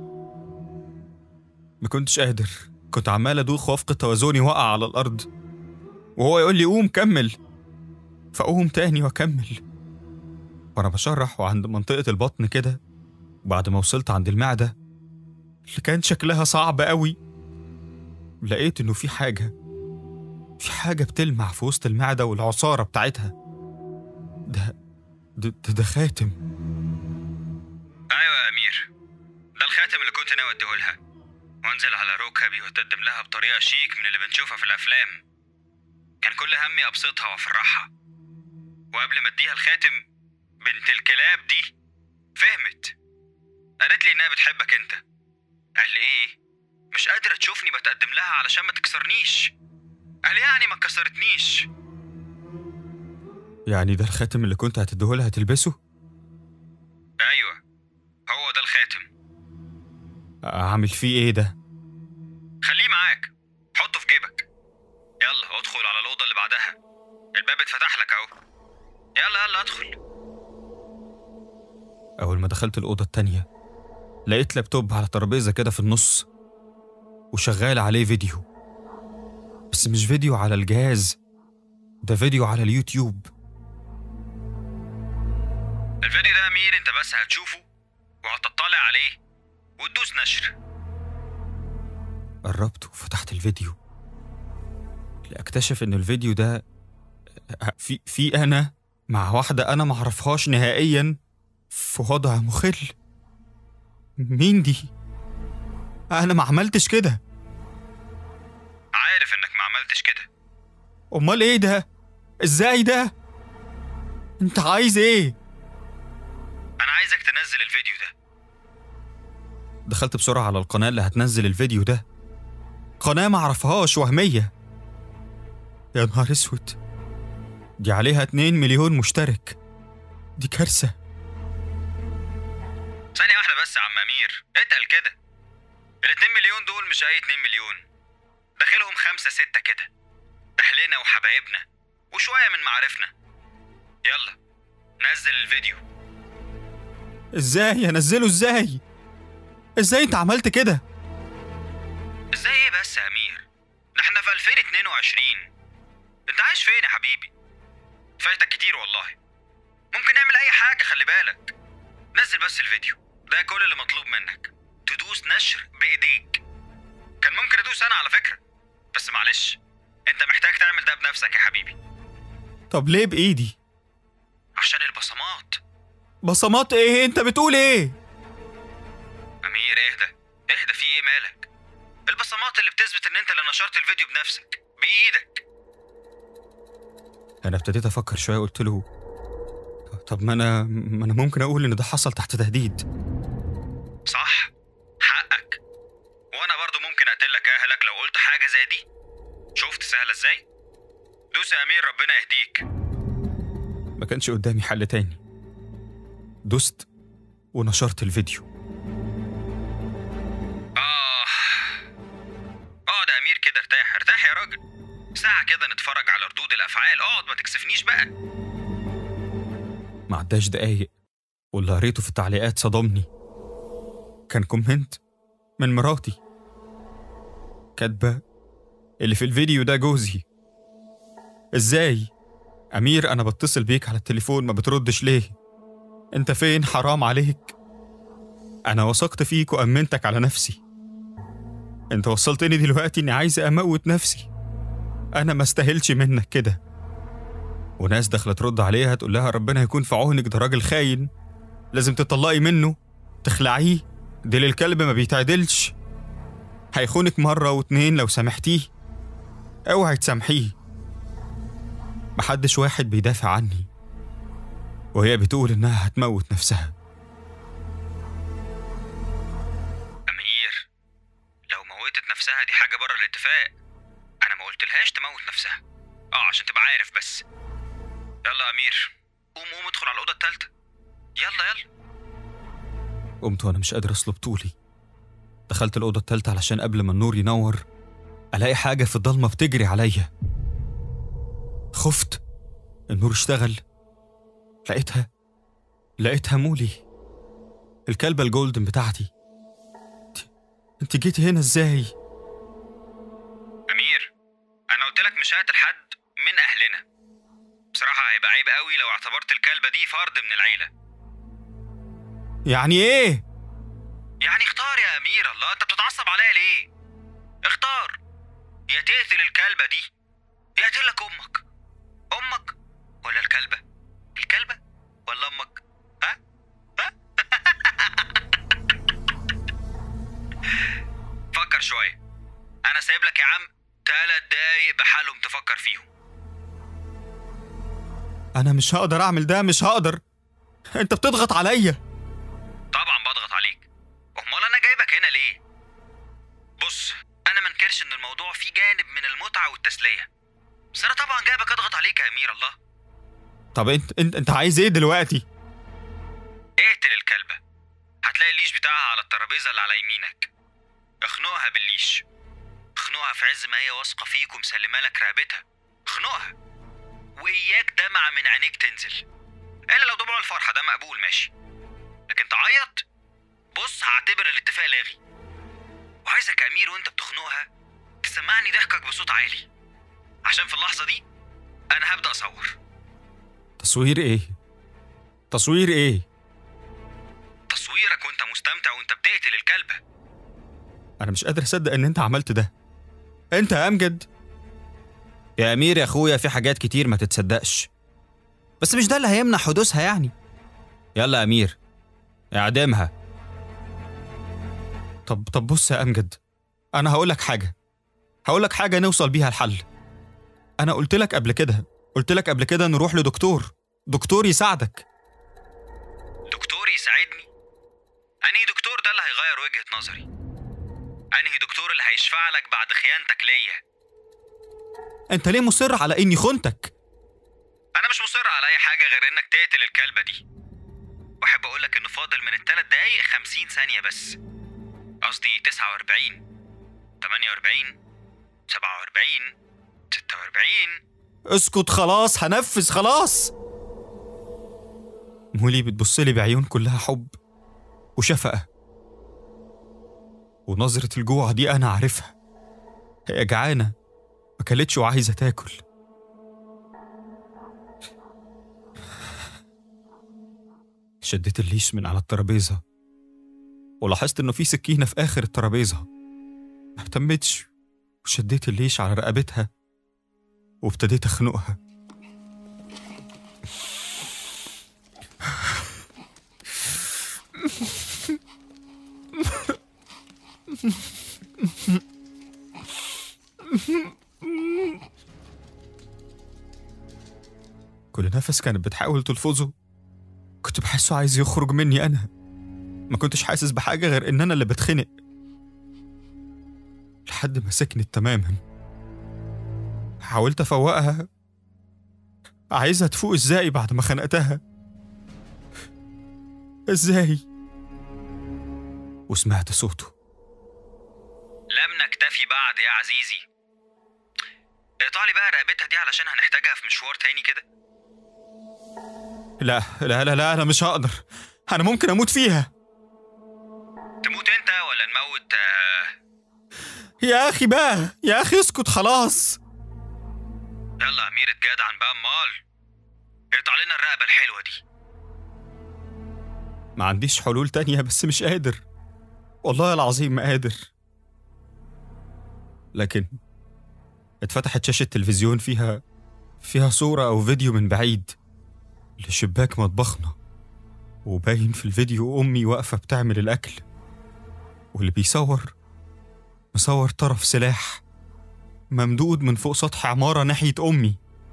[SPEAKER 3] ما كنتش قادر كنت عمال ادوخ وافقد توازني واقع على الارض وهو يقول لي قوم كمل فأقوم تاني وأكمل وأنا بشرح وعند منطقة البطن كده وبعد ما وصلت عند المعدة اللي كان شكلها صعب قوي لقيت إنه في حاجة في حاجة بتلمع في وسط المعدة والعصارة بتاعتها ده ده, ده, ده خاتم
[SPEAKER 1] أيوة يا أمير ده الخاتم اللي كنت ناوي أديهولها وأنزل على ركبي وأتقدم لها بطريقة شيك من اللي بنشوفها في الأفلام كان كل همي أبسطها وأفرحها وقبل ما أديها الخاتم بنت الكلاب دي فهمت قالت لي إنها بتحبك أنت قال لي إيه مش قادرة تشوفني بتقدم لها علشان ما تكسرنيش قال يعني ما كسرتنيش
[SPEAKER 3] يعني ده الخاتم اللي كنت هتديهولها تلبسه
[SPEAKER 1] أيوة هو ده الخاتم
[SPEAKER 3] أعمل فيه إيه ده
[SPEAKER 1] خليه معاك حطه في جيبك يلا ادخل على الأوضة اللي بعدها الباب اتفتح لك أهو يلا يلا ادخل
[SPEAKER 3] أول ما دخلت الأوضة التانية لقيت لابتوب على ترابيزة كده في النص وشغال عليه فيديو بس مش فيديو على الجهاز ده فيديو على اليوتيوب
[SPEAKER 1] الفيديو ده يا أمير أنت بس هتشوفه وهتطلع عليه وتدوس نشر
[SPEAKER 3] قربت وفتحت الفيديو
[SPEAKER 1] لأكتشف إن الفيديو ده في في أنا مع واحدة أنا معرفهاش نهائيا في وضع مخل مين دي؟ أنا ما عملتش كده
[SPEAKER 2] عارف انك ما عملتش كده
[SPEAKER 1] أمال إيه ده؟ إزاي ده؟ أنت عايز إيه؟
[SPEAKER 2] انا عايزك تنزل الفيديو ده
[SPEAKER 1] دخلت بسرعة على القناة اللي هتنزل الفيديو ده قناة معرفهاش وهمية يا نهار اسود دي عليها 2 مليون مشترك دي كارثة
[SPEAKER 2] ثانية واحدة بس يا عم أمير اتقل كده الاتنين مليون دول مش أي اتنين مليون داخلهم خمسة ستة كده أهلنا وحبايبنا وشوية من معارفنا يلا نزل الفيديو
[SPEAKER 1] ازاي انزله ازاي ازاي انت عملت كده
[SPEAKER 2] ازاي ايه بس يا أمير ده احنا في 2022 انت عايش فين يا حبيبي فايتك كتير والله ممكن نعمل أي حاجة خلي بالك نزل بس الفيديو ده كل اللي مطلوب منك تدوس نشر بإيديك كان ممكن أدوس أنا على فكرة بس معلش أنت محتاج تعمل ده بنفسك يا حبيبي
[SPEAKER 1] طب ليه بايدي
[SPEAKER 2] عشان البصمات
[SPEAKER 1] بصمات ايه انت بتقول ايه
[SPEAKER 2] أمير اهدى اهدى في ايه مالك البصمات اللي بتثبت ان انت اللي نشرت الفيديو بنفسك بإيدك
[SPEAKER 1] انا ابتديت افكر شويه قلت له طب ما انا ما انا ممكن اقول ان ده حصل تحت تهديد
[SPEAKER 2] صح حقك وانا برضو ممكن اقتلك اهلك لو قلت حاجة زي دي شفت سهلة ازاي دوس يا امير ربنا يهديك
[SPEAKER 1] ما كانش قدامي حل تاني دست ونشرت الفيديو
[SPEAKER 2] آه اقعد يا أمير كده ارتاح ارتاح يا راجل ساعة كده نتفرج على ردود الأفعال اقعد ما تكسفنيش بقى
[SPEAKER 1] ما عداش دقايق واللي قريته في التعليقات صدمني كان كومنت من مراتي كاتبة اللي في الفيديو ده جوزي ازاي امير انا بتصل بيك على التليفون ما بتردش ليه انت فين حرام عليك انا وثقت فيك وامنتك على نفسي انت وصلتني دلوقتي اني عايز اموت نفسي انا ما استاهلش منك كده وناس داخله ترد عليها تقول لها ربنا يكون في عونك ده راجل خاين لازم تطلقي منه تخلعيه ديل الكلب ما بيتعدلش هيخونك مرة واتنين لو سامحتيه اوعي تسامحيه محدش واحد بيدافع عني وهي بتقول انها هتموت نفسها
[SPEAKER 2] أمير لو موتت نفسها دي حاجة بره الاتفاق أنا ما قلتلهاش تموت نفسها اه عشان تبقى عارف بس يلا يا أمير قوم قوم ادخل على الأوضة التالتة يلا يلا
[SPEAKER 1] قمت وانا مش قادر اصلب طولي دخلت الأوضة التالتة علشان قبل ما النور ينور ألاقي حاجة في الضلمة بتجري عليا خفت النور اشتغل لقيتها لقيتها مولي الكلبة الجولدن بتاعتي انت- انت جيتي هنا ازاي؟
[SPEAKER 2] أمير أنا قلت لك مش هقتل حد من أهلنا بصراحة هيبقى عيب قوي لو اعتبرت الكلبة دي فرد من العيلة
[SPEAKER 1] يعني ايه؟
[SPEAKER 2] يعني اختار يا أمير الله أنت بتتعصب عليا ليه؟ اختار يا تقتل الكلبة دي يا أقتلك أمك أمك ولا الكلبة؟ الكلبة ولا أمك؟ ها؟ ها؟ فكر شوية أنا سايب لك يا عم تلات دقايق بحالهم تفكر فيهم
[SPEAKER 1] أنا مش هقدر أعمل ده مش هقدر أنت بتضغط عليا
[SPEAKER 2] طبعا بضغط عليك امال انا جايبك هنا ليه بص انا منكرش ان الموضوع فيه جانب من المتعه والتسليه بس انا طبعا جايبك اضغط عليك يا امير الله
[SPEAKER 1] طب انت انت, انت عايز ايه دلوقتي؟
[SPEAKER 2] اقتل الكلبه هتلاقي الليش بتاعها على الترابيزه اللي على يمينك اخنقها بالليش اخنقها في عز ما هي واثقه فيك ومسلمه لك رقبتها اخنقها واياك دمعه من عينيك تنزل الا لو دموع الفرحه ده مقبول ماشي لكن تعيط بص هعتبر الاتفاق لاغي وعايزك يا امير وانت بتخنقها تسمعني ضحكك بصوت عالي عشان في اللحظه دي انا هبدا اصور
[SPEAKER 1] تصوير ايه؟ تصوير ايه؟
[SPEAKER 2] تصويرك وانت مستمتع وانت بتقتل الكلبه
[SPEAKER 1] أنا مش قادر أصدق إن أنت عملت ده أنت يا أمجد يا أمير يا أخويا في حاجات كتير ما تتصدقش بس مش ده اللي هيمنع حدوثها يعني يلا يا أمير اعدمها طب طب بص يا أمجد أنا هقول لك حاجة هقول لك حاجة نوصل بيها الحل أنا قلت لك قبل كده قلت لك قبل كده نروح لدكتور دكتور يساعدك
[SPEAKER 2] دكتور يساعدني انهي دكتور ده اللي هيغير وجهة نظري انهي دكتور اللي هيشفع لك بعد خيانتك ليا
[SPEAKER 1] أنت ليه مصر على إني خنتك
[SPEAKER 2] انا مش مصر على اي حاجه غير انك تقتل الكلبه دي واحب اقول لك ان فاضل من الثلاث دقايق 50 ثانيه بس قصدي 49 48 47 46
[SPEAKER 1] اسكت خلاص هنفذ خلاص مولي بتبص لي بعيون كلها حب وشفقة ونظرة الجوع دي أنا عارفها هي جعانة ما كلتش وعايزة تاكل شديت الليش من على الترابيزة ولاحظت إنه في سكينة في آخر الترابيزة ما اهتمتش وشديت الليش على رقبتها وابتديت أخنقها كل نفس كانت بتحاول تلفظه كنت بحسه عايز يخرج مني أنا ما كنتش حاسس بحاجة غير إن أنا اللي بتخنق لحد ما سكنت تماما حاولت أفوقها عايزها تفوق إزاي بعد ما خنقتها إزاي وسمعت صوته
[SPEAKER 2] لم نكتفي بعد يا عزيزي اقطع لي بقى رقبتها دي علشان هنحتاجها في مشوار تاني كده
[SPEAKER 1] لا لا لا لا أنا مش هقدر أنا ممكن أموت فيها
[SPEAKER 2] تموت انت ولا نموت آه،
[SPEAKER 1] يا أخي بقى يا أخي اسكت خلاص
[SPEAKER 2] يلا يا امير اتجدعن بقى امال اقطع لنا الرقبه الحلوه دي
[SPEAKER 1] ما عنديش حلول تانية بس مش قادر والله العظيم ما قادر لكن اتفتحت شاشة تلفزيون فيها فيها صورة أو فيديو من بعيد لشباك مطبخنا وباين في الفيديو أمي واقفة بتعمل الأكل واللي بيصور مصور طرف سلاح ممدود من فوق سطح عمارة ناحية أمي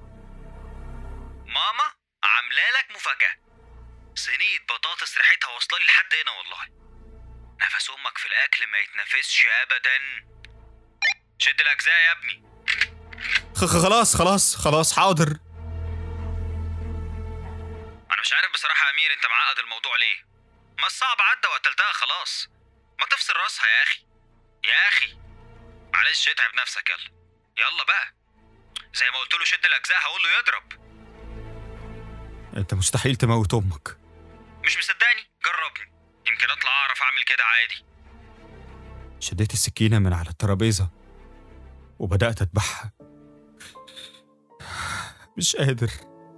[SPEAKER 2] ماما عامله لك مفاجاه صينيه بطاطس ريحتها واصله لي لحد هنا والله نفس امك في الاكل ما يتنفسش ابدا شد الاجزاء يا ابني
[SPEAKER 1] خ- خ- خلاص خلاص خلاص حاضر
[SPEAKER 2] انا مش عارف بصراحه يا امير انت معقد الموضوع ليه ما الصعب عدى وقتلتها خلاص ما تفصل راسها يا اخي يا اخي معلش اتعب نفسك يلا يلا بقى زي ما قلت له شد الاجزاء هقول له يضرب
[SPEAKER 1] أنت مستحيل تموت أمك
[SPEAKER 2] مش مصدقني جربني يمكن اطلع اعرف اعمل كده عادي
[SPEAKER 1] شديت السكينة من على الترابيزة وبدأت أذبحها مش قادر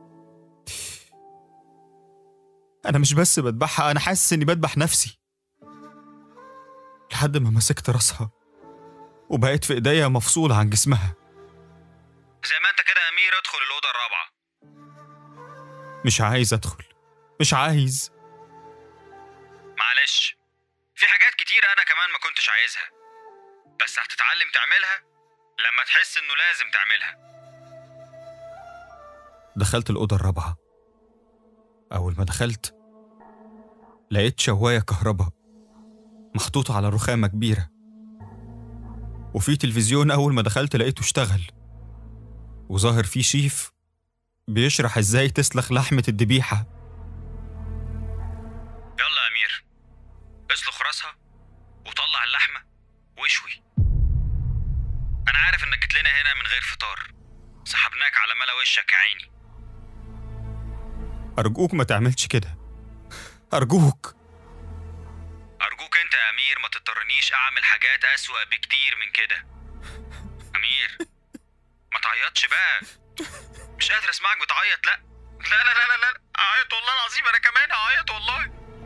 [SPEAKER 1] أنا مش بس بذبحها أنا حاسس إني بذبح نفسي لحد ما مسكت راسها وبقيت في إيديا مفصولة عن جسمها
[SPEAKER 2] زي ما انت كده يا امير ادخل الاوضه الرابعه
[SPEAKER 1] مش عايز أدخل مش عايز
[SPEAKER 2] معلش في حاجات كتير انا كمان ما كنتش عايزها بس هتتعلم تعملها لما تحس انه لازم تعملها
[SPEAKER 1] دخلت الأوضة الرابعة أول ما دخلت لقيت شواية كهرباء محطوطة على رخامة كبيرة وفي تلفزيون أول ما دخلت لقيته اشتغل وظاهر فيه شيف بيشرح ازاي تسلخ لحمة الذبيحة
[SPEAKER 2] يلا يا امير اسلخ راسها وطلع اللحمه واشوي انا عارف انك جيت لنا هنا من غير فطار سحبناك على ملا وشك يا عيني
[SPEAKER 1] أرجوك ما تعملش كده أرجوك
[SPEAKER 2] ارجوك انت يا امير ما تضطرنيش اعمل حاجات اسوأ بكتير من كده امير ما تعيطش بقى مش قادر اسمعك بتعيط لا لا لا لا لا لا اعيط والله العظيم انا كمان اعيط والله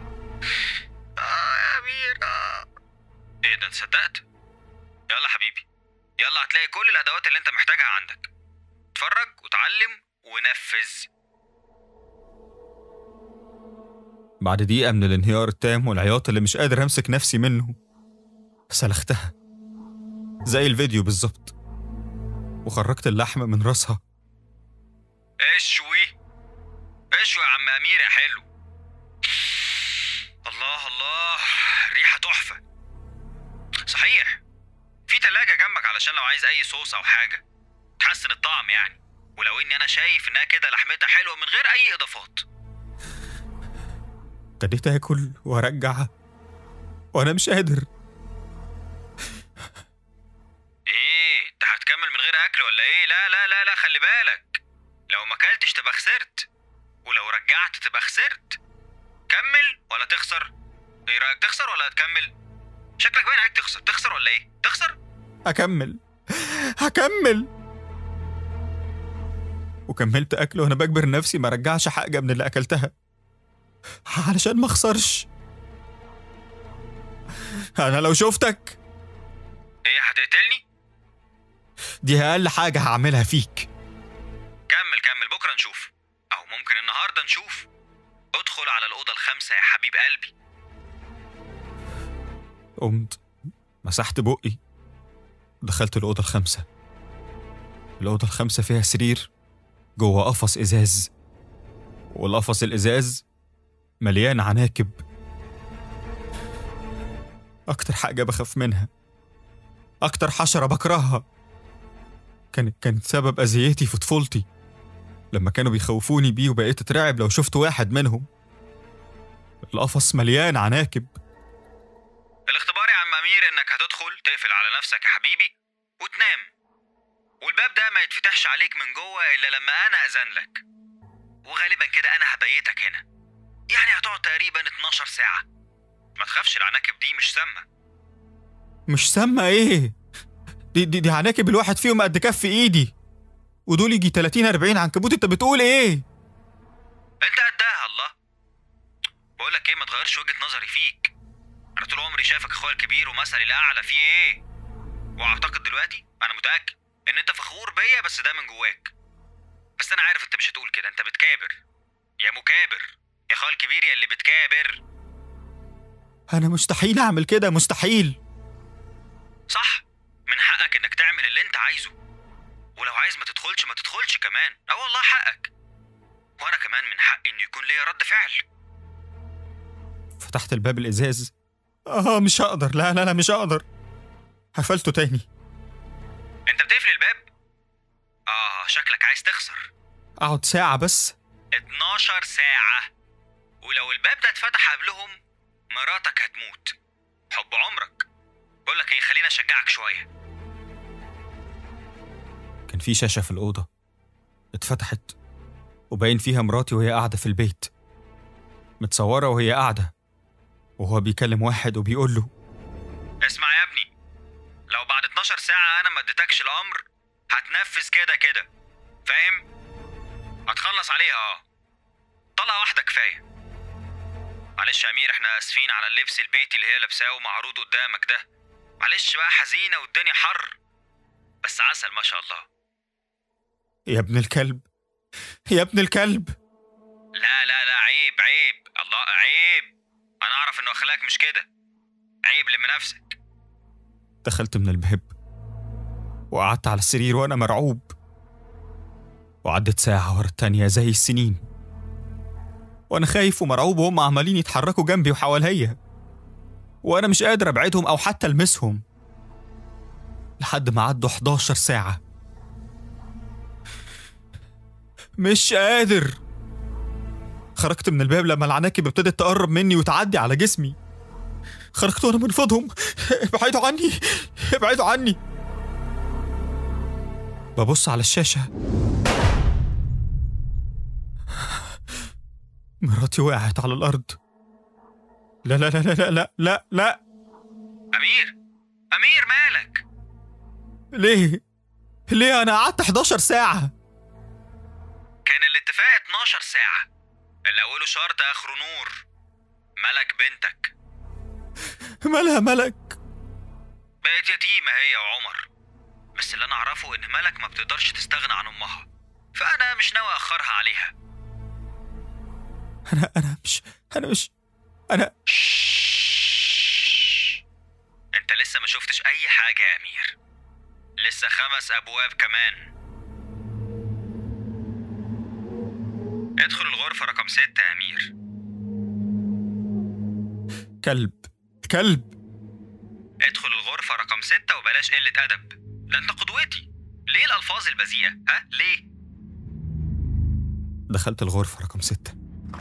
[SPEAKER 2] اه يا امير آه. ايه ده تصدقت يلا حبيبي يلا هتلاقي كل الادوات اللي انت محتاجها عندك اتفرج وتعلم ونفذ
[SPEAKER 3] بعد دقيقة من الانهيار التام والعياط اللي مش قادر أمسك نفسي منه سلختها زي الفيديو بالظبط وخرجت اللحم من راسها
[SPEAKER 2] اشوي اشوي يا عم امير يا حلو الله الله ريحه تحفه صحيح في تلاجة جنبك علشان لو عايز اي صوص او حاجه تحسن الطعم يعني ولو اني انا شايف انها كده لحمتها حلوه من غير اي اضافات
[SPEAKER 3] ابتديت آكل وأرجع وأنا مش قادر
[SPEAKER 2] ايه انت هتكمل من غير اكل ولا ايه لا لا لا لا خلي بالك لو ما اكلتش تبقى خسرت ولو رجعت تبقى خسرت كمل ولا تخسر ايه رايك تخسر ولا هتكمل شكلك باين عليك تخسر تخسر ولا ايه تخسر
[SPEAKER 3] هكمل هكمل وكملت أكل وأنا بجبر نفسي ما رجعش حاجة من اللي أكلتها علشان ما أخسرش أنا لو شفتك
[SPEAKER 2] ايه هتقتلني
[SPEAKER 3] دي أقل حاجة هعملها فيك
[SPEAKER 2] كمل كمل بكره نشوف او ممكن النهارده نشوف ادخل على الاوضه الخامسه يا حبيب قلبي
[SPEAKER 3] قمت مسحت بقي دخلت الأوضة الخامسة الأوضة الخامسة فيها سرير جوه قفص إزاز والقفص الإزاز مليان عناكب أكتر حاجة بخاف منها أكتر حشرة بكرهها كانت كانت سبب أذيتي في طفولتي لما كانوا بيخوفوني بيه وبقيت أترعب لو شفت واحد منهم القفص مليان عناكب
[SPEAKER 2] الاختبار يا عم امير انك هتدخل تقفل على نفسك يا حبيبي وتنام والباب ده ما يتفتحش عليك من جوه الا لما انا اذن لك وغالبا كده انا هبيتك هنا يعني هتقعد تقريبا 12 ساعه ما تخافش العناكب دي مش سامه
[SPEAKER 3] مش سامة ايه دي, دي, دي عناكب الواحد فيهم قد كف ايدي ودول يجي 30 40 عنكبوت انت بتقول ايه
[SPEAKER 2] انت قدها الله بقول لك ايه ما تغيرش وجهه نظري فيك انا طول عمري شايفك اخويا الكبير ومثلي الاعلى في ايه واعتقد دلوقتي انا متاكد ان انت فخور بيا بس ده من جواك بس انا عارف انت مش هتقول كده انت بتكابر يا مكابر يا اخويا الكبير يا اللي بتكابر
[SPEAKER 3] انا مستحيل اعمل كده مستحيل
[SPEAKER 2] صح من حقك انك تعمل اللي انت عايزه ولو عايز ما تدخلش ما تدخلش كمان اه والله حقك وانا كمان من حقي ان يكون ليا رد فعل
[SPEAKER 3] فتحت الباب الازاز اه مش هقدر لا لا لا مش هقدر قفلته تاني
[SPEAKER 2] انت بتقفل الباب اه شكلك عايز تخسر
[SPEAKER 3] اقعد ساعة بس
[SPEAKER 2] 12 ساعة ولو الباب ده اتفتح قبلهم مراتك هتموت حب عمرك بقول لك ايه خليني اشجعك شوية
[SPEAKER 3] كان في شاشة في الأوضة اتفتحت وباين فيها مراتي وهي قاعدة في البيت متصورة وهي قاعدة وهو بيكلم واحد وبيقول له
[SPEAKER 2] اسمع يا ابني لو بعد 12 ساعة انا ما اديتكش الامر هتنفذ كده كده فاهم هتخلص عليها اه طلقة واحدة كفاية معلش يا امير احنا اسفين على اللبس البيتي اللي هي لابساه ومعروض قدامك ده معلش بقى حزينة والدنيا حر بس عسل ما شاء الله
[SPEAKER 3] يا ابن الكلب يا ابن الكلب
[SPEAKER 2] لا لا لا عيب عيب الله عيب انا اعرف انه اخلاقك مش كده عيب لم نفسك
[SPEAKER 3] دخلت من الباب وقعدت على السرير وأنا مرعوب وعدت ساعة ورا التانية زي السنين وأنا خايف ومرعوب وهم عمالين يتحركوا جنبي وحواليا وأنا مش قادر أبعدهم أو حتى ألمسهم لحد ما عدوا 11 ساعة مش قادر خرجت من الباب لما العناكب ابتدت تقرب مني وتعدي على جسمي خرجت وانا منفضهم ابعدوا عني ابعدوا عني ببص على الشاشة مراتي وقعت على الأرض لا لا لا لا لا لا لا, لا.
[SPEAKER 2] امير امير مالك
[SPEAKER 3] ليه؟ ليه أنا قعدت 11 ساعة؟
[SPEAKER 2] كان الاتفاق 12 ساعة اللي أوله شرط آخره نور ملك بنتك
[SPEAKER 3] مالها ملك؟
[SPEAKER 2] بقت يتيمة هي وعمر
[SPEAKER 1] بس اللي انا اعرفه ان ملك ما بتقدرش تستغنى عن امها فانا مش ناوي اخرها عليها
[SPEAKER 3] انا انا مش انا مش انا
[SPEAKER 1] انت لسه ما شفتش اي حاجة يا امير لسه خمس ابواب كمان ادخل الغرفة رقم ستة يا امير
[SPEAKER 3] كلب كلب
[SPEAKER 1] ادخل الغرفة رقم ستة وبلاش قلة أدب ده أنت قدوتي ليه الألفاظ البذيئة؟ ها؟ ليه؟
[SPEAKER 3] دخلت الغرفة رقم ستة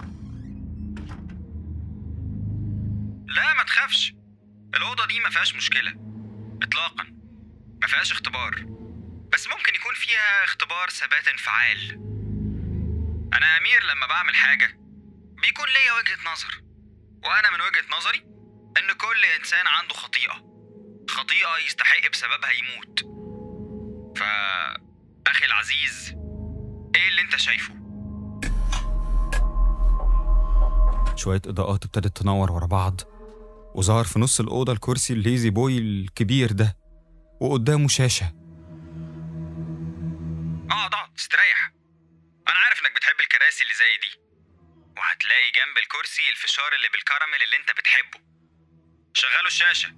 [SPEAKER 1] لا ما تخافش الأوضة دي ما فيهاش مشكلة إطلاقا ما فيهاش اختبار بس ممكن يكون فيها اختبار ثبات انفعال أنا يا أمير لما بعمل حاجة بيكون ليا وجهة نظر وأنا من وجهة نظري إن كل إنسان عنده خطيئة خطيئة يستحق بسببها يموت فا أخي العزيز إيه اللي أنت شايفه؟
[SPEAKER 3] شوية إضاءات ابتدت تنور ورا بعض وظهر في نص الأوضة الكرسي الليزي بوي الكبير ده وقدامه شاشة
[SPEAKER 1] اقعد اقعد استريح انا عارف انك بتحب الكراسي اللي زي دي وهتلاقي جنب الكرسي الفشار اللي بالكراميل اللي انت بتحبه شغلوا الشاشة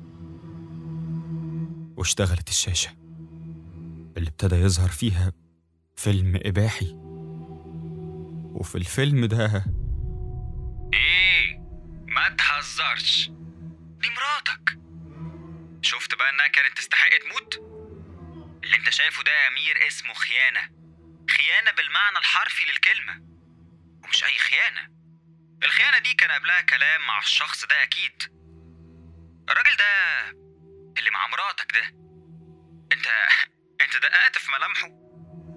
[SPEAKER 3] واشتغلت الشاشة اللي ابتدى يظهر فيها فيلم إباحي وفي الفيلم ده
[SPEAKER 1] ايه ما تهزرش دي مراتك شفت بقى انها كانت تستحق تموت اللي انت شايفه ده يا امير اسمه خيانة خيانة بالمعنى الحرفي للكلمة ومش اي خيانة الخيانة دي كان قبلها كلام مع الشخص ده اكيد الراجل ده اللي مع مراتك ده انت انت دققت في ملامحه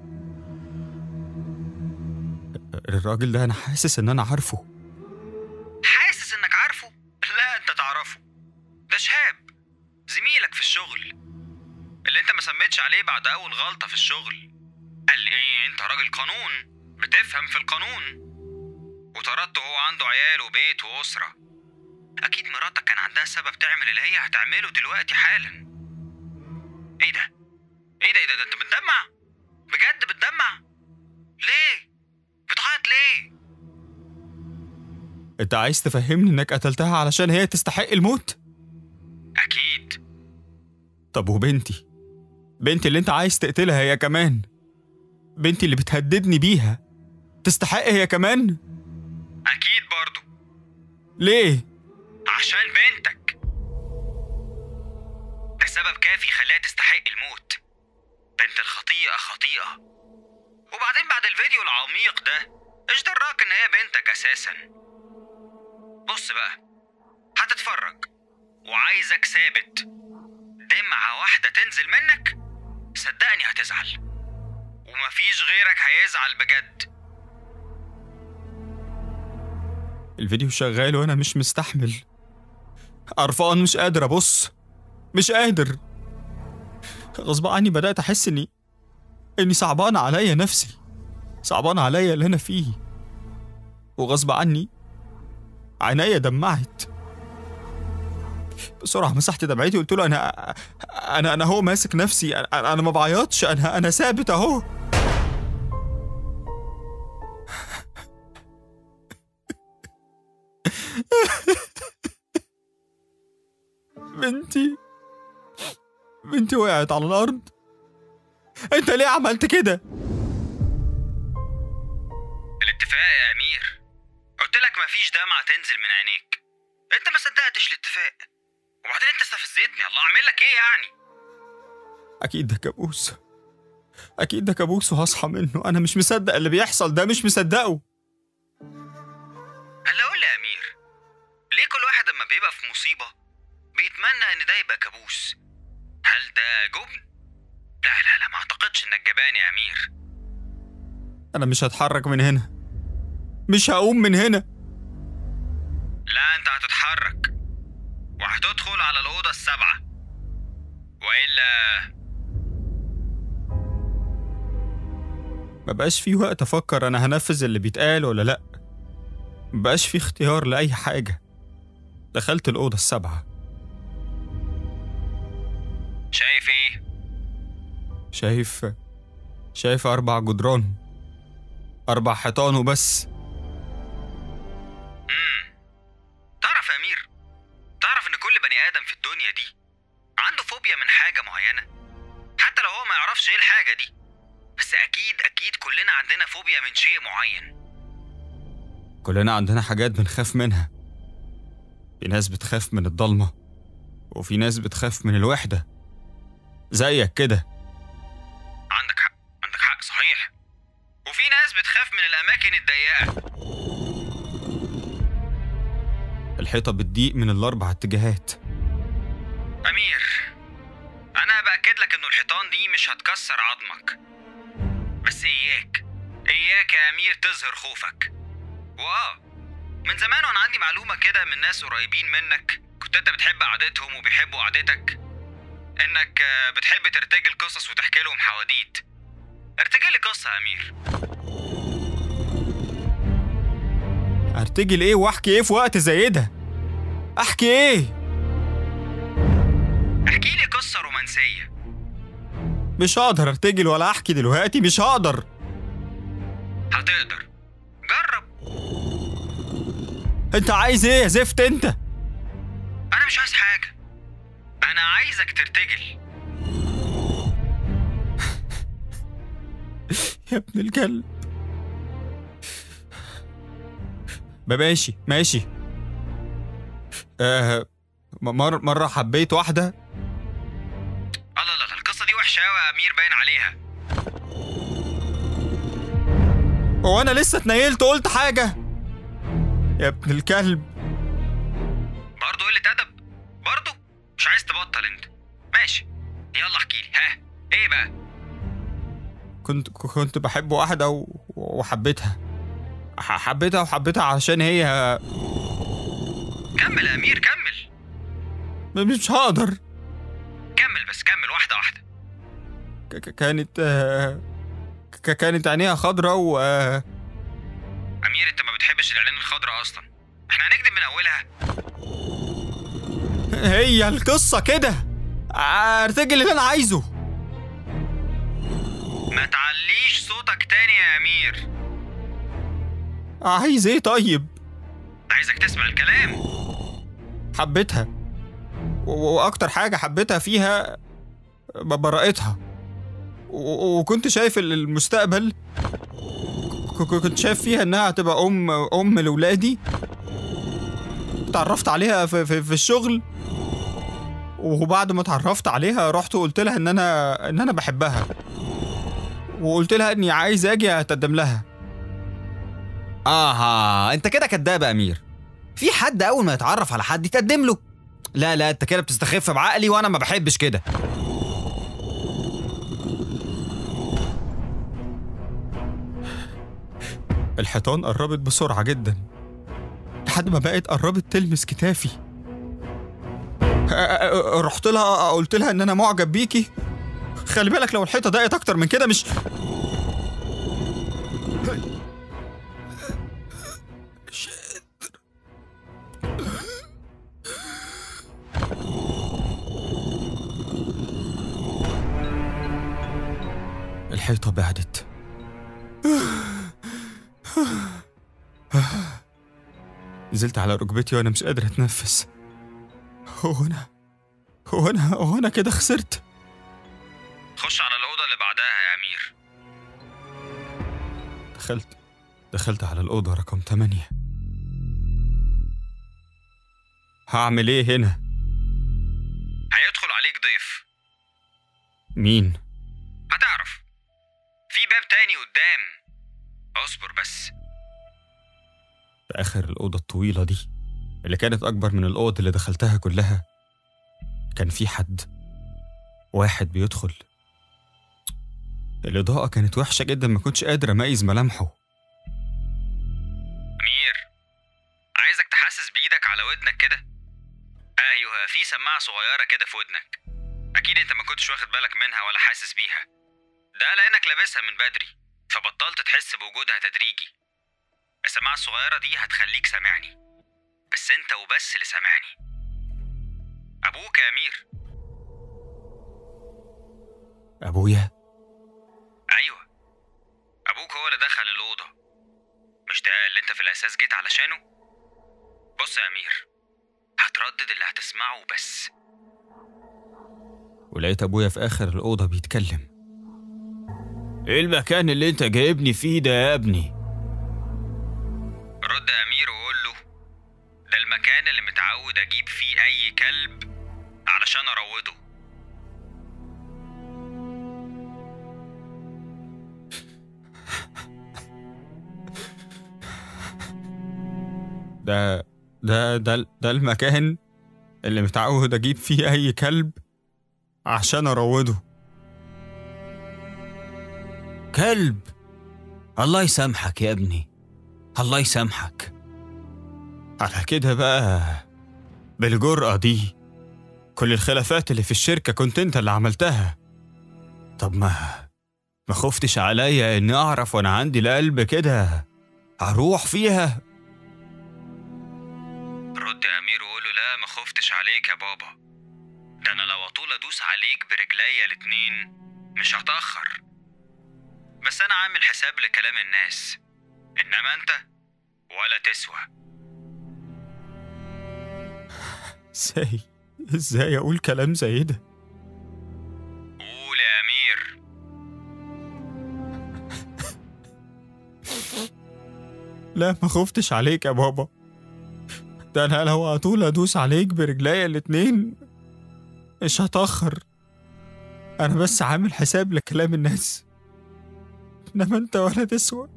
[SPEAKER 3] الراجل ده أنا حاسس إن أنا عارفه
[SPEAKER 1] حاسس انك عارفه لا انت تعرفه ده شهاب زميلك في الشغل اللي انت ما سميتش عليه بعد اول غلطة في الشغل قال لي ايه انت راجل قانون بتفهم في القانون وطردته هو عنده عيال وبيت واسرة اكيد مراتك كان عندها سبب تعمل اللي هي هتعمله دلوقتي حالا ايه ده ايه ده ايه ده, ده انت بتدمع بجد بتدمع ليه بتعيط ليه
[SPEAKER 3] أنت عايز تفهمني إنك قتلتها علشان هي تستحق الموت؟
[SPEAKER 1] اكيد
[SPEAKER 3] طب وبنتي بنتي اللي أنت عايز تقتلها هي كمان بنتي اللي بتهددني بيها تستحق هي كمان؟
[SPEAKER 1] اكيد برضو
[SPEAKER 3] ليه؟
[SPEAKER 1] عشان بنتك ده سبب كافي خلاها تستحق الموت بنت الخطيئة خطيئة وبعدين بعد الفيديو العميق ده ايش دراك ان هي بنتك اساسا بص بقى هتتفرج وعايزك ثابت دمعة واحدة تنزل منك صدقني هتزعل ومفيش غيرك هيزعل بجد
[SPEAKER 3] الفيديو شغال وأنا مش مستحمل قرفان مش قادر أبص مش قادر غصب عني بدأت أحس إني إني صعبان عليا نفسي صعبان عليا اللي أنا فيه وغصب عني عينيا دمعت بسرعة مسحت دمعتي وقلت له أنا أنا أنا هو ماسك نفسي أنا, أنا ما بعيطش أنا أنا ثابت أهو بنتي بنتي وقعت على الأرض أنت ليه عملت كده؟
[SPEAKER 1] الاتفاق يا امير قلت لك مفيش دمعة تنزل من عينيك انت ما صدقتش الاتفاق وبعدين انت استفزتني الله اعمل لك ايه يعني
[SPEAKER 3] أكيد ده كابوس أكيد ده كابوس وهصحى منه أنا مش مصدق اللي بيحصل ده مش مصدقه
[SPEAKER 1] هلا قول لي يا امير ليه كل واحد لما بيبقى في مصيبة بيتمنى ان ده يبقى كابوس هل ده جبن لا لا لا ما اعتقدش انك جبان يا امير
[SPEAKER 3] أنا مش هتحرك من هنا مش هقوم من هنا
[SPEAKER 1] لا انت هتتحرك وهتدخل على الأوضة السبعة وإلا
[SPEAKER 3] مبقاش في وقت أفكر أنا هنفذ اللي بيتقال ولا لأ مبقاش في اختيار لأي حاجة دخلت الأوضة السبعة
[SPEAKER 1] شايف ايه شايف شايف أربع جدران أربع حيطان وبس
[SPEAKER 2] تعرف يا أمير تعرف إن كل بني آدم في الدنيا دي عنده فوبيا من حاجة معينة حتى لو هو ما يعرفش إيه الحاجة دي بس أكيد أكيد كلنا عندنا فوبيا من شيء معين
[SPEAKER 1] كلنا عندنا حاجات بنخاف منها في ناس بتخاف من الضلمة وفي ناس بتخاف من الوحدة زيك كده
[SPEAKER 2] عندك حق عندك حق صحيح وفي ناس بتخاف من الأماكن الضيقة
[SPEAKER 1] الحيطة بتضيق من الأربع اتجاهات
[SPEAKER 2] أمير أنا بأكد لك إنه الحيطان دي مش هتكسر عظمك بس إياك إياك يا أمير تظهر خوفك وآه من زمان وأنا عندي معلومة كده من ناس قريبين منك كنت أنت بتحب قعدتهم وبيحبوا قعدتك إنك آه، بتحب ترتجل قصص وتحكي لهم حواديت ارتجل لي قصة يا أمير
[SPEAKER 1] ارتجل ايه واحكي ايه في وقت زي ده احكي ايه
[SPEAKER 2] احكي لي قصة رومانسية
[SPEAKER 1] مش هقدر ارتجل ولا احكي دلوقتي مش هقدر
[SPEAKER 2] هتقدر جرب
[SPEAKER 1] انت عايز ايه يا زفت انت
[SPEAKER 2] أنا مش عايز حاجة أنا عايزك ترتجل
[SPEAKER 1] يا ابن الكلب ماشي ماشي آه مر مرة حبيت واحدة
[SPEAKER 2] الله الله القصة دي وحشة أوي يا أمير باين عليها
[SPEAKER 1] هو انا لسه اتنيلت قلت حاجة يا ابن الكلب
[SPEAKER 2] برضه قلة أدب برضه مش عايز تبطل أنت ماشي يلا احكي لي ها إيه بقى
[SPEAKER 1] كنت كنت بحب واحدة و- وحبيتها ح- حبيتها وحبيتها عشان هي
[SPEAKER 2] كمل يا أمير كمل
[SPEAKER 1] مش هقدر
[SPEAKER 2] كمل بس كمل واحدة واحدة
[SPEAKER 1] ك- ك- كانت آه، ك- كانت عينيها خضرة و آه،
[SPEAKER 2] أمير أنت ما بتحبش العينين الخضراء أصلا إحنا هنكتب من أولها
[SPEAKER 1] هي القصة كده ارتجل اللي انا عايزه
[SPEAKER 2] ما تعليش صوتك تاني يا أمير
[SPEAKER 1] عايز ايه طيب
[SPEAKER 2] عايزك تسمع الكلام
[SPEAKER 1] حبيتها و- واكتر حاجة حبيتها فيها ب- براءتها و- وكنت شايف ال- المستقبل ك- ك- كنت شايف فيها انها هتبقى ام ام لاولادي اتعرفت عليها في, في, في الشغل وبعد ما اتعرفت عليها رحت وقلت لها ان انا ان انا بحبها وقلت لها اني عايز اجي اتقدم لها اها انت كده كداب يا امير في حد اول ما يتعرف على حد يتقدم له لا لا انت كده بتستخف بعقلي وانا ما بحبش كده الحيطان قربت بسرعة جدا لحد ما بقت قربت تلمس كتافي أ- أ- رحت لها قلت لها ان انا معجب بيكي خلي بالك لو الحيطة ضاقت اكتر من كده مش مش الحيطة بعدت نزلت على ركبتي وانا مش قادر اتنفس هو انا هو انا هو انا كده خسرت
[SPEAKER 2] خش على الأوضة اللي بعدها يا أمير
[SPEAKER 1] دخلت دخلت على الأوضة رقم 8 هعمل ايه هنا
[SPEAKER 2] هيدخل عليك ضيف
[SPEAKER 1] مين
[SPEAKER 2] هتعرف في باب تاني قدام اصبر بس
[SPEAKER 1] في آخر الأوضة الطويلة دي اللي كانت أكبر من الأوض اللي دخلتها كلها كان في حد واحد بيدخل الإضاءة كانت وحشة جدا ما كنتش قادر أميز ملامحه
[SPEAKER 2] أمير عايزك تحسس بإيدك على ودنك كده أيوه في سماعة صغيرة كده في ودنك أكيد أنت ما كنتش واخد بالك منها ولا حاسس بيها ده لأنك لابسها من بدري فبطلت تحس بوجودها تدريجي السماعة الصغيرة دي هتخليك سامعني بس أنت وبس اللي سامعني أبوك يا أمير
[SPEAKER 1] أبويا هو اللي دخل الأوضة مش ده اللي انت في الأساس جيت علشانه؟ بص يا أمير هتردد اللي هتسمعه بس
[SPEAKER 3] ولقيت أبويا في آخر الأوضة بيتكلم إيه المكان اللي أنت جايبني فيه ده يا ابني؟
[SPEAKER 1] رد يا أمير وقول له ده المكان اللي متعود أجيب فيه أي كلب علشان أروضه
[SPEAKER 3] ده ده ده ده المكان اللي متعود أجيب فيه أي كلب عشان أروضه كلب الله يسامحك يا ابني الله يسامحك على كده بقى بالجرأة دي كل الخلافات اللي في الشركة كنت انت اللي عملتها طب ما ما خفتش عليا اني اعرف وانا عندي القلب كده اروح فيها
[SPEAKER 1] رد يا أمير وقول له لا ما خفتش عليك يا بابا ده أنا لو أطول أدوس عليك برجليا الاتنين مش هتأخر بس أنا عامل حساب لكلام الناس إنما أنت ولا تسوى
[SPEAKER 3] ازاي ازاي اقول كلام زي ده
[SPEAKER 1] قول يا أمير
[SPEAKER 3] لا ما خفتش عليك يا بابا ده انا لو اطول ادوس عليك برجليا الاتنين مش هتأخر انا بس عامل حساب لكلام الناس انما انت ولا تسوى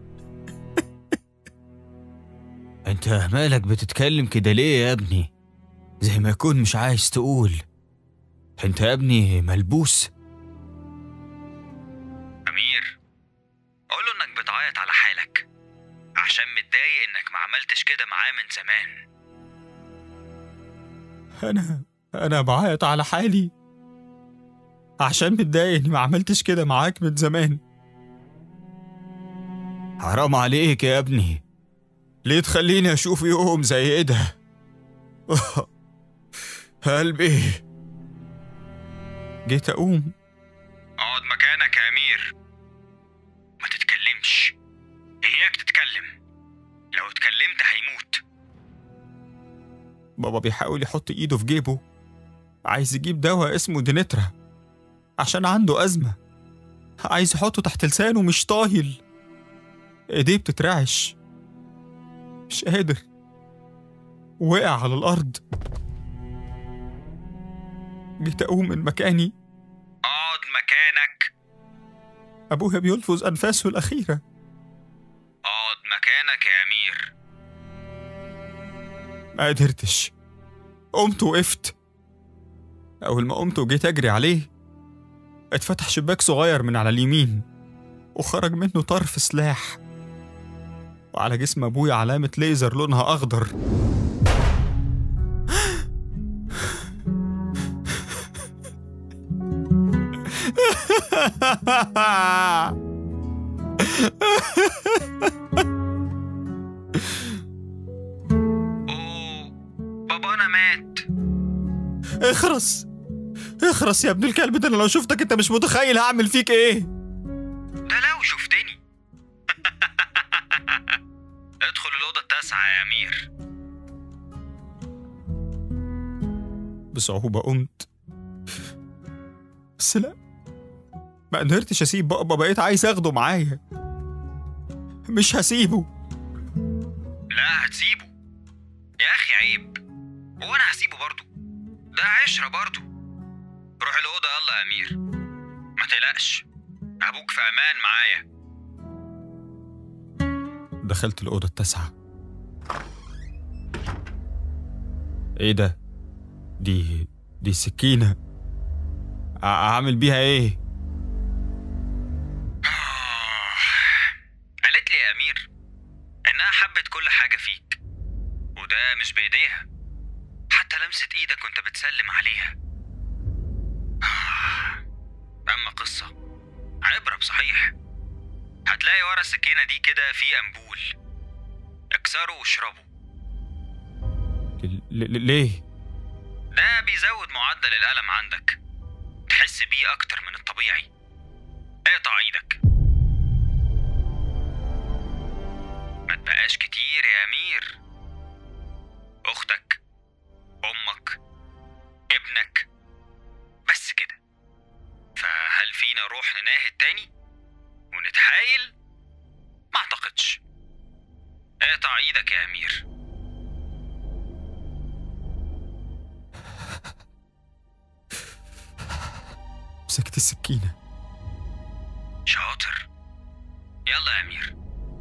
[SPEAKER 3] انت مالك بتتكلم كده ليه يا ابني زي ما يكون مش عايز تقول انت يا ابني ملبوس
[SPEAKER 1] أمير قول له إنك بتعيط على حالك عشان متضايق إنك ما عملتش كده معاه من زمان
[SPEAKER 3] انا انا بعيط على حالي عشان متضايق اني ما عملتش كده معاك من زمان حرام عليك يا ابني ليه تخليني اشوف يوم زي ايه ده قلبي جيت اقوم
[SPEAKER 1] اقعد مكانك يا أمير ما تتكلمش إياك تتكلم لو اتكلمت هيموت
[SPEAKER 3] بابا بيحاول يحط ايده في جيبه عايز يجيب دواء اسمه دينترا عشان عنده أزمة عايز يحطه تحت لسانه مش طايل ايديه بتترعش مش قادر وقع على الأرض جيت أقوم من مكاني
[SPEAKER 1] اقعد مكانك
[SPEAKER 3] أبويا بيلفظ أنفاسه الأخيرة
[SPEAKER 1] اقعد مكانك يا أمير
[SPEAKER 3] ما قدرتش قمت وقفت أول ما قمت وجيت أجري عليه اتفتح شباك صغير من على اليمين وخرج منه طرف سلاح وعلى جسم أبويا علامة ليزر لونها أخضر
[SPEAKER 1] اوه بابانا مات
[SPEAKER 3] اخرس اخرس يا ابن الكلب ده انا لو شفتك انت مش متخيل هعمل فيك ايه
[SPEAKER 1] ده لو شفتني ادخل الأوضة التاسعة يا أمير
[SPEAKER 3] بصعوبة قمت بس لا ما قدرتش اسيب بابا بقيت عايز اخده معايا مش هسيبه
[SPEAKER 1] لا هتسيبه يا أخي عيب هو أنا هسيبه برضه ده عشرة برضه روح الأوضة يلا يا أمير ما تقلقش أبوك في أمان معايا
[SPEAKER 3] دخلت الأوضة التاسعة ايه ده دي دي سكينة أ- اعمل بيها ايه
[SPEAKER 1] قالت لي يا أمير إنها حبت كل حاجة فيك وده مش بإيديها حتى لمسة إيدك وأنت بتسلم عليها أما قصة عبرة بصحيح هتلاقي ورا السكينة دي كده في أنبول اكسره واشربه
[SPEAKER 3] ل- ل- ليه
[SPEAKER 1] ده بيزود معدل الألم عندك تحس بيه أكتر من الطبيعي اقطع إيدك نعاهد تاني ونتحايل ما اعتقدش اقطع ايدك يا امير
[SPEAKER 3] مسكت السكينة
[SPEAKER 1] شاطر يلا يا امير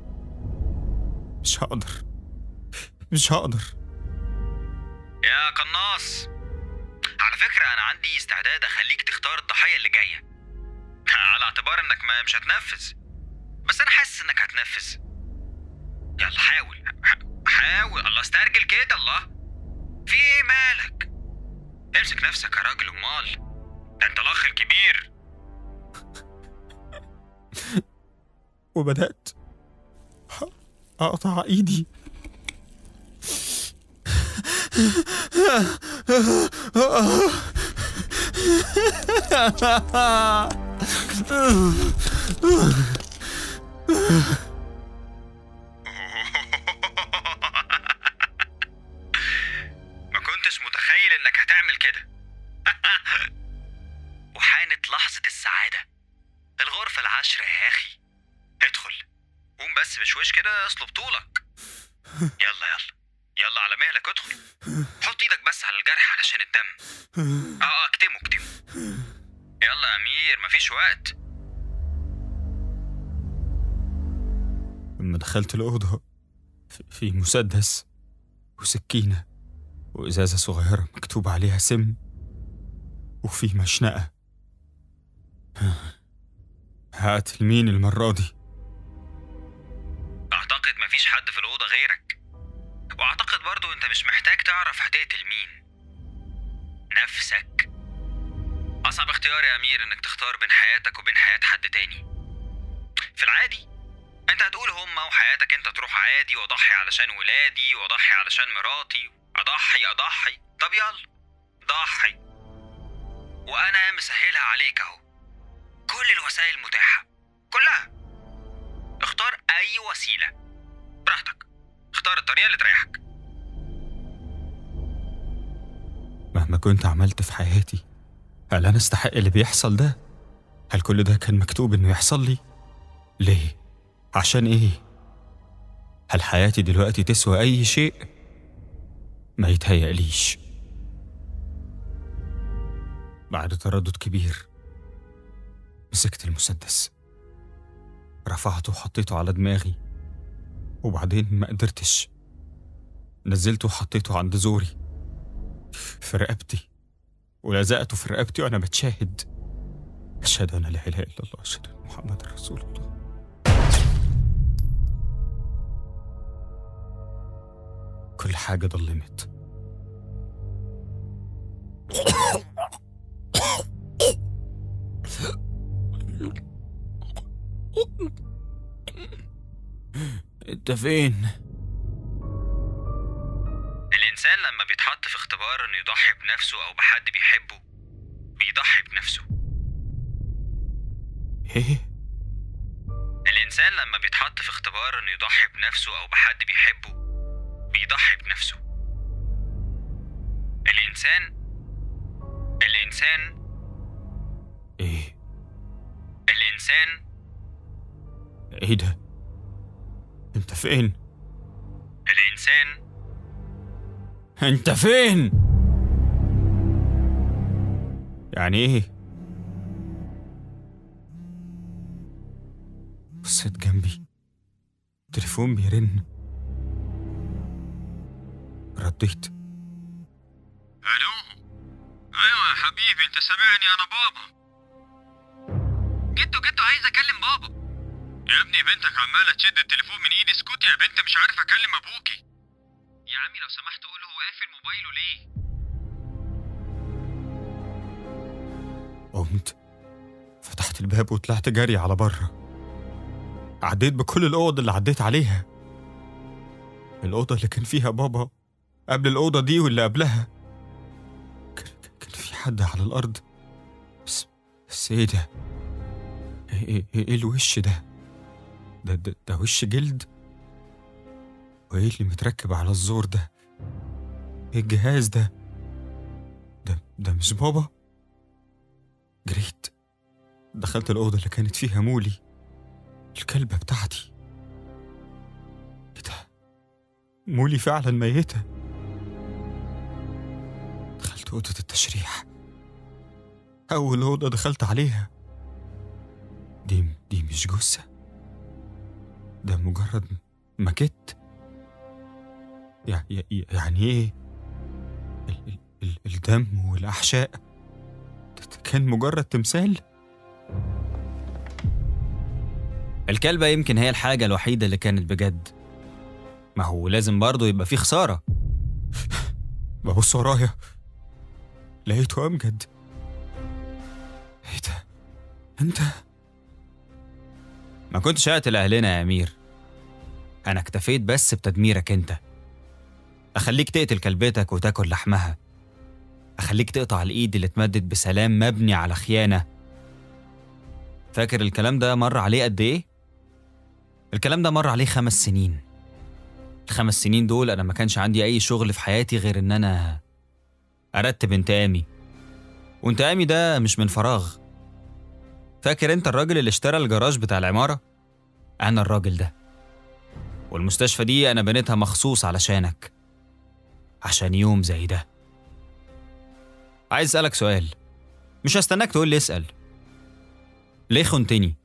[SPEAKER 3] مش هقدر مش هقدر
[SPEAKER 1] يا قناص على فكرة أنا عندي استعداد أخليك تختار الضحية اللي جاية على اعتبار إنك ما مش هتنفذ بس أنا حاسس إنك هتنفذ يلا حاول ح- حاول الله استرجل كده الله في إيه مالك امسك نفسك يا راجل أمال ده أنت الأخ الكبير
[SPEAKER 3] وبدأت أقطع إيدي
[SPEAKER 1] ما كنتش متخيل إنك هتعمل كده وحانت لحظة السعادة الغرفة العاشرة يا أخي ادخل قوم بس بشويش كده اصلب طولك يلا يلا يلا على مهلك ادخل حط ايدك بس على الجرح علشان الدم اه اه اكتمه اكتمه يلا يا امير مفيش وقت
[SPEAKER 3] لما دخلت الأوضة في- في مسدس وسكينة وإزازة صغيرة مكتوب عليها سم وفي مشنقة هقتل مين المرة دي؟
[SPEAKER 1] اعتقد مفيش حد في الاوضه غيرك واعتقد برضو انت مش محتاج تعرف هتقتل مين نفسك اصعب اختيار يا امير انك تختار بين حياتك وبين حياه حد تاني في العادي انت هتقول هما وحياتك انت تروح عادي واضحي علشان ولادي واضحي علشان مراتي اضحي اضحي طب يلا ضحي وانا مسهلها عليك اهو كل الوسائل متاحه كلها اختار اي وسيله براحتك اختار الطريقه اللي تريحك
[SPEAKER 3] مهما كنت عملت في حياتي هل أنا أستحق اللي بيحصل ده؟ هل كل ده كان مكتوب إنه يحصل لي؟ ليه؟ عشان إيه؟ هل حياتي دلوقتي تسوى أي شيء؟ ما يتهيأليش بعد تردد كبير مسكت المسدس رفعته وحطيته على دماغي وبعدين ما قدرتش نزلته وحطيته عند زوري في رقبتي ولزقته في رقبتي وانا بتشاهد اشهد ان لا اله الا الله اشهد ان محمد رسول الله كل حاجه ضلمت انت فين
[SPEAKER 1] الانسان لما بيتحط في اختبار انه يضحي بنفسه او بحد بيحبه بيضحي بنفسه
[SPEAKER 3] ايه
[SPEAKER 1] الانسان لما بيتحط في اختبار انه يضحي بنفسه او بحد بيحبه بيضحي بنفسه الانسان الانسان
[SPEAKER 3] ايه
[SPEAKER 1] الانسان
[SPEAKER 3] ايه ده انت فين
[SPEAKER 1] الانسان
[SPEAKER 3] انت فين يعني ايه بصيت جنبي تليفون بيرن رديت
[SPEAKER 1] الو ايوه يا حبيبي انت سامعني انا بابا جدو جدو عايز اكلم بابا يا ابني بنتك عماله تشد التليفون من ايدي اسكتي يا بنت مش عارف اكلم ابوكي يا عمي لو سمحت قول هو قافل موبايله ليه
[SPEAKER 3] قمت فتحت الباب وطلعت جري على بره عديت بكل الأوض اللي عديت عليها الأوضة اللي كان فيها بابا قبل الأوضة دي واللي قبلها كان كان في حد على الأرض بس بس إيه ده؟ إيه, إيه, إيه الوش ده؟ ده, ده ده وش جلد؟ وإيه اللي متركب على الزور ده؟ إيه الجهاز ده؟ ده ده مش بابا؟ جريت
[SPEAKER 1] دخلت الأوضة اللي كانت فيها مولي الكلبة بتاعتي إيه ده؟ مولي فعلا ميتة دخلت أوضة التشريح أول أوضة دخلت عليها دي دي مش جثة ده مجرد ماكيت يع- يع- يعني إيه ال- ال- ال- الدم والأحشاء ده ده كان مجرد تمثال الكلبة يمكن هي الحاجة الوحيدة اللي كانت بجد ما هو لازم برضه يبقى في خسارة ببص ورايا لقيته أمجد ايه ده؟ انت ما كنتش قاتل أهلنا يا أمير أنا اكتفيت بس بتدميرك أنت أخليك تقتل كلبتك وتاكل لحمها أخليك تقطع الإيد اللي اتمدت بسلام مبني على خيانة فاكر الكلام ده مر عليه قد إيه؟ الكلام ده مر عليه خمس سنين الخمس سنين دول أنا ما كانش عندي أي شغل في حياتي غير إن أنا أرتب انتقامي وانتقامي ده مش من فراغ فاكر انت الراجل اللي اشترى الجراج بتاع العمارة؟ أنا الراجل ده والمستشفى دي أنا بنيتها مخصوص علشانك عشان يوم زي ده عايز أسألك سؤال مش هستناك تقول لي اسأل ليه خنتني؟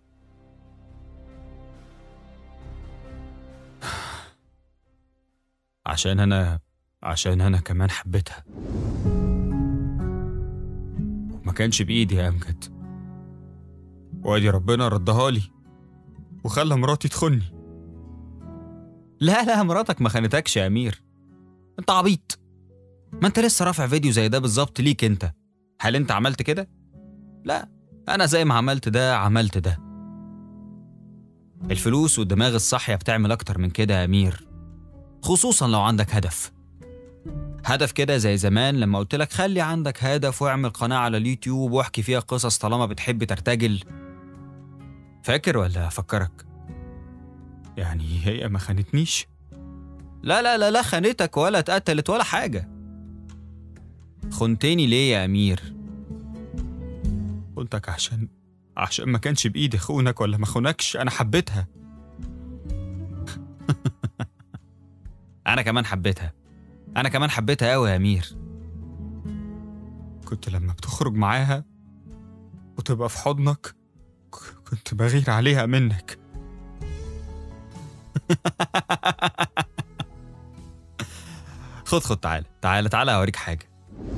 [SPEAKER 1] عشان أنا عشان أنا كمان حبيتها وما كانش بإيدي يا أمجد وادي ربنا ردها لي وخلى مراتي تخني لا لا مراتك ما خانتكش يا أمير أنت عبيط ما أنت لسه رافع فيديو زي ده بالظبط ليك أنت هل أنت عملت كده؟ لا أنا زي ما عملت ده عملت ده الفلوس والدماغ الصاحية بتعمل أكتر من كده يا أمير خصوصا لو عندك هدف هدف كده زي زمان لما قلت لك خلي عندك هدف واعمل قناة على اليوتيوب واحكي فيها قصص طالما بتحب ترتجل فاكر ولا أفكرك؟ يعني هي ما خانتنيش؟ لا لا لا لا خانتك ولا اتقتلت ولا حاجة خنتني ليه يا أمير؟ خنتك عشان عشان ما كانش بإيدي خونك ولا ما خونكش أنا حبيتها أنا كمان حبيتها أنا كمان حبيتها أوي يا أمير كنت لما بتخرج معاها وتبقى في حضنك ك- كنت بغير عليها منك خد خد تعالى تعالى تعالى أوريك حاجة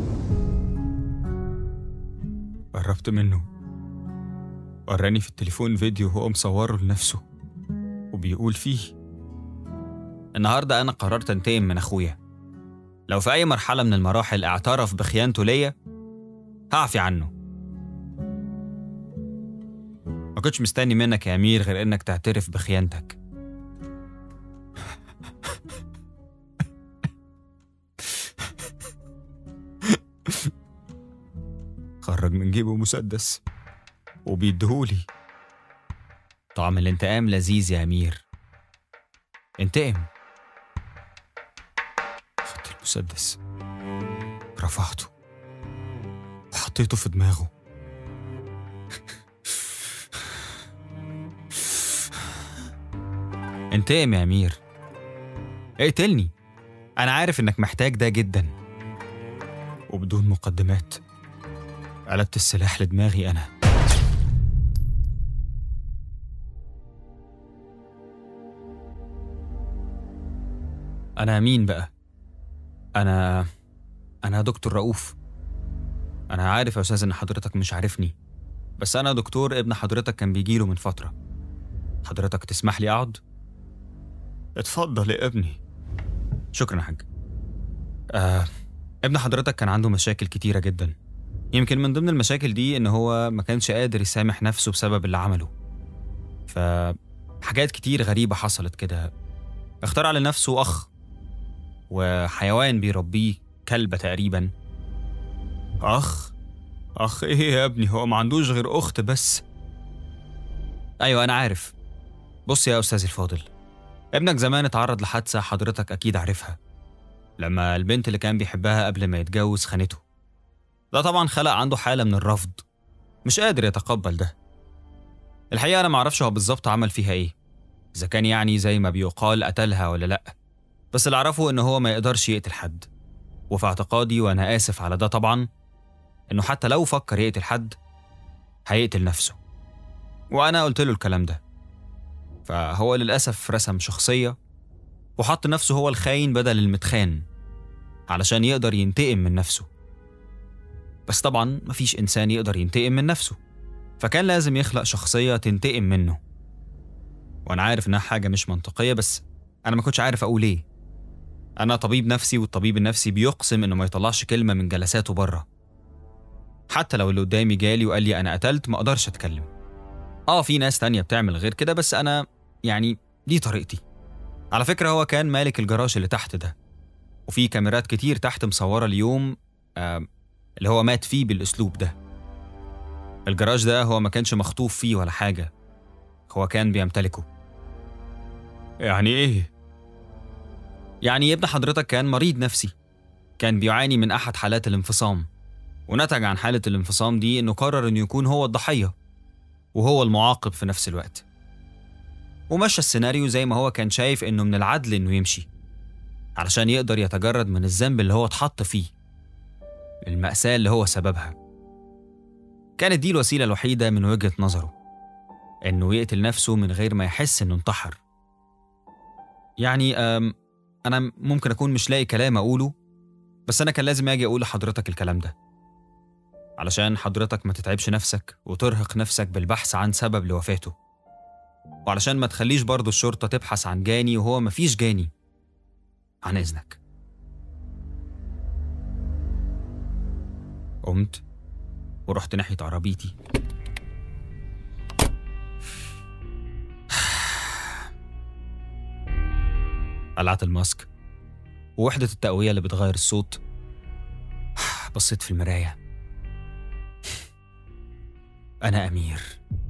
[SPEAKER 1] قربت منه وراني في التليفون فيديو هو مصوره لنفسه وبيقول فيه النهاردة أنا قررت أنتقم من أخويا لو في أي مرحلة من المراحل اعترف بخيانته ليا هعفي عنه ما كنتش مستني منك يا أمير غير إنك تعترف بخيانتك خرج من جيبه مسدس وبيديهولي طعم الانتقام لذيذ يا أمير انتقم خدت المسدس رفعته وحطيته في دماغه انتقم يا أمير اقتلني أنا عارف إنك محتاج ده جدا وبدون مقدمات قلبت السلاح لدماغي أنا أنا مين بقى؟ أنا أنا دكتور رؤوف أنا عارف يا أستاذ إن حضرتك مش عارفني بس أنا دكتور ابن حضرتك كان بيجيله من فترة حضرتك تسمح لي أقعد؟ اتفضل يا ابني شكرا يا حاج آه ابن حضرتك كان عنده مشاكل كتيرة جدا يمكن من ضمن المشاكل دي إن هو ما كانش قادر يسامح نفسه بسبب اللي عمله فحاجات كتير غريبة حصلت كده اخترع لنفسه أخ وحيوان بيربيه كلبة تقريبا أخ أخ إيه يا ابني هو ما عندوش غير أخت بس أيوة أنا عارف بص يا أستاذي الفاضل ابنك زمان اتعرض لحادثة حضرتك أكيد عارفها لما البنت اللي كان بيحبها قبل ما يتجوز خانته ده طبعا خلق عنده حالة من الرفض مش قادر يتقبل ده الحقيقة أنا معرفش هو بالظبط عمل فيها إيه إذا كان يعني زي ما بيقال قتلها ولا لأ بس اللي أعرفه إن هو ما يقدرش يقتل حد وفي اعتقادي وأنا آسف على ده طبعا إنه حتى لو فكر يقتل حد هيقتل نفسه وأنا قلت له الكلام ده فهو للأسف رسم شخصية وحط نفسه هو الخاين بدل المتخان علشان يقدر ينتقم من نفسه بس طبعا مفيش إنسان يقدر ينتقم من نفسه فكان لازم يخلق شخصية تنتقم منه وأنا عارف إنها حاجة مش منطقية بس أنا ما كنتش عارف أقول إيه أنا طبيب نفسي والطبيب النفسي بيقسم إنه ما يطلعش كلمة من جلساته بره حتى لو اللي قدامي جالي وقال لي أنا قتلت ما أقدرش أتكلم آه في ناس تانية بتعمل غير كده بس أنا يعني دي طريقتي على فكرة هو كان مالك الجراج اللي تحت ده وفي كاميرات كتير تحت مصورة اليوم آه اللي هو مات فيه بالأسلوب ده الجراج ده هو ما كانش مخطوف فيه ولا حاجة هو كان بيمتلكه يعني إيه؟ يعني ابن حضرتك كان مريض نفسي كان بيعاني من أحد حالات الانفصام ونتج عن حالة الانفصام دي إنه قرر إنه يكون هو الضحية وهو المعاقب في نفس الوقت ومشى السيناريو زي ما هو كان شايف إنه من العدل إنه يمشي علشان يقدر يتجرد من الذنب اللي هو اتحط فيه المأساة اللي هو سببها كانت دي الوسيلة الوحيدة من وجهة نظره إنه يقتل نفسه من غير ما يحس إنه انتحر يعني أم أنا ممكن أكون مش لاقي كلام أقوله بس أنا كان لازم أجي أقول لحضرتك الكلام ده علشان حضرتك ما تتعبش نفسك وترهق نفسك بالبحث عن سبب لوفاته وعلشان ما تخليش برضه الشرطة تبحث عن جاني وهو مفيش جاني عن إذنك قمت ورحت ناحية عربيتي قلعت الماسك ووحدة التقوية اللي بتغير الصوت بصيت في المراية أنا أمير